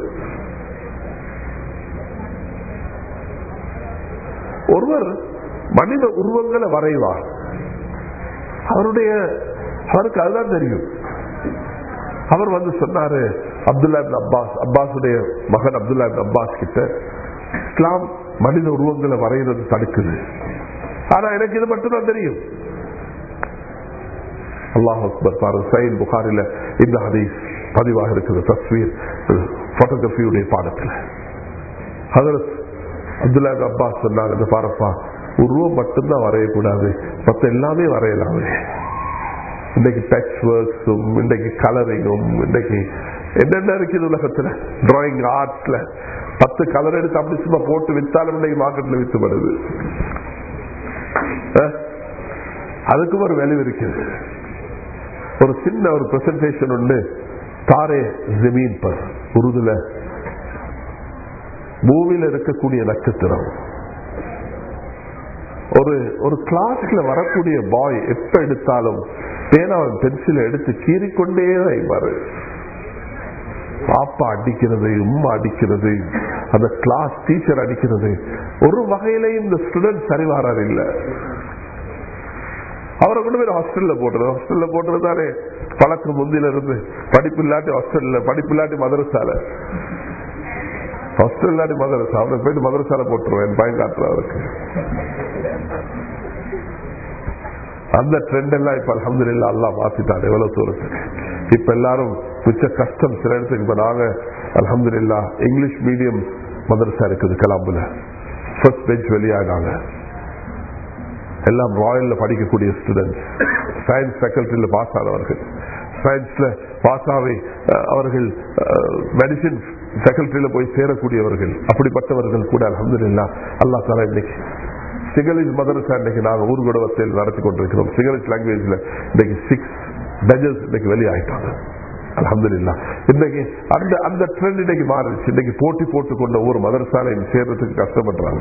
ஒருவர் மனித உருவங்களை வரைவார் அவருடைய அவருக்கு அதுதான் தெரியும் அவர் வந்து சொன்னாரு அப்துல்லா அப்பாஸ் அப்பாஸுடைய மகன் அப்துல்லா அப்பாஸ் கிட்ட இஸ்லாம் மனித உருவங்களை வரைகிறது தடுக்குது ஆனா எனக்கு இது மட்டும்தான் தெரியும் அல்லாஹ் அக்பர் பாருங்க சயித் புகாரில இந்த ஹதீஸ் பதிவாக இருக்குது தஸ்வீர் போட்டோகிராபியுடைய பாடத்தில் ஹதரத் அப்துல்லா அப்பாஸ் சொன்னாங்க இந்த பாரப்பா உருவம் மட்டும்தான் வரையக்கூடாது மற்ற எல்லாமே வரையலாமே இன்றைக்கு டச் ஒர்க்ஸும் இன்றைக்கு கலரிங்கும் இன்றைக்கு என்னென்ன இருக்குது உலகத்துல டிராயிங் ஆர்ட்ஸ்ல பத்து கலர் எடுத்து அப்படி சும்மா போட்டு வித்தாலும் இன்னைக்கு மார்க்கெட்ல வித்துப்படுது அதுக்கும் ஒரு வேல்யூ இருக்குது ஒரு சின்ன ஒரு பிரசன்டேஷன் உண்டு தாரே ஜமீன் பர் உருதுல பூமியில இருக்கக்கூடிய நட்சத்திரம் ஒரு ஒரு கிளாஸ்ல வரக்கூடிய பாய் எப்ப எடுத்தாலும் பேனாவன் பென்சிலை எடுத்து கீறிக்கொண்டே வைப்பாரு பாப்பா அடிக்கிறது உம்மா அடிக்கிறது அந்த கிளாஸ் டீச்சர் அடிக்கிறது ஒரு வகையிலையும் இந்த ஸ்டூடெண்ட் சரி வராது இல்ல அவரை கொண்டு போய் ஹாஸ்டல்ல போட்டுறது ஹாஸ்டல்ல போட்டுறது தானே பழக்கம் முந்தில இருந்து படிப்பு இல்லாட்டி ஹாஸ்டல்ல படிப்பு இல்லாட்டி மதரசால ஹாஸ்டல் இல்லாட்டி மதரசா அவனை போயிட்டு மதரசால போட்டுருவேன் பயம் காட்டுற அவருக்கு அந்த ட்ரெண்ட் எல்லாம் இப்ப அலமது இல்லா அல்லா மாத்திட்டான் எவ்வளவு தூரத்துக்கு இப்ப எல்லாரும் மிச்ச கஷ்டம் சில இடத்துக்கு இப்ப நாங்க அலமது இல்லா இங்கிலீஷ் மீடியம் மதரசா இருக்குது கலாம்புல ஃபர்ஸ்ட் பெஞ்ச் வெளியானாங்க எல்லாம் ராயல்ல படிக்கக்கூடிய ஸ்டூடெண்ட்ஸ் சயின்ஸ் ஃபேக்கல்டியில் பாஸ் ஆனவர்கள் சயின்ஸ்ல பாஸ் ஆகி அவர்கள் மெடிசின் ஃபேக்கல்டியில் போய் சேரக்கூடியவர்கள் அப்படிப்பட்டவர்கள் கூட அலமது இல்லா அல்லா தாலா இன்னைக்கு சிங்களிஷ் மதரசா இன்னைக்கு நாங்கள் ஊர்குடவத்தில் நடத்தி கொண்டிருக்கிறோம் சிங்களிஷ் லாங்குவேஜ்ல இன்னைக்கு சிக்ஸ் டஜஸ் இன்னைக்கு வெளியாயிட்டாங்க அலமதுல்லா இன்னைக்கு அந்த அந்த ட்ரெண்ட் இன்னைக்கு மாறிடுச்சு இன்னைக்கு போட்டி போட்டு கொண்ட ஒரு மதரசாலை சேர்றதுக்கு கஷ்டப்படுறாங்க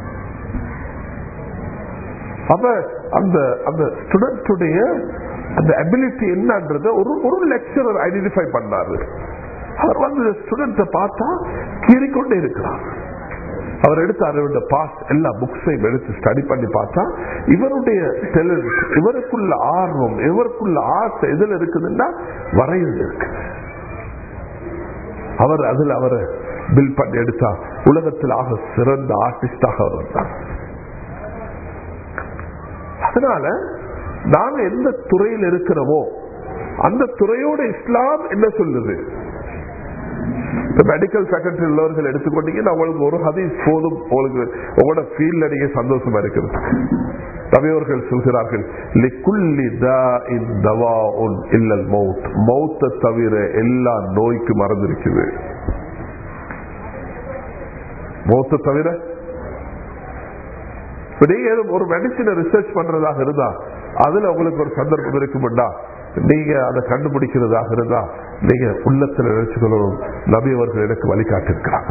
அப்ப அந்த அந்த ஸ்டூடெண்ட்டுடைய அந்த அபிலிட்டி என்னன்றத ஒரு ஒரு லெக்சரர் ஐடென்டிஃபை பண்ணாரு அவர் வந்து ஸ்டூடெண்ட்டை பார்த்தா கீறிக்கொண்டே இருக்கிறார் அவர் எடுத்து அவருடைய பாஸ் எல்லா புக்ஸையும் எடுத்து ஸ்டடி பண்ணி பார்த்தா இவருடைய டெலண்ட் இவருக்குள்ள ஆர்வம் இவருக்குள்ள ஆசை எதுல இருக்குதுன்னா வரையில் இருக்கு அவர் அதுல அவரை பில் பண்ணி எடுத்தா உலகத்தில் ஆக சிறந்த ஆர்டிஸ்டாக அவர் வந்தார் அதனால நாங்க எந்த துறையில் இருக்கிறோமோ அந்த துறையோட இஸ்லாம் என்ன சொல்லுது மெடிக்கல் ஃபேக்கல்டி உள்ளவர்கள் எடுத்துக்கொண்டீங்கன்னா உங்களுக்கு ஒரு ஹதீஸ் போதும் உங்களுக்கு உங்களோட ஃபீல்ட்ல நீங்க சந்தோஷமா இருக்கிறது நபியவர்கள் சொல்கிறார்கள் லிக்குல்லி தாஇன் தவாஉன் இல்லல் மவுத் மௌத்தை தவிர எல்லா நோய்க்கு மருந்து இருக்குது மௌத்தை தவிர இப்ப நீங்க ஏதோ ஒரு மெடிசினை ரிசர்ச் பண்றதாக இருந்தா அதுல உங்களுக்கு ஒரு சந்தர்ப்பம் இருக்கும்டா நீங்க அதை கண்டுபிடிக்கிறதாக இருந்தா நீங்க உள்ளத்துல நினைச்சுக்கணும் நபி அவர்கள் எனக்கு வழிகாட்டிருக்கிறாங்க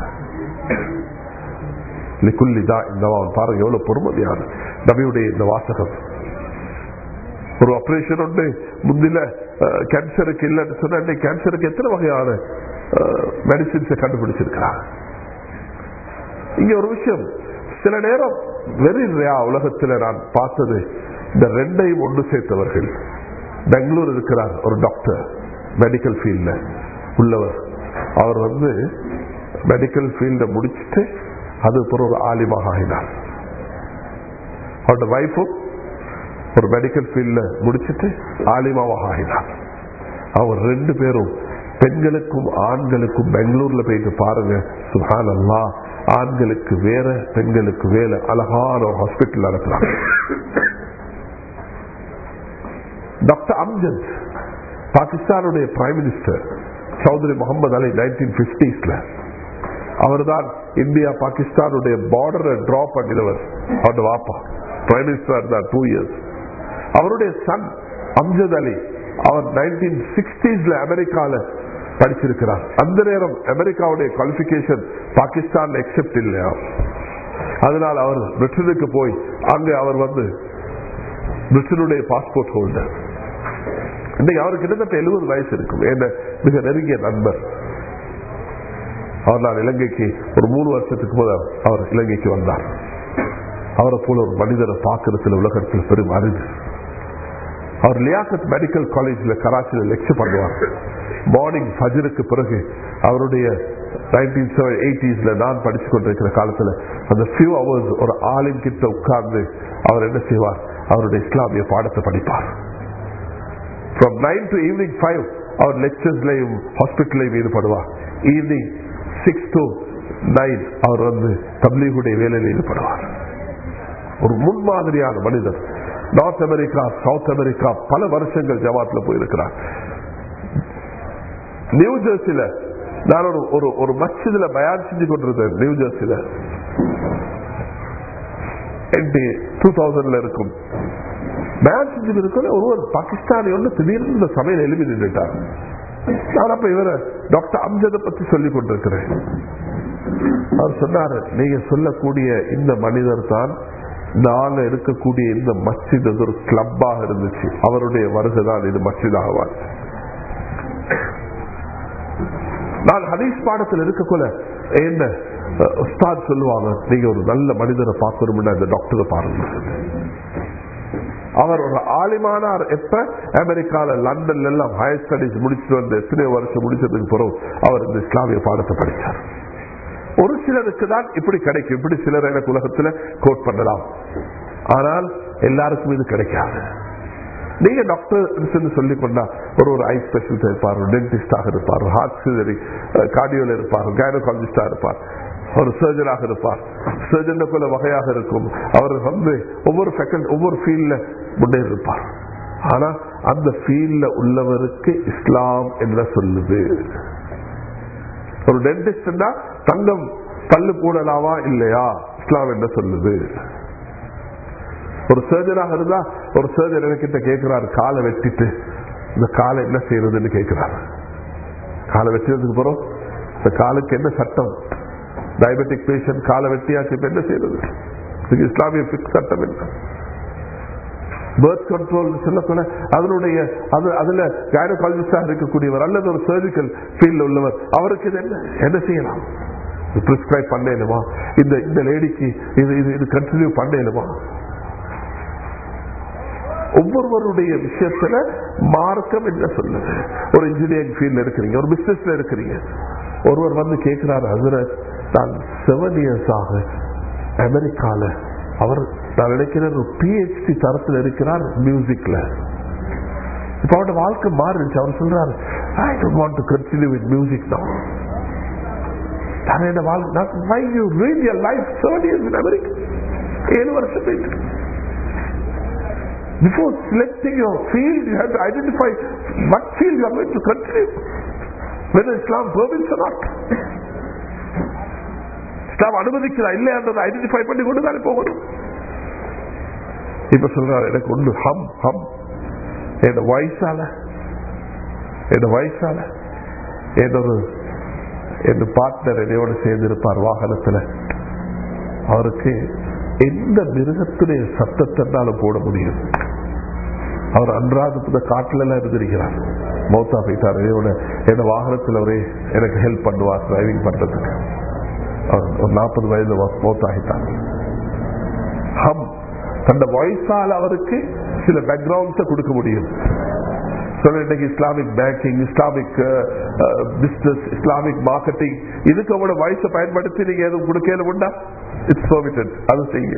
லிக்குல்லிதா இந்த பாருங்க எவ்வளவு பொறுமதியான நபியுடைய இந்த வாசகம் ஒரு ஆபரேஷன் உண்டு முந்தில கேன்சருக்கு இல்லைன்னு சொன்னா இன்னைக்கு கேன்சருக்கு எத்தனை வகையான மெடிசின்ஸை கண்டுபிடிச்சிருக்கிறாங்க இங்க ஒரு விஷயம் சில நேரம் வெரி ரேயா உலகத்தில் நான் பார்த்தது இந்த ரெண்டையும் ஒன்று சேர்த்தவர்கள் பெங்களூர் இருக்கிறார் ஒரு டாக்டர் மெடிக்கல் ஃபீல்ட்ல உள்ளவர் அவர் வந்து மெடிக்கல் ஃபீல்ட முடிச்சுட்டு அது அப்புறம் ஒரு ஆலிமாக ஆகினார் அவரோட வைஃபும் ஒரு மெடிக்கல் ஃபீல்ட்ல முடிச்சுட்டு ஆலிமாவாக ஆகினார் அவர் ரெண்டு பேரும் பெண்களுக்கும் ஆண்களுக்கும் பெங்களூர்ல போயிட்டு பாருங்க சுஹான் அல்லா ஆண்களுக்கு வேற பெண்களுக்கு வேற அழகான ஒரு ஹாஸ்பிட்டல் நடத்துறாங்க டாக்டர் அம்ஜத் பாகிஸ்தானுடைய prime minister Chaudhry Muhammad Ali nineteen பிப்டிஸ்ல அவர் தான் இந்தியா பாகிஸ்தானுடைய பார்டரை டிரா பண்ணினவர் அவருடைய வாப்பா பிரைம் மினிஸ்டர் இருந்தார் டூ இயர்ஸ் அவருடைய சன் அம்ஜத் அலி அவர் நைன்டீன் சிக்ஸ்டீஸ்ல அமெரிக்கால படிச்சிருக்கிறார் அந்த நேரம் அமெரிக்காவுடைய குவாலிபிகேஷன் பாகிஸ்தான் எக்ஸெப்ட் இல்லையா அதனால் அவர் பிரிட்டனுக்கு போய் அங்க அவர் வந்து பிரிட்டனுடைய பாஸ்போர்ட் ஹோல்டர் இன்னைக்கு அவருக்கு கிட்டத்தட்ட எழுபது வயசு இருக்கும் என்ன மிக நெருங்கிய நண்பர் அவர் நான் இலங்கைக்கு ஒரு மூணு வருஷத்துக்கு போது அவர் இலங்கைக்கு வந்தார் அவரை போல ஒரு மனிதரை பார்க்கறதுல உலகத்தில் பெரும் அறிவு அவர் லியாக்கத் மெடிக்கல் காலேஜ்ல கராச்சியில் லெக்சர் பண்ணுவார் மார்னிங் ஃபஜருக்கு பிறகு அவருடைய நைன்டீன் செவன் எயிட்டிஸ்ல நான் படிச்சு கொண்டிருக்கிற காலத்துல அந்த ஃபியூ ஹவர்ஸ் ஒரு ஆளின் கிட்ட உட்கார்ந்து அவர் என்ன செய்வார் அவருடைய இஸ்லாமிய பாடத்தை படிப்பார் from nine to evening five அவர் லெக்சர்ஸ்லையும் ஹாஸ்பிட்டலையும் ஈடுபடுவார் ஈவினிங் சிக்ஸ் டு நைன் அவர் வந்து தப்லீகுடைய வேலையில் ஈடுபடுவார் ஒரு முன்மாதிரியான மனிதர் நார்த் அமெரிக்கா சவுத் அமெரிக்கா பல வருஷங்கள் ஜமாத்ல போயிருக்கிறார் நியூ ஜெர்சில நான் ஒரு ஒரு ஒரு மச்சிதுல பயான் செஞ்சு கொண்டிருந்தேன் நியூ ஜெர்சில டூ தௌசண்ட்ல இருக்கும் பயான் செஞ்சு இருக்கிற ஒருவர் பாகிஸ்தானி ஒன்று திடீர்னு இந்த சபையில் எழுதி நின்றுட்டார் நான் அப்ப இவரை டாக்டர் அம்ஜதை பத்தி சொல்லிக் கொண்டிருக்கிறேன் அவர் சொன்னாரு நீங்க சொல்லக்கூடிய இந்த மனிதர் தான் நாங்க இருக்கக்கூடிய இந்த மஸ்ஜித் அது ஒரு கிளப்பாக இருந்துச்சு அவருடைய வருகை தான் இது மஸ்ஜிதாக நான் ஹதீஸ் பாடத்தில் இருக்கக்குள்ள என்ன உஸ்தாத் சொல்லுவாங்க நீங்க ஒரு நல்ல மனிதரை பார்க்கணும்னா இந்த டாக்டரை பாருங்க அவர் ஒரு ஆலிமானார் எப்ப அமெரிக்கால லண்டன்ல எல்லாம் ஹையர் ஸ்டடிஸ் முடிச்சுட்டு வந்து எத்தனை வருஷம் முடிச்சதுக்கு பிறகு அவர் இந்த இஸ்லாமிய பாடத்தை படித்தார் ஒரு சிலருக்கு தான் இப்படி கிடைக்கும் இப்படி சிலர் எனக்கு உலகத்துல கோட் பண்ணலாம் ஆனால் எல்லாருக்கும் இது கிடைக்காது நீங்க டாக்டர் சொல்லி கொண்டா ஒரு ஒரு ஐ ஸ்பெஷலிஸ்ட் இருப்பார் டென்டிஸ்டாக இருப்பார் ஹார்ட் சர்ஜரி கார்டியோல இருப்பார் கைனகாலஜிஸ்டா இருப்பார் ஒரு சர்ஜனாக இருப்பார் சர்ஜன் போல வகையாக இருக்கும் அவர் வந்து ஒவ்வொரு செகண்ட் ஒவ்வொரு ஃபீல்ட்ல முன்னேறி இருப்பார் ஆனா அந்த ஃபீல்ட்ல உள்ளவருக்கு இஸ்லாம் என்ன சொல்லுது ஒரு டென்டிஸ்ட் தங்கம் பல்லு போடலாமா இல்லையா இஸ்லாம் என்ன சொல்லுது ஒரு சர்ஜனாக இருந்தா ஒரு சர்ஜன் கிட்ட கேட்கிறாரு காலை வெட்டிட்டு இந்த காலை என்ன செய்யறதுன்னு கேட்கிறாரு காலை வெட்டினதுக்கு அப்புறம் இந்த காலுக்கு என்ன சட்டம் டயபெட்டிக் பேஷண்ட் காலை வெட்டியாச்சு இப்ப என்ன செய்யறது இதுக்கு இஸ்லாமிய சட்டம் என்ன பேர்த் கண்ட்ரோல் சொல்லக்கூட அதனுடைய அது அதுல கைனகாலஜிஸ்டா இருக்கக்கூடியவர் அல்லது ஒரு சர்ஜிக்கல் ஃபீல்ட்ல உள்ளவர் அவருக்கு இது என்ன என்ன செய்யலாம் பிரிஸ்கிரைப் பண்ணேனுமா இந்த இந்த லேடிக்கு இது இது இது கண்டினியூ பண்ணேனுமா ஒவ்வொருவருடைய விஷயத்துல மார்க்கம் என்ன சொல்லுது ஒரு இன்ஜினியரிங் ஃபீல்ட்ல இருக்கிறீங்க ஒரு பிசினஸ்ல இருக்கிறீங்க ஒருவர் வந்து கேட்கிறாரு அதுல நான் செவன் இயர்ஸ் ஆக அமெரிக்கால அவர் நான் நினைக்கிறேன் ஒரு பிஹெச்டி தரத்தில் இருக்கிறார் மியூசிக்ல இப்ப அவரோட வாழ்க்கை மாறிடுச்சு அவர் சொல்றாரு I don't want to continue with music தான் என்னோட வாழ்க்கை why you read your life seven years in America ஏழு வருஷம் போயிட்டு Before selecting your field, you have to identify what field you are going to continue. Whether Islam permits or not. Islam அனுமதிக்கிறா இல்லையான்றதை identify பண்ணி கொண்டு தானே போகணும் இப்ப சொல்றாரு எனக்கு ஒன்று ஹம் ஹம் என் வயசால என் வயசால என்னொரு என் பார்ட்னர் என்னையோட சேர்ந்து இருப்பார் வாகனத்துல அவருக்கு எந்த மிருகத்துடைய சத்தத்தினாலும் போட முடியும் அவர் அன்றாத காட்டுல எல்லாம் இருந்திருக்கிறார் மௌத்தா போயிட்டார் என்னோட என் வாகனத்தில் அவரே எனக்கு ஹெல்ப் பண்ணுவார் டிரைவிங் பண்றதுக்கு அவர் ஒரு நாற்பது வயது மௌத்தாகிட்டார் ஹம் தந்த வயசால் அவருக்கு சில பேக்ரவுண்ட்ஸை கொடுக்க முடியும் சொல்ல இன்னைக்கு Islamic banking Islamic business Islamic marketing இதுக்கு அவங்களோட வயசை பயன்படுத்தி நீங்க எதுவும் கொடுக்கல உண்டா இட்ஸ் பெர்மிட்டட் அது செய்யுங்க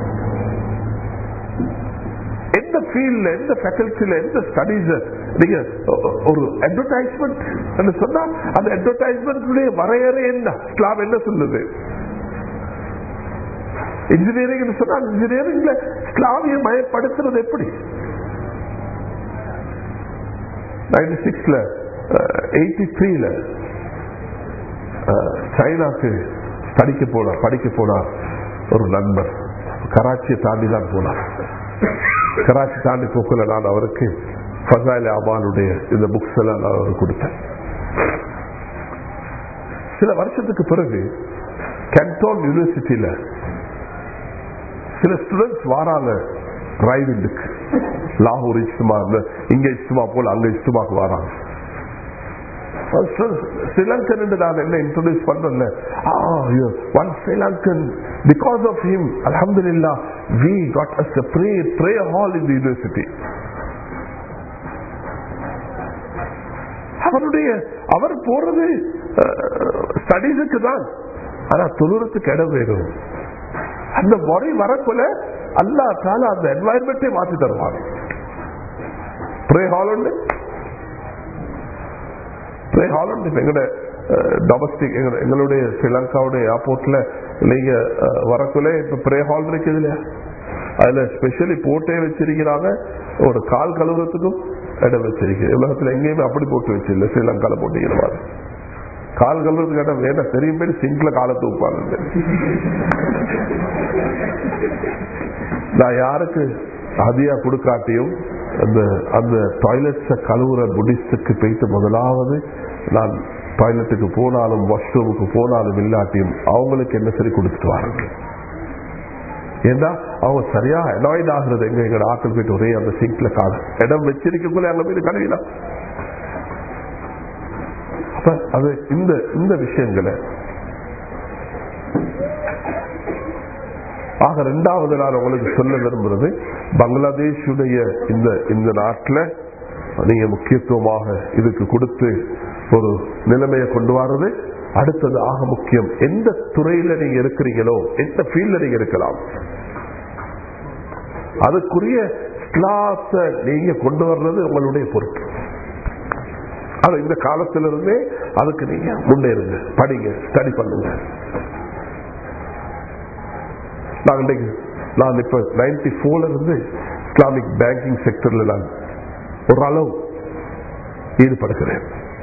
எந்த ஃபீல்ட்ல எந்த ஃபேக்கல்டில எந்த ஸ்டடீஸ் நீங்க ஒரு அட்வர்டைஸ்மெண்ட் சொன்னா அந்த அட்வர்டைஸ்மெண்ட் வரையறை என்ன இஸ்லாம் என்ன சொல்லுது இன்ஜினியரிங் சொன்னா இன்ஜினியரிங்ல இஸ்லாமிய மயப்படுத்துறது எப்படி நைன்டி சிக்ஸ்ல எயிட்டி த்ரீல சைனாக்கு படிக்க போனார் படிக்க போனார் ஒரு நண்பர் கராச்சியை தாண்டி தான் போனார் கராச்சி தாண்டி போக்கல நான் அவருக்கு ஃபசாயில் அமானுடைய இந்த புக்ஸ் எல்லாம் நான் அவருக்கு கொடுத்தேன் சில வருஷத்துக்கு பிறகு கேன்டோன் யூனிவர்சிட்டியில சில ஸ்டூடெண்ட்ஸ் வாராங்க டிரைவிங்குக்கு லாகூர் இஸ்துமா இங்க இஸ்துமா போல அங்க இஸ்துமாக்கு வராங்க ஸ்ரீலங்கன் நான் என்ன இன்ட்ரோடியூஸ் பண்ணல one Sri Lankan because of him அலமதுல்லா we got as pray pray hall in university அவருடைய அவர் போறது ஸ்டடீஸுக்கு தான் ஆனா தொழுறதுக்கு இடம் வேணும் அந்த முறை வரக்குள்ள அல்லா தால அந்த என்வாயன்மெண்டே மாற்றி தருவாங்க ப்ரே ஹால் உண்டு ப்ரே ஹால் உண்டு எங்கட டொமஸ்டிக் எங்களுடைய ஸ்ரீலங்காவுடைய ஏர்போர்ட்ல நீங்க வரக்குள்ள இப்ப ப்ரே ஹால் இருக்குது இல்லையா அதுல ஸ்பெஷலி போட்டே வச்சிருக்கிறாங்க ஒரு கால் கழுவுறதுக்கும் இடம் வச்சிருக்கு உலகத்துல எங்கேயுமே அப்படி போட்டு வச்சிருல ஸ்ரீலங்கால போட்டிக்கிற மாதிரி கால் கழுவுறதுக்கு இடம் வேணா தெரியும் பேர் சிங்க்ல காலை தூப்பாங்க நான் யாருக்கு அதியா கொடுக்காட்டியும் அந்த அந்த டாய்லெட்ஸ கழுவுற புடிஸ்டுக்கு போயிட்டு முதலாவது நான் டாய்லெட்டுக்கு போனாலும் வாஷ்ரூமுக்கு போனாலும் இல்லாட்டியும் அவங்களுக்கு என்ன சரி கொடுத்துட்டு வராங்க ஏன்னா அவங்க சரியா அனாய்ட் ஆகுறது எங்க எங்க ஆக்கள் போயிட்டு ஒரே அந்த சிங்க்ல கால இடம் வச்சிருக்கக்குள்ள அங்க போயிட்டு கழுவிலாம் அப்ப அது இந்த இந்த விஷயங்களை ஆக ரெண்டாவது நான் உங்களுக்கு சொல்ல விரும்புறது பங்களாதேஷுடைய இந்த இந்த நாட்டில் நீங்க முக்கியத்துவமாக இதுக்கு கொடுத்து ஒரு நிலைமையை கொண்டு வர்றது அடுத்தது ஆக முக்கியம் எந்த துறையில நீங்க இருக்கிறீங்களோ எந்த ஃபீல்ட்ல நீங்க இருக்கலாம் அதுக்குரிய கிளாஸ நீங்க கொண்டு வர்றது உங்களுடைய பொறுப்பு அது இந்த காலத்திலிருந்தே அதுக்கு நீங்க முன்னேறுங்க படிங்க ஸ்டடி பண்ணுங்க நான் இன்றைக்கு நான் இப்ப நைன்டி போர்ல இருந்து இஸ்லாமிக் பேங்கிங் செக்டர்ல நான் ஒரு அளவு ஈடுபடுகிறேன்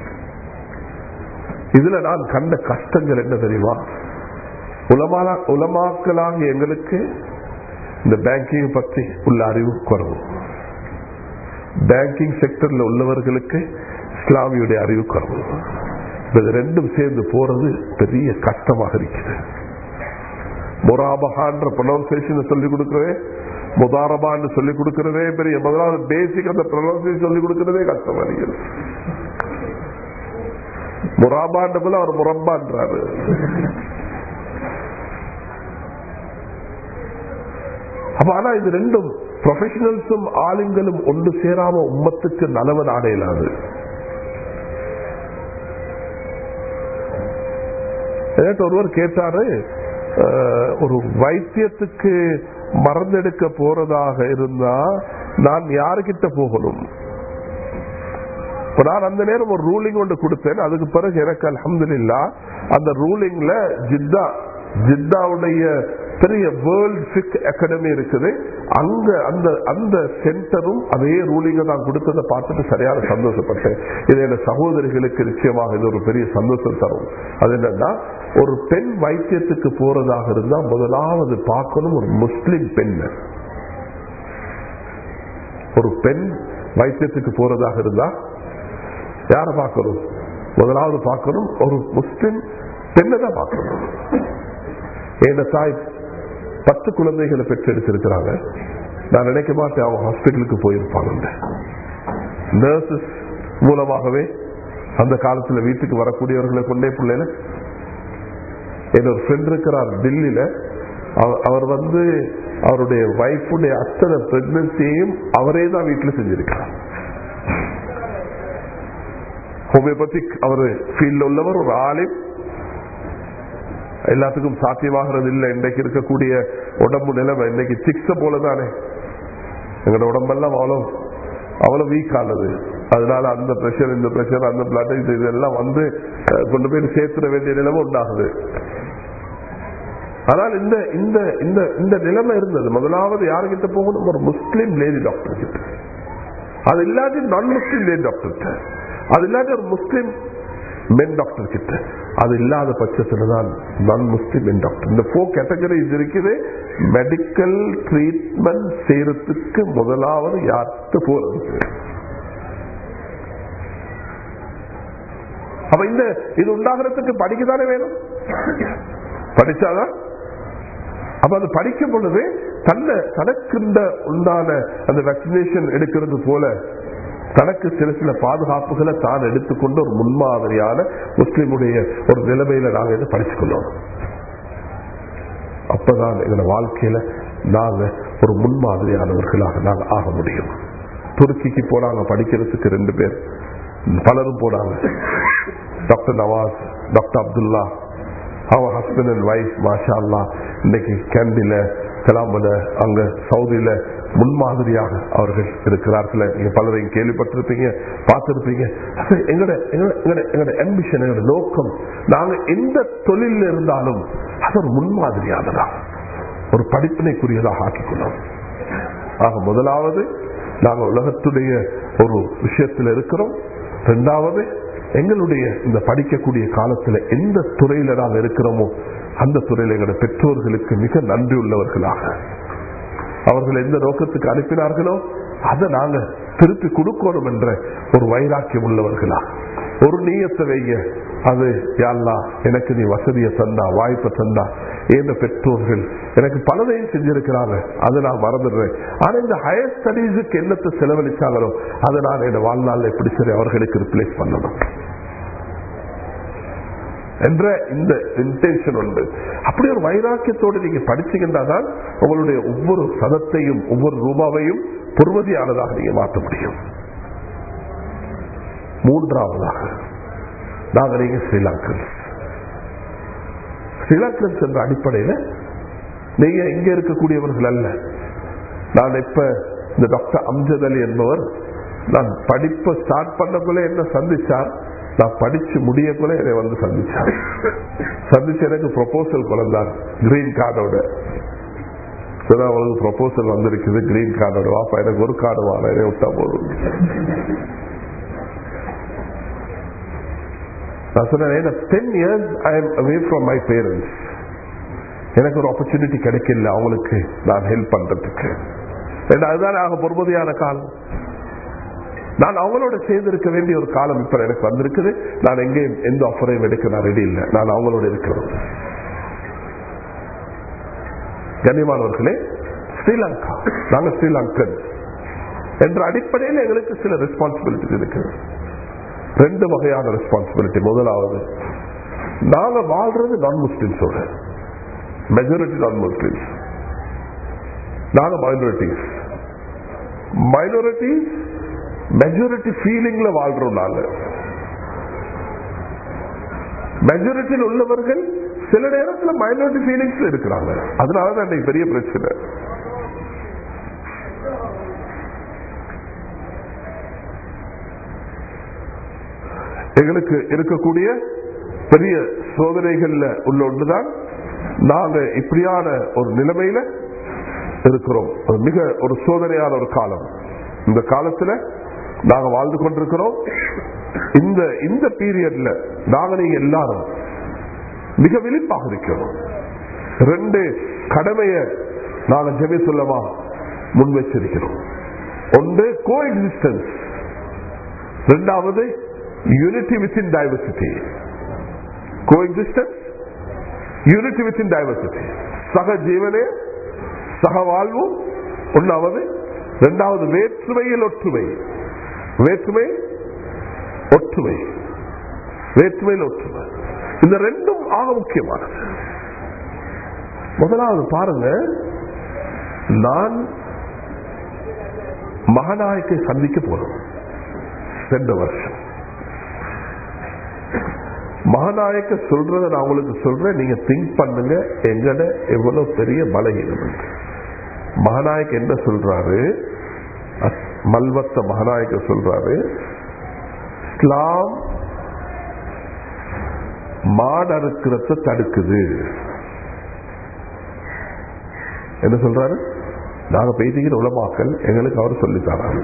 இதுல நான் கண்ட கஷ்டங்கள் என்ன தெரியுமா உலமா உலமாக்கலாக எங்களுக்கு இந்த பேங்கிங் பற்றி உள்ள அறிவு குறவு பேங்கிங் செக்டர்ல உள்ளவர்களுக்கு இஸ்லாமியுடைய அறிவு குறவு இது ரெண்டும் சேர்ந்து போறது பெரிய கஷ்டமாக இருக்கிறது முராபகான்ற ப்ரொனவுன்சியேஷன் சொல்லிக் கொடுக்கிறேன் முதாரபான்னு சொல்லிக் கொடுக்கிறதே பெரிய முதலாவது பேசிக் அந்த ப்ரொனவுன்சியேஷன் சொல்லிக் கொடுக்கிறதே கஷ்டமா இருக்கிறது முராபான்ற போல அவர் முரம்பான்றாரு அப்ப ஆனா இது ரெண்டும் ப்ரொஃபஷனல்ஸும் ஆளுங்களும் ஒன்று சேராம உம்மத்துக்கு நலவன் அடையலாது ஒருவர் கேட்டாரு ஒரு வைத்தியத்துக்கு மறந்தெடுக்க போறதாக இருந்தா நான் யாருக்கிட்ட போகணும் நான் அந்த நேரம் ஒரு ரூலிங் ஒன்று கொடுத்தேன் அதுக்கு பிறகு எனக்கு அலமதுல்லா அந்த ரூலிங்ல ஜித்தா ஜித்தாவுடைய பெரிய வேர்ல்ட் ஃபிக் அகாடமி இருக்குது அங்க அந்த அந்த சென்டரும் அதே ரூலிங்க நான் கொடுத்ததை பார்த்துட்டு சரியான சந்தோஷப்பட்டேன் இது என் சகோதரிகளுக்கு நிச்சயமாக இது ஒரு பெரிய சந்தோஷம் தரும் அது என்னன்னா ஒரு பெண் வைத்தியத்துக்கு போறதாக இருந்தா முதலாவது பார்க்கணும் ஒரு முஸ்லிம் பெண் ஒரு பெண் வைத்தியத்துக்கு போறதாக இருந்தா யார பார்க்கணும் முதலாவது பார்க்கணும் ஒரு முஸ்லிம் பெண்ணை தான் பார்க்கணும் என் தாய் பத்து குழந்தைகளை பெற்றெடுத்திருக்கிறாங்க நான் நினைக்க மாட்டேன் அவங்க ஹாஸ்பிட்டலுக்கு போயிருப்பாங்க நர்சஸ் மூலமாகவே அந்த காலத்துல வீட்டுக்கு வரக்கூடியவர்களை கொண்டே பிள்ளைல என்னோட ஃப்ரெண்ட் இருக்கிறார் டெல்லியில அவ- அவர் வந்து அவருடைய வைஃபுடைய அத்தனை பிரெக்னன்சியையும் அவரே தான் வீட்டில் செஞ்சிருக்கிறார் ஹோமியோபதிக் அவர் ஃபீல்ட்ல உள்ளவர் ஒரு ஆளின் எல்லாத்துக்கும் சாத்தியமாகிறது இல்லை இன்றைக்கு இருக்கக்கூடிய உடம்பு நிலைமை இன்னைக்கு சிக்ஸ போல தானே எங்களோட உடம்பெல்லாம் அவ்வளோ அவ்வளவு வீக் ஆனது அதனால அந்த பிரஷர் இந்த பிரஷர் அந்த பிளட் இது இதெல்லாம் வந்து அஹ், கொண்டு போய் சேர்த்துட வேண்டிய நிலைமை உண்டாகுது ஆனால் இந்த இந்த இந்த இந்த நிலைமை இருந்தது முதலாவது யாருக்கிட்ட போகணும் ஒரு முஸ்லீம் லேடி டாக்டர் கிட்ட அது இல்லாட்டி நான் முஸ்லீம் லேடி டாக்டர் அது இல்லாட்டி ஒரு முஸ்லீம் மென் டாக்டர் கிட்ட அது இல்லாத பட்சத்துல தான் நான் முஸ்லீம் மென் டாக்டர் இந்த ஃபோர் கேட்டகரிஸ் இருக்குது மெடிக்கல் ட்ரீட்மெண்ட் செய்யறதுக்கு முதலாவது யார்கிட்ட போறது அப்ப இந்த இது உண்டாகிறதுக்கு படிக்கத்தானே வேணும் படிச்சாதான் அப்ப அது படிக்கும் பொழுது தன்னை தனக்கு உண்டான அந்த வேக்சினேஷன் எடுக்கிறது போல தனக்கு சில சில பாதுகாப்புகளை தான் எடுத்துக்கொண்டு ஒரு முன்மாதிரியான முஸ்லிமுடைய ஒரு நிலைமையில நாங்க இதை படிச்சுக்கொள்ளணும் அப்பதான் எங்களோட வாழ்க்கையில நாங்க ஒரு முன்மாதிரியானவர்களாக நாங்க ஆக முடியும் துருக்கிக்கு போனாங்க படிக்கிறதுக்கு ரெண்டு பேர் பலரும் போனாங்க டாக்டர் நவாஸ் டாக்டர் அப்துல்லா அவங்க ஹஸ்பண்ட் அண்ட் ஒய்ஃப் மாஷா அல்லா இன்னைக்கு கேண்டில கலாமல அங்க சவுதியில முன்மாதிரியாக அவர்கள் இருக்கிறார்கள் நீங்க பலரையும் கேள்விப்பட்டிருப்பீங்க பார்த்திருப்பீங்க அது எங்களோட எங்களோட- எங்களோட எங்களோட ambition, எங்களோட நோக்கம் நாங்க எந்த தொழில் இருந்தாலும் அது ஒரு முன்மாதிரியானதா ஒரு படிப்பினைக்குரியதாக ஆக்கிக்கொள்ளணும் ஆக முதலாவது நாங்க உலகத்துடைய ஒரு விஷயத்தில் இருக்கிறோம் இரண்டாவது எங்களுடைய இந்த படிக்கக்கூடிய காலத்துல எந்த துறையில நாங்க இருக்கிறோமோ அந்த துறையில எங்களுடைய பெற்றோர்களுக்கு மிக நன்றி உள்ளவர்களாக அவர்கள் எந்த நோக்கத்துக்கு அனுப்பினார்களோ அதை நாங்க திருப்பி கொடுக்கணும் என்ற ஒரு வைராக்கியம் உள்ளவர்களா ஒரு நீயத்தை வைங்க அது யாழ்லா எனக்கு நீ வசதியை தந்தா வாய்ப்பை தந்தா ஏந்த பெற்றோர்கள் எனக்கு பலதையும் செஞ்சிருக்கிறாங்க அதை நான் மறந்துடுறேன் ஆனா இந்த ஹையர் ஸ்டடீஸுக்கு என்னத்தை செலவழிச்சாங்களோ அதை நான் என் வாழ்நாள்ல எப்படி சரி அவர்களுக்கு ரிப்ளேஸ் பண்ணணும் என்ற இந்த இன்டென்ஷன் உண்டு அப்படி ஒரு வைராக்கியத்தோடு நீங்க படிச்சீங்கன்னா தான் உங்களுடைய ஒவ்வொரு சதத்தையும் ஒவ்வொரு ரூபாவையும் பொறுமதியானதாக நீங்க மாற்ற முடியும் மூன்றாவதாக நாங்க நீங்க ஸ்ரீலங்கன்ஸ் ஸ்ரீலங்கன்ஸ் என்ற அடிப்படையில் நீங்க இங்க இருக்கக்கூடியவர்கள் அல்ல நான் இப்ப இந்த டாக்டர் அம்ஜத் அலி என்பவர் நான் படிப்பை ஸ்டார்ட் பண்ணக்குள்ள என்ன சந்திச்சார் நான் படிச்சு முடியக்குள்ள என்னை வந்து சந்திச்சார் சந்திச்சு எனக்கு ப்ரொபோசல் கொண்டார் கிரீன் கார்டோட இப்பதான் அவங்களுக்கு ப்ரொபோசல் வந்திருக்குது கிரீன் கார்டோட வாப்பா எனக்கு ஒரு கார்டு வாங்க என்னை விட்டா போதும் நான் சொன்னேன் ten years I am away from my parents எனக்கு ஒரு ஆப்பர்ச்சுனிட்டி கிடைக்கல அவங்களுக்கு நான் ஹெல்ப் பண்றதுக்கு ஏன்னா அதுதான் ஆக பொறுமதியான காலம் நான் அவங்களோட சேர்ந்து இருக்க வேண்டிய ஒரு காலம் இப்ப எனக்கு வந்திருக்குது நான் எங்கேயும் எந்த ஆஃபரையும் எடுக்க நான் ரெடி இல்லை நான் அவங்களோட இருக்கிறோம் கண்ணியமானவர்களே ஸ்ரீலங்கா நாங்க ஸ்ரீலங்கன் என்ற அடிப்படையில் எங்களுக்கு சில ரெஸ்பான்சிபிலிட்டி இருக்குது ரெண்டு வகையான ரெஸ்பான்சிபிலிட்டி முதலாவது நாங்க வாழ்றது நான் முஸ்லிம்ஸோட மெஜாரிட்டி நான் முஸ்லிம்ஸ் நாங்க மைனாரிட்டிஸ் மைனாரிட்டிஸ் மெஜாரிட்டி ஃபீலிங்ல வாழ்றோம் நாங்க மெஜாரிட்டியில் உள்ளவர்கள் சில நேரத்தில் மைனாரிட்டி ஃபீலிங்ஸ்ல இருக்கிறாங்க அதனாலதான் இன்னைக்கு பெரிய பிரச்சனை எங்களுக்கு இருக்கக்கூடிய பெரிய சோதனைகள்ல உள்ள ஒன்றுதான் நாங்க இப்படியான ஒரு நிலைமையில இருக்கிறோம் அது மிக ஒரு சோதனையான ஒரு காலம் இந்த காலத்துல நாங்க வாழ்ந்து கொண்டிருக்கிறோம் இந்த இந்த பீரியட்ல நாங்க நீங்க எல்லாரும் மிக விழிப்பாக இருக்கிறோம் ரெண்டு கடமைய நாங்க ஜெபி சொல்லமா முன் வச்சிருக்கிறோம் ஒன்று கோ எக்ஸிஸ்டன்ஸ் ரெண்டாவது unity within diversity coexistence unity within diversity சக ஜீவனே சக வாழ்வும் ஒன்றாவது இரண்டாவது வேற்றுமையில் ஒற்றுமை வேற்றுமை ஒற்றுமை வேற்றுமையில் ஒற்றுமை இந்த ரெண்டும் ஆக முக்கியமானது முதலாவது பாருங்க நான் மகநாயக்கை சந்திக்க போறோம் சென்ற வருஷம் மகநாயக்க சொல்றத நான் உங்களுக்கு சொல்றேன் நீங்க திங்க் பண்ணுங்க எங்கட எவ்வளவு பெரிய பலகீனம் என்று. மகநாயக்க என்ன சொல்றாரு அஸ்- மல்வத்த மகநாயக்க சொல்றாரு இஸ்லாம் மாடு அறுக்கிறத தடுக்குது என்ன சொல்றாரு நாங்க பேசிக்கிற உலமாக்கல் எங்களுக்கு அவர் சொல்லித்தாராங்க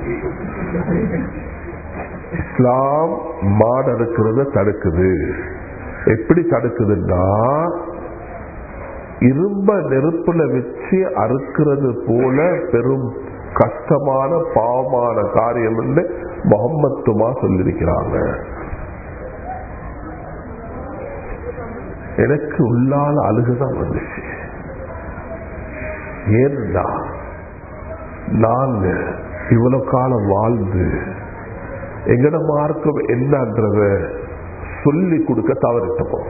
இஸ்லாம் மாடு அறுக்கிறத தடுக்குது எப்படி தடுக்குதுன்னா இரும்ப நெருப்புல வச்சு அறுக்கிறது போல பெரும் கஷ்டமான பாவமான காரியம் என்று முகம்மத்துமா சொல்லியிருக்கிறாங்க எனக்கு உள்ளால அழுகுதான் வந்துச்சு ஏன்னா நாங்க இவ்வளவு காலம் வாழ்ந்து எங்கட மார்க்கம் என்னன்றத சொல்லி கொடுக்க தவறிட்டோம்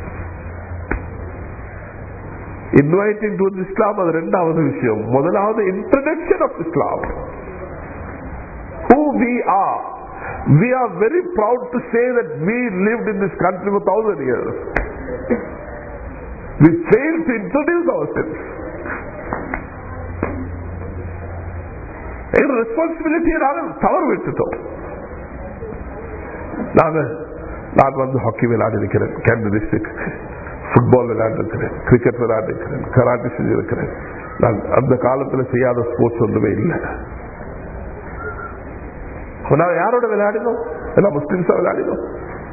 இன்வைட்டிங் டு இஸ்லாம் அது ரெண்டாவது விஷயம் முதலாவது introduction of Islam who we are we are very proud to say that we lived in this country for thousand years we failed to introduce ourselves எங்க ரெஸ்பான்சிபிலிட்டியை நாங்கள் தவறு விட்டுட்டோம் நாங்க நான் வந்து ஹாக்கி விளையாடி இருக்கிறேன் கேண்டர் டிஸ்ட்ரிக்ட் ஃபுட்பால் விளையாடி இருக்கிறேன் கிரிக்கெட் விளையாடி இருக்கிறேன் கராட்டி செஞ்சிருக்கிறேன் நான் அந்த காலத்துல செய்யாத ஸ்போர்ட்ஸ் ஒன்றுமே இல்லை அப்ப நான் யாரோட விளையாடினோம் எல்லாம் முஸ்லிம்ஸா விளையாடினோம்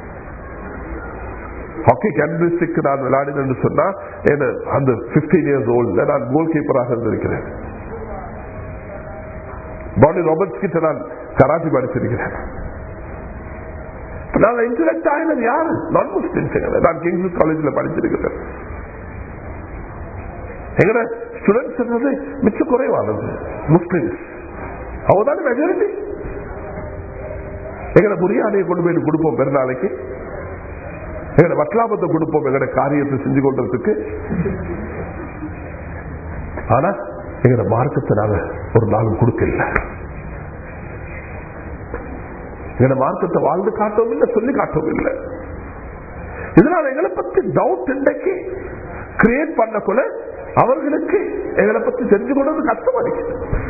ஹாக்கி கேண்டரிஸ்டிக் நான் விளையாடினேன்னு சொன்னா என்ன அந்த பிப்டீன் இயர்ஸ் ஓல்ட்ல நான் கோல் கீப்பராக இருந்திருக்கிறேன் பாடி ராபர்ட்ஸ் கிட்ட நான் கராட்டி படிச்சிருக்கிறேன் நான் இன்டலெக்ட் ஆகினது யாரு நான் முஸ்லிம்ஸ் நான் கிங்ஸ் காலேஜ்ல படிச்சிருக்கிறேன் எங்கட ஸ்டூடெண்ட்ஸ் என்னது மிச்ச குறைவானது முஸ்லிம்ஸ் அவதான மெஜாரிட்டி எங்கட புரியாதையை கொண்டு போயிட்டு கொடுப்போம் பெருநாளைக்கு எங்கட வட்லாபத்தை கொடுப்போம் எங்கட காரியத்தை செஞ்சு கொள்றதுக்கு ஆனா எங்கட மார்க்கத்தை நாங்க ஒரு நாளும் கொடுக்கல எங்கட மார்க்கத்தை வாழ்ந்து காட்டவும் இல்லை சொல்லி காட்டவும் இல்லை இதனால எங்களை பத்தி டவுட் இன்றைக்கு கிரியேட் பண்ணக்குள்ள அவர்களுக்கு எங்களை பத்தி தெரிஞ்சு கொண்டது கஷ்டமா இருக்கு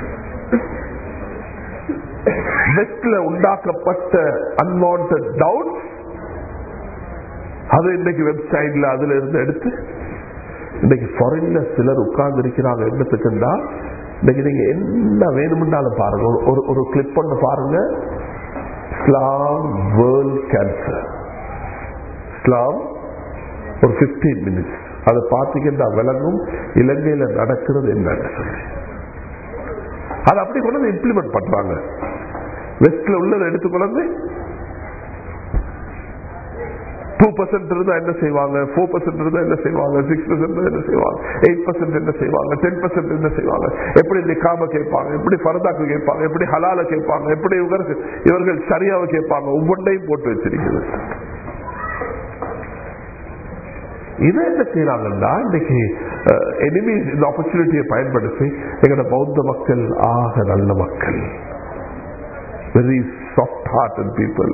வெஸ்ட்ல உண்டாக்கப்பட்ட அன்வான்ட் டவுட் அது இன்னைக்கு வெப்சைட்ல அதுல இருந்து எடுத்து இன்னைக்கு ஃபாரின்ல சிலர் உட்கார்ந்து இருக்கிறாங்க என்னத்துக்குண்டா இன்னைக்கு நீங்க என்ன வேணும்னாலும் பாருங்க ஒரு- ஒரு ஒரு கிளிப் ஒன்று பாருங்க இஸ்லாம் வேர்ல்ட் கேன்சர் இஸ்லாம் ஒரு 15 மினிட்ஸ் அதை பார்த்தீங்கன்னா விளங்கும் இலங்கையில நடக்கிறது என்னன்னு சொல்லி அதை அப்படி கொண்டு வந்து இம்ப்ளிமெண்ட் பண்றாங்க வெஸ்ட்ல உள்ளதை எடுத்து கொண்டு டூ பர்சன்ட் இருந்தா என்ன செய்வாங்க ஃபோர் பர்சன்ட் இருந்தா என்ன செய்வாங்க சிக்ஸ் பர்சன்ட் என்ன செய்வாங்க எயிட் பர்சன்ட் என்ன செய்வாங்க டென் பர்சன்ட் என்ன செய்வாங்க எப்படி நிக்காம கேட்பாங்க எப்படி பரதாக்கு கேட்பாங்க எப்படி ஹலால கேட்பாங்க எப்படி இவருக்கு இவர்கள் சரியாவை கேட்பாங்க ஒவ்வொன்றையும் போட்டு வச்சிருக்கிறது இதை என்ன செய்யறாங்கன்னா இன்னைக்கு எனிமி இந்த ஆப்பர்ச்சுனிட்டியை பயன்படுத்தி எங்களோட பௌத்த மக்கள் ஆக நல்ல மக்கள் very soft heart and people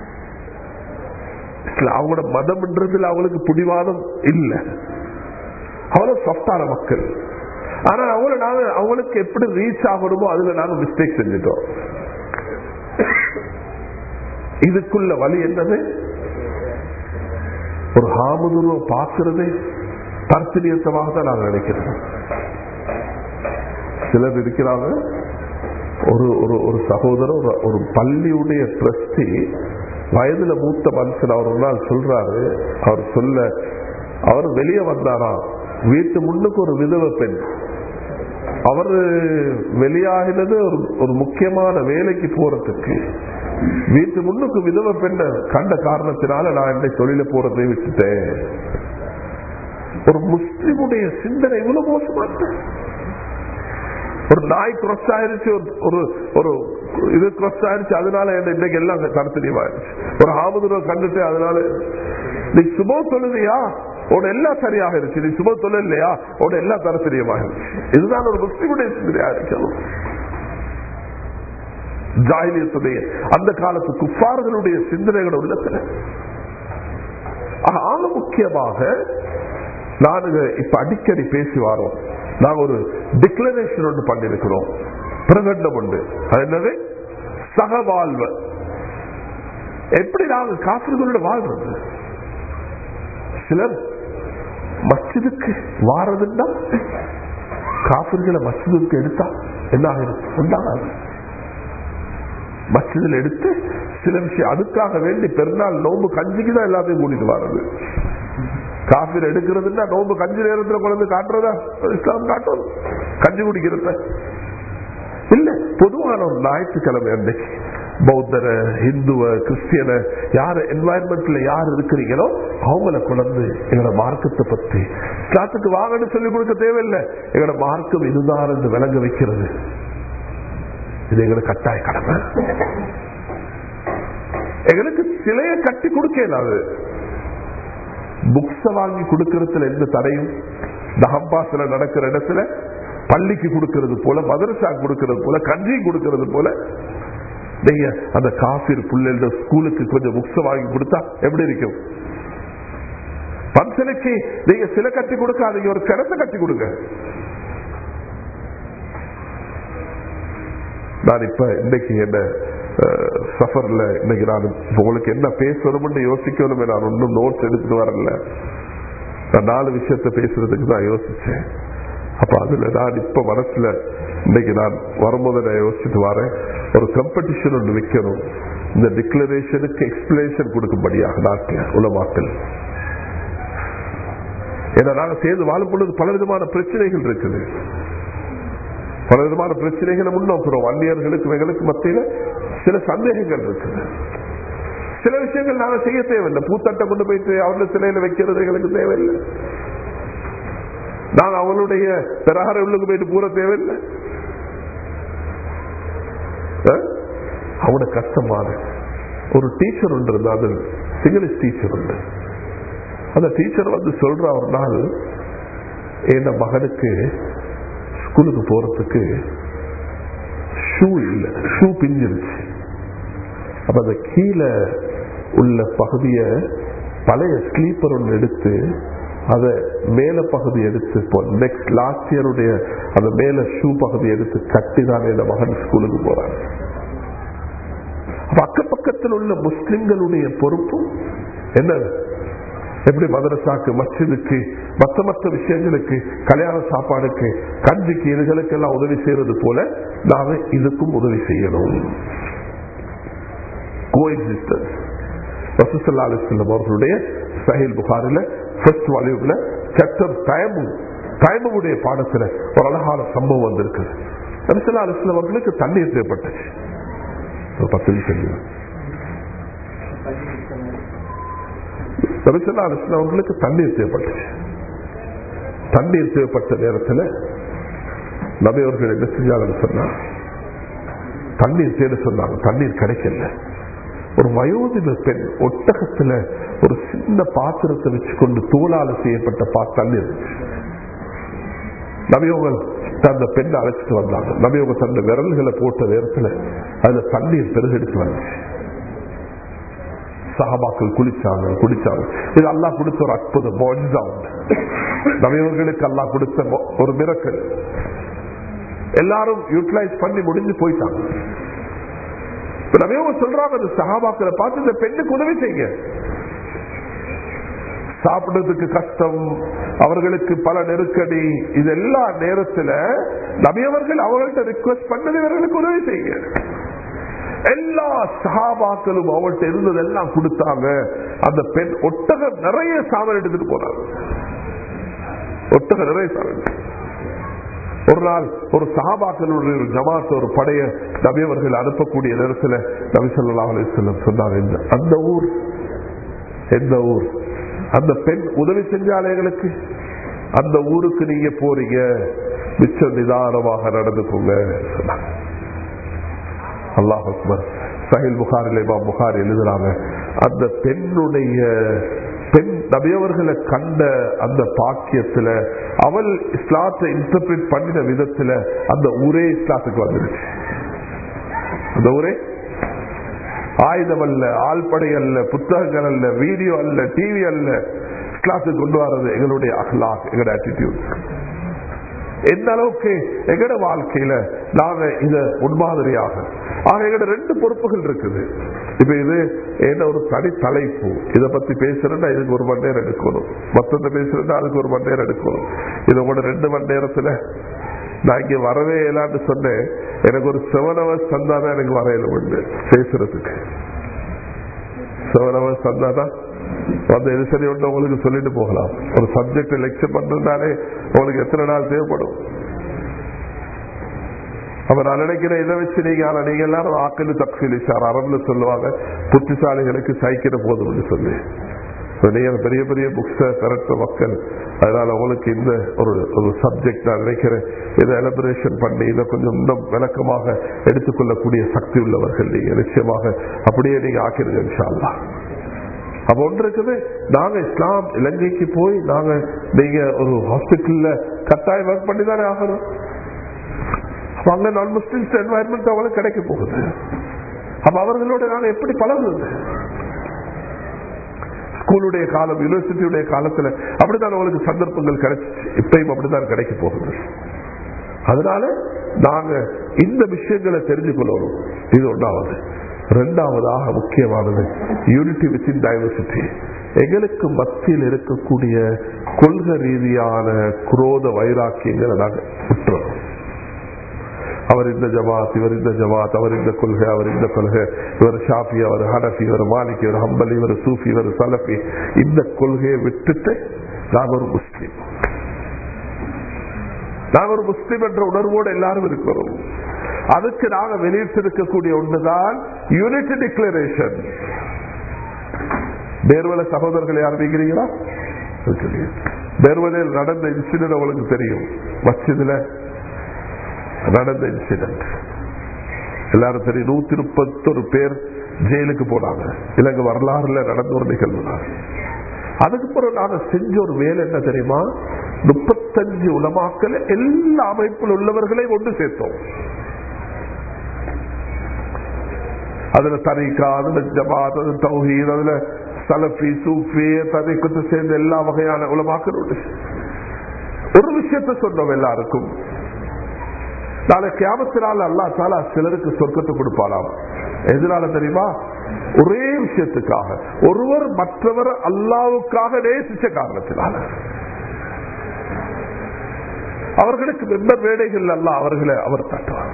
அவங்களோட மதம்ன்றதுல அவங்களுக்கு பிடிவாதம் இல்லை அவ்வளவு சாஃப்டான மக்கள் ஆனா அவங்கள நாங்க அவங்களுக்கு எப்படி ரீச் ஆகணுமோ அதுல நாங்க மிஸ்டேக் செஞ்சுட்டோம் இதுக்குள்ள வழி என்னது ஒரு ஹாமுதுருவ பார்க்கறதே தர்த்தனியத்தமாக தான் நாங்க நினைக்கிறோம் சிலர் இருக்கிறாங்க ஒரு ஒரு ஒரு சகோதரர் ஒரு ஒரு பள்ளியுடைய ட்ரஸ்டி வயதுல மூத்த மனுஷன் அவர் ஒரு நாள் சொல்றாரு அவர் சொல்ல அவர் வெளியே வந்தாராம் வீட்டு முன்னுக்கு ஒரு விதவ பெண் அவர் வெளியாகினது ஒரு ஒரு முக்கியமான வேலைக்கு போறதுக்கு வீட்டு முன்னுக்கு விதவ பெண்ண கண்ட காரணத்தினால நான் என்னை தொழில போறதை விட்டுட்டேன் ஒரு முஸ்லிமுடைய சிந்தனை இவ்வளவு மோசமான ஒரு நாய் கிராஸ் ஆயிருச்சு ஒரு- ஒரு ஒரு இது கிராஸ் ஆயிருச்சு அதனால என்ன இன்னைக்கு எல்லாம் தரத்தெளிவாயிருச்சு ஒரு ஆமதுரை கண்டுட்டு அதனால நீ சுப தொழுதியா உட எல்லாம் சரியாக இருக்கு நீ சுப தொழில் இல்லையா உட எல்லாம் தரத்தெரியமாக இருந்துச்சு இதுதான் ஒரு முஸ்லிமுடைய சிந்தனையா இருக்கணும் ஜாயிலியத்துடைய அந்த காலத்து குப்பார்களுடைய சிந்தனைகள் உள்ளத்துல ஆக, ஆக முக்கியமாக நானுங்க இப்ப அடிக்கடி பேசி வரோம் நாங்க ஒரு டிக்ளரேஷன் ஒன்று பண்ணிருக்கிறோம் பிரகடனம் உண்டு அது என்னது சகவாழ்வு எப்படி நாங்க காசுகளோட வாழ்றது சிலர் மஸ்ஜிதுக்கு வாரதுன்னா காப்பிர்களை மஸ்ஜிதுக்கு எடுத்தா என்ன ஆகிடும் உண்டாகாது மஸ்ஜிதில் எடுத்து சில விஷயம் அதுக்காக வேண்டி பெருநாள் நோம்பு கஞ்சிக்கு தான் எல்லாத்தையும் கூட்டிட்டு வர்றது காஃபிர் எடுக்கிறதுன்னா நோம்பு கஞ்சி நேரத்துல குழந்தை காட்டுறதா இஸ்லாம் காட்டும் கஞ்சி குடிக்கிறத இல்ல பொதுவான ஒரு ஞாயிற்றுக்கிழமை அன்னைக்கு பௌத்தர இந்துவ கிறிஸ்டியன யார் என்வாயன்மெண்ட்ல யார் இருக்கிறீங்களோ அவங்கள கொண்டு எங்களோட மார்க்கத்தை பத்தி இஸ்லாத்துக்கு வாங்கன்னு சொல்லி கொடுக்க தேவையில்லை எங்களோட மார்க்கம் இதுதான் என்று விளங்க வைக்கிறது இது எங்களுக்கு கட்டாய கடமை எங்களுக்கு சிலையை கட்டி கொடுக்க இயலாது புக்ஸ வாங்கி கொடுக்கறதுல எந்த தடையும் தகம்பாசில நடக்கிற இடத்துல பள்ளிக்கு கொடுக்கிறது போல மதரசா கொடுக்கிறது போல கஞ்சி கொடுக்கிறது போல நீங்க அந்த காஃபிர் புள்ள ஸ்கூலுக்கு கொஞ்சம் புக்ஸ வாங்கி கொடுத்தா எப்படி இருக்கும் பன்சலுக்கு நீங்க சில கட்டி கொடுக்காதீங்க ஒரு கிணத்தை கட்டி கொடுங்க நான் இப்ப இன்னைக்கு என்ன அஹ், சஃபர்ல இன்னைக்கு நான் உங்களுக்கு என்ன பேசணும்னு யோசிக்கணுமே நான் ஒன்னும் நோட்ஸ் எடுத்துட்டு வரல நான் நாலு விஷயத்த பேசுறதுக்கு தான் யோசிச்சேன் அப்ப அதுல நான் இப்ப மனசுல இன்னைக்கு நான் வரும்போது நான் யோசிச்சுட்டு வரேன் ஒரு காம்படிஷன் ஒன்று வைக்கணும் இந்த டிக்ளரேஷனுக்கு எக்ஸ்பிளேஷன் கொடுக்கும்படியாக நாட்டில் உலமாக்கல் ஏன்னா நாங்க சேர்ந்து வாழும் பொழுது பல விதமான பிரச்சனைகள் இருக்குது பல விதமான பிரச்சனைகளை முன்னோக்கிறோம் அந்நியர்களுக்கு எங்களுக்கு மத்தியில சில சந்தேகங்கள் இருக்குது சில விஷயங்கள் நாங்க செய்ய தேவையில்லை பூத்தட்டை கொண்டு போயிட்டு அவருடைய சிலையில வைக்கிறது எங்களுக்கு தேவையில்லை நாங்க அவளுடைய பெறார உள்ளுக்கு போயிட்டு பூர தேவையில்லை அஹ்? அவனோட கஷ்டமான ஒரு டீச்சர் உண்டு இருந்தா அது சிங்களீஷ் டீச்சர் உண்டு அந்த டீச்சர் வந்து சொல்ற ஒரு நாள் என் மகனுக்கு ஸ்கூலுக்கு போறதுக்கு ஷூ இல்ல ஷூ பிஞ்சிருச்சு அப்ப அந்த கீழே உள்ள பகுதிய பழைய ஸ்லீப்பர் ஒன்று எடுத்து அத மேல பகுதி எடுத்து நெக்ஸ்ட் லாஸ்ட் இயருடைய அந்த மேல ஷூ பகுதி எடுத்து கட்டி தான் இந்த மகன் ஸ்கூலுக்கு போறாங்க அப்ப அக்கப்பக்கத்தில் உள்ள முஸ்லிம்களுடைய பொறுப்பும் என்னது எப்படி மதரசாக்கு மஸ்ஜிதுக்கு மற்ற மற்ற விஷயங்களுக்கு கல்யாண சாப்பாடுக்கு கஞ்சிக்கு இதுகளுக்கு எல்லாம் உதவி செய்யறது போல நாம இதுக்கும் உதவி செய்யணும் கோஎக்ஸிஸ்டன்ஸ் ரசூசல்லா அலிஸ்லம் அவர்களுடைய சஹில் புகாரில ஃபர்ஸ்ட் வால்யூம்ல சாப்டர் தயமும் தயமுடைய பாடத்துல ஒரு அழகான சம்பவம் வந்திருக்கு ரசூல்லா அலிஸ்லம் அவர்களுக்கு தண்ணீர் தேவைப்பட்டுச்சு ஒரு பத்து நிமிஷம் ரசூல்லா அலிஸ்லம் அவர்களுக்கு தண்ணீர் தேவைப்பட்டுச்சு தண்ணீர் தேவைப்பட்ட நேரத்தில் நபி அவர்கள் என்ன செஞ்சாங்கன்னு சொன்னா தண்ணீர் தேட சொன்னாங்க தண்ணீர் கிடைக்கல ஒரு வயோதிக பெண் ஒட்டகத்துல ஒரு சின்ன பாத்திரத்தை வச்சுக்கொண்டு தோளால செய்யப்பட்ட பா தண்ணீர் நபியோகள் அந்த பெண்ணை அழைச்சிட்டு வந்தாங்க நபியோக தன்னுடைய விரல்களை போட்ட நேரத்துல அதுல தண்ணீர் பெருகெடுத்து வந்துச்சு சஹாபாக்கள் குளிச்சாங்க குடிச்சாங்க இது அல்லாஹ் கொடுத்த ஒரு அற்புதம் மொஜா உண்டு நபியவர்களுக்கு அல்லாஹ் கொடுத்த மொ- ஒரு மிரக்கல் எல்லாரும் யூட்டிலைஸ் பண்ணி முடிஞ்சு போயிட்டாங்க இப்ப நபியவங்க சொல்றாங்க அந்த சஹாபாக்களை பார்த்து இந்த பெண்ணுக்கு உதவி செய்யுங்க சாப்பிடுறதுக்கு கஷ்டம் அவர்களுக்கு பல நெருக்கடி இது எல்லா நேரத்துல நபியவர்கள் அவர்கள்ட்ட ரிக்வெஸ்ட் பண்ணது இவர்களுக்கு உதவி செய்யுங்க எல்லா சகாபாக்களும் அவள்கிட்ட இருந்ததெல்லாம் கொடுத்தாங்க அந்த பெண் ஒட்டகம் நிறைய சாதனை எடுத்துட்டு போனாங்க ஒட்டகம் நிறைய சாதனை ஒரு நாள் ஒரு சகாபாக்களுடைய ஒரு ஜமாத் ஒரு படைய நபியவர்கள் அனுப்பக்கூடிய நேரத்தில் நபி சொல்லா அலிஸ்லம் சொன்னாங்க இந்த- அந்த ஊர் எந்த ஊர் அந்த பெண் உதவி செஞ்சாலே எங்களுக்கு அந்த ஊருக்கு நீங்க போறீங்க மிச்சம் நிதானமாக நடந்துக்கோங்க சொன்னாங்க அல்லாஹ் அக்பர் சஹில் புகாரில் இமாம் புகார் எழுதுறாங்க அந்த பெண்ணுடைய பெண் நபியவர்களை கண்ட அந்த பாக்கியத்துல அவள் இஸ்லாத்தை இன்டர்பிரேட் பண்ணின விதத்துல அந்த ஊரே இஸ்லாத்துக்கு வந்துருச்சு அந்த ஊரே ஆயுதம் அல்ல ஆள்படை அல்ல புத்தகங்கள் அல்ல வீடியோ அல்ல டிவி அல்ல இஸ்லாத்துக்கு கொண்டு வர்றது எங்களுடைய அஹ்லாக் எங்களுடைய ஆட்டிடியூட் எந்த அளவுக்கு எங்கட வாழ்க்கையில நாங்க இத முன்மாதிரியாக ஆக எங்கட ரெண்டு பொறுப்புகள் இருக்குது இப்ப இது என்ன ஒரு தனி தலைப்பு இத பத்தி பேசுறேன்னா இதுக்கு ஒரு மணி நேரம் எடுக்கணும் மொத்தத்தை பேசுறேன்னா அதுக்கு ஒரு மணி நேரம் எடுக்கணும் இது உங்களோட ரெண்டு மணி நேரத்துல நான் இங்க வரவே இயலான்னு சொன்னேன் எனக்கு ஒரு செவன் ஹவர்ஸ் தந்தாதான் எனக்கு வரையில உண்டு பேசுறதுக்கு செவன் ஹவர்ஸ் தந்தாதான் வந்து எது சரி ஒன்று உங்களுக்கு சொல்லிட்டு போகலாம் ஒரு சப்ஜெக்ட் லெக்சர் பண்றதுனாலே உங்களுக்கு எத்தனை நாள் தேவைப்படும் அப்ப நான் நினைக்கிறேன் இதை வச்சு நீங்க ஆனா நீங்க எல்லாரும் ஆக்கலு தக்ஃபீல் இஷார் அரபுல சொல்லுவாங்க புத்திசாலிகளுக்கு சைக்கிற போதும்னு சொல்லி இப்ப நீங்க பெரிய பெரிய புக்ஸ திரட்ட மக்கள் அதனால உங்களுக்கு இந்த ஒரு ஒரு சப்ஜெக்ட் நான் நினைக்கிறேன் இதை எலபரேஷன் பண்ணி இதை கொஞ்சம் இன்னும் விளக்கமாக எடுத்துக்கொள்ளக்கூடிய சக்தி உள்ளவர்கள் நீங்க நிச்சயமாக அப்படியே நீங்க ஆக்கிருங்க இன்ஷா அல்லாஹ் அப்ப ஒன்று இருக்குது நாங்க இஸ்லாம் இலங்கைக்கு போய் நாங்க நீங்க ஒரு ஹாஸ்பிட்டல்ல கட்டாயம் ஒர்க் பண்ணி தானே ஆகணும் அப்ப அங்க நான் முஸ்லிம்ஸ் என்வாயன்மெண்ட் அவங்களுக்கு கிடைக்க போகுது அப்ப அவர்களோட நாங்க எப்படி பழகுறது ஸ்கூலுடைய காலம் யூனிவர்சிட்டியுடைய காலத்துல அப்படித்தான் அவங்களுக்கு சந்தர்ப்பங்கள் கிடைச்சிச்சு இப்பயும் அப்படித்தான் கிடைக்க போகுது அதனால நாங்க இந்த விஷயங்களை தெரிஞ்சு கொள்ளணும் இது ஒன்றாவது ரெண்டாவதாக முக்கியமானது யூனிட்டி வித்தின் டைவர்சிட்டி எங்களுக்கு மத்தியில் இருக்கக்கூடிய கொள்கை ரீதியான குரோத வைராக்கியங்களை நாங்கள் விட்டுறோம் அவர் இந்த ஜமாத் இவர் இந்த ஜமாத் அவர் இந்த கொள்கை அவர் இந்த கொள்கை இவர் ஷாஃபி அவர் ஹனஃபி இவர் மாலிக் இவர் ஹம்பலி இவர் சூஃபி இவர் சலஃபி இந்த கொள்கையை விட்டுட்டு நாங்கள் ஒரு முஸ்லீம் நாங்கள் ஒரு முஸ்லீம் என்ற உணர்வோடு எல்லாரும் இருக்கிறோம் அதுக்கு நாங்க வெளியிட்டிருக்கக்கூடிய ஒன்றுதான் யூனிட்டி டிக்ளரேஷன் பேர்வல சகோதரர்கள் யார் வைக்கிறீங்களா பேர்வலையில் நடந்த இன்சிடென்ட் உங்களுக்கு தெரியும் மஸ்ஜிதுல நடந்த இன்சிடென்ட் எல்லாரும் தெரியும் நூத்தி முப்பத்தொரு பேர் ஜெயிலுக்கு போனாங்க இலங்கை வரலாறுல நடந்த ஒரு நிகழ்வு தான் அதுக்கு பிறகு நாங்க செஞ்ச ஒரு வேலை என்ன தெரியுமா முப்பத்தஞ்சு உலமாக்கல எல்லா அமைப்பில் உள்ளவர்களையும் ஒன்று சேர்த்தோம் அதுல தரிகா அதுல ஜமாத் அது தௌஹீத் அதுல சலஃபி சூஃபி தரிக்கத்தை சேர்ந்த எல்லா வகையான உலமாக்கள் உண்டு ஒரு விஷயத்த சொன்னோம் எல்லாருக்கும் நாளை கியாமத்தினால் அல்லா தாலா சிலருக்கு சொர்க்கத்தை கொடுப்பாராம் எதனால தெரியுமா ஒரே விஷயத்துக்காக ஒருவர் மற்றவர் அல்லாவுக்காக நேசிச்ச காரணத்தினால அவர்களுக்கு மெம்பர் வேடைகள் அல்ல அவர்களை அவர் தட்டுவார்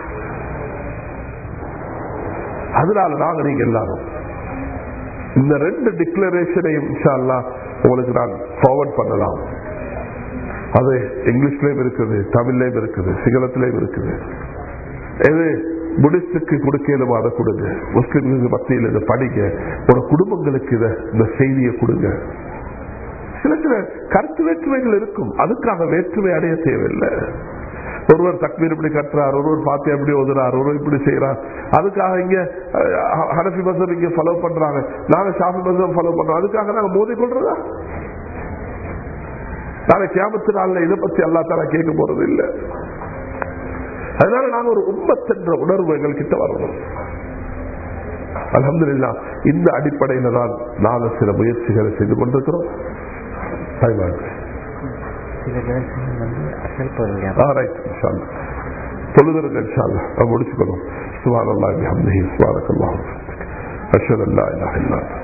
அதனால நாங்க நீங்க எல்லாரும் இந்த ரெண்டு டிக்ளரேஷனையும் உங்களுக்கு நான் ஃபார்வர்ட் பண்ணலாம் அது இங்கிலீஷ்லயும் இருக்குது தமிழ்லயும் இருக்குது சிங்களத்திலையும் இருக்குது எது புடிஸ்டுக்கு கொடுக்கலுமோ அதை கொடுங்க முஸ்லிம்களுக்கு மத்தியில் இதை படிங்க ஒரு குடும்பங்களுக்கு இதை இந்த செய்தியை கொடுங்க சில சில கருத்து வேற்றுமைகள் இருக்கும் அதுக்காக வேற்றுமை அடைய தேவையில்லை ஒருவர் தக்மீர் இப்படி கட்டுறார் ஒருவர் பாத்தி அப்படி ஓதுறார் ஒருவர் இப்படி செய்யறார் அதுக்காக இங்க ஹனஃபி மசம் இங்க ஃபாலோ பண்றாங்க நாங்க ஷாஃபி மசம் ஃபாலோ பண்றோம் அதுக்காக நாங்க மோதி கொள்றதா நாளை கேமத்து நாள்ல இதை பத்தி அல்லா தாரா கேட்க போறது இல்லை அதனால நாங்க ஒரு உண்மத்தென்ற உணர்வு எங்கள் கிட்ட வரணும் அலமதுல்லா இந்த அடிப்படையில தான் நாங்க சில முயற்சிகளை செய்து கொண்டிருக்கிறோம் தொழுதற்கு முடிச்சுக்கணும் சுவான் அல்லா சுவானக்கல்லாம் அஷர் அல்லா இல்லா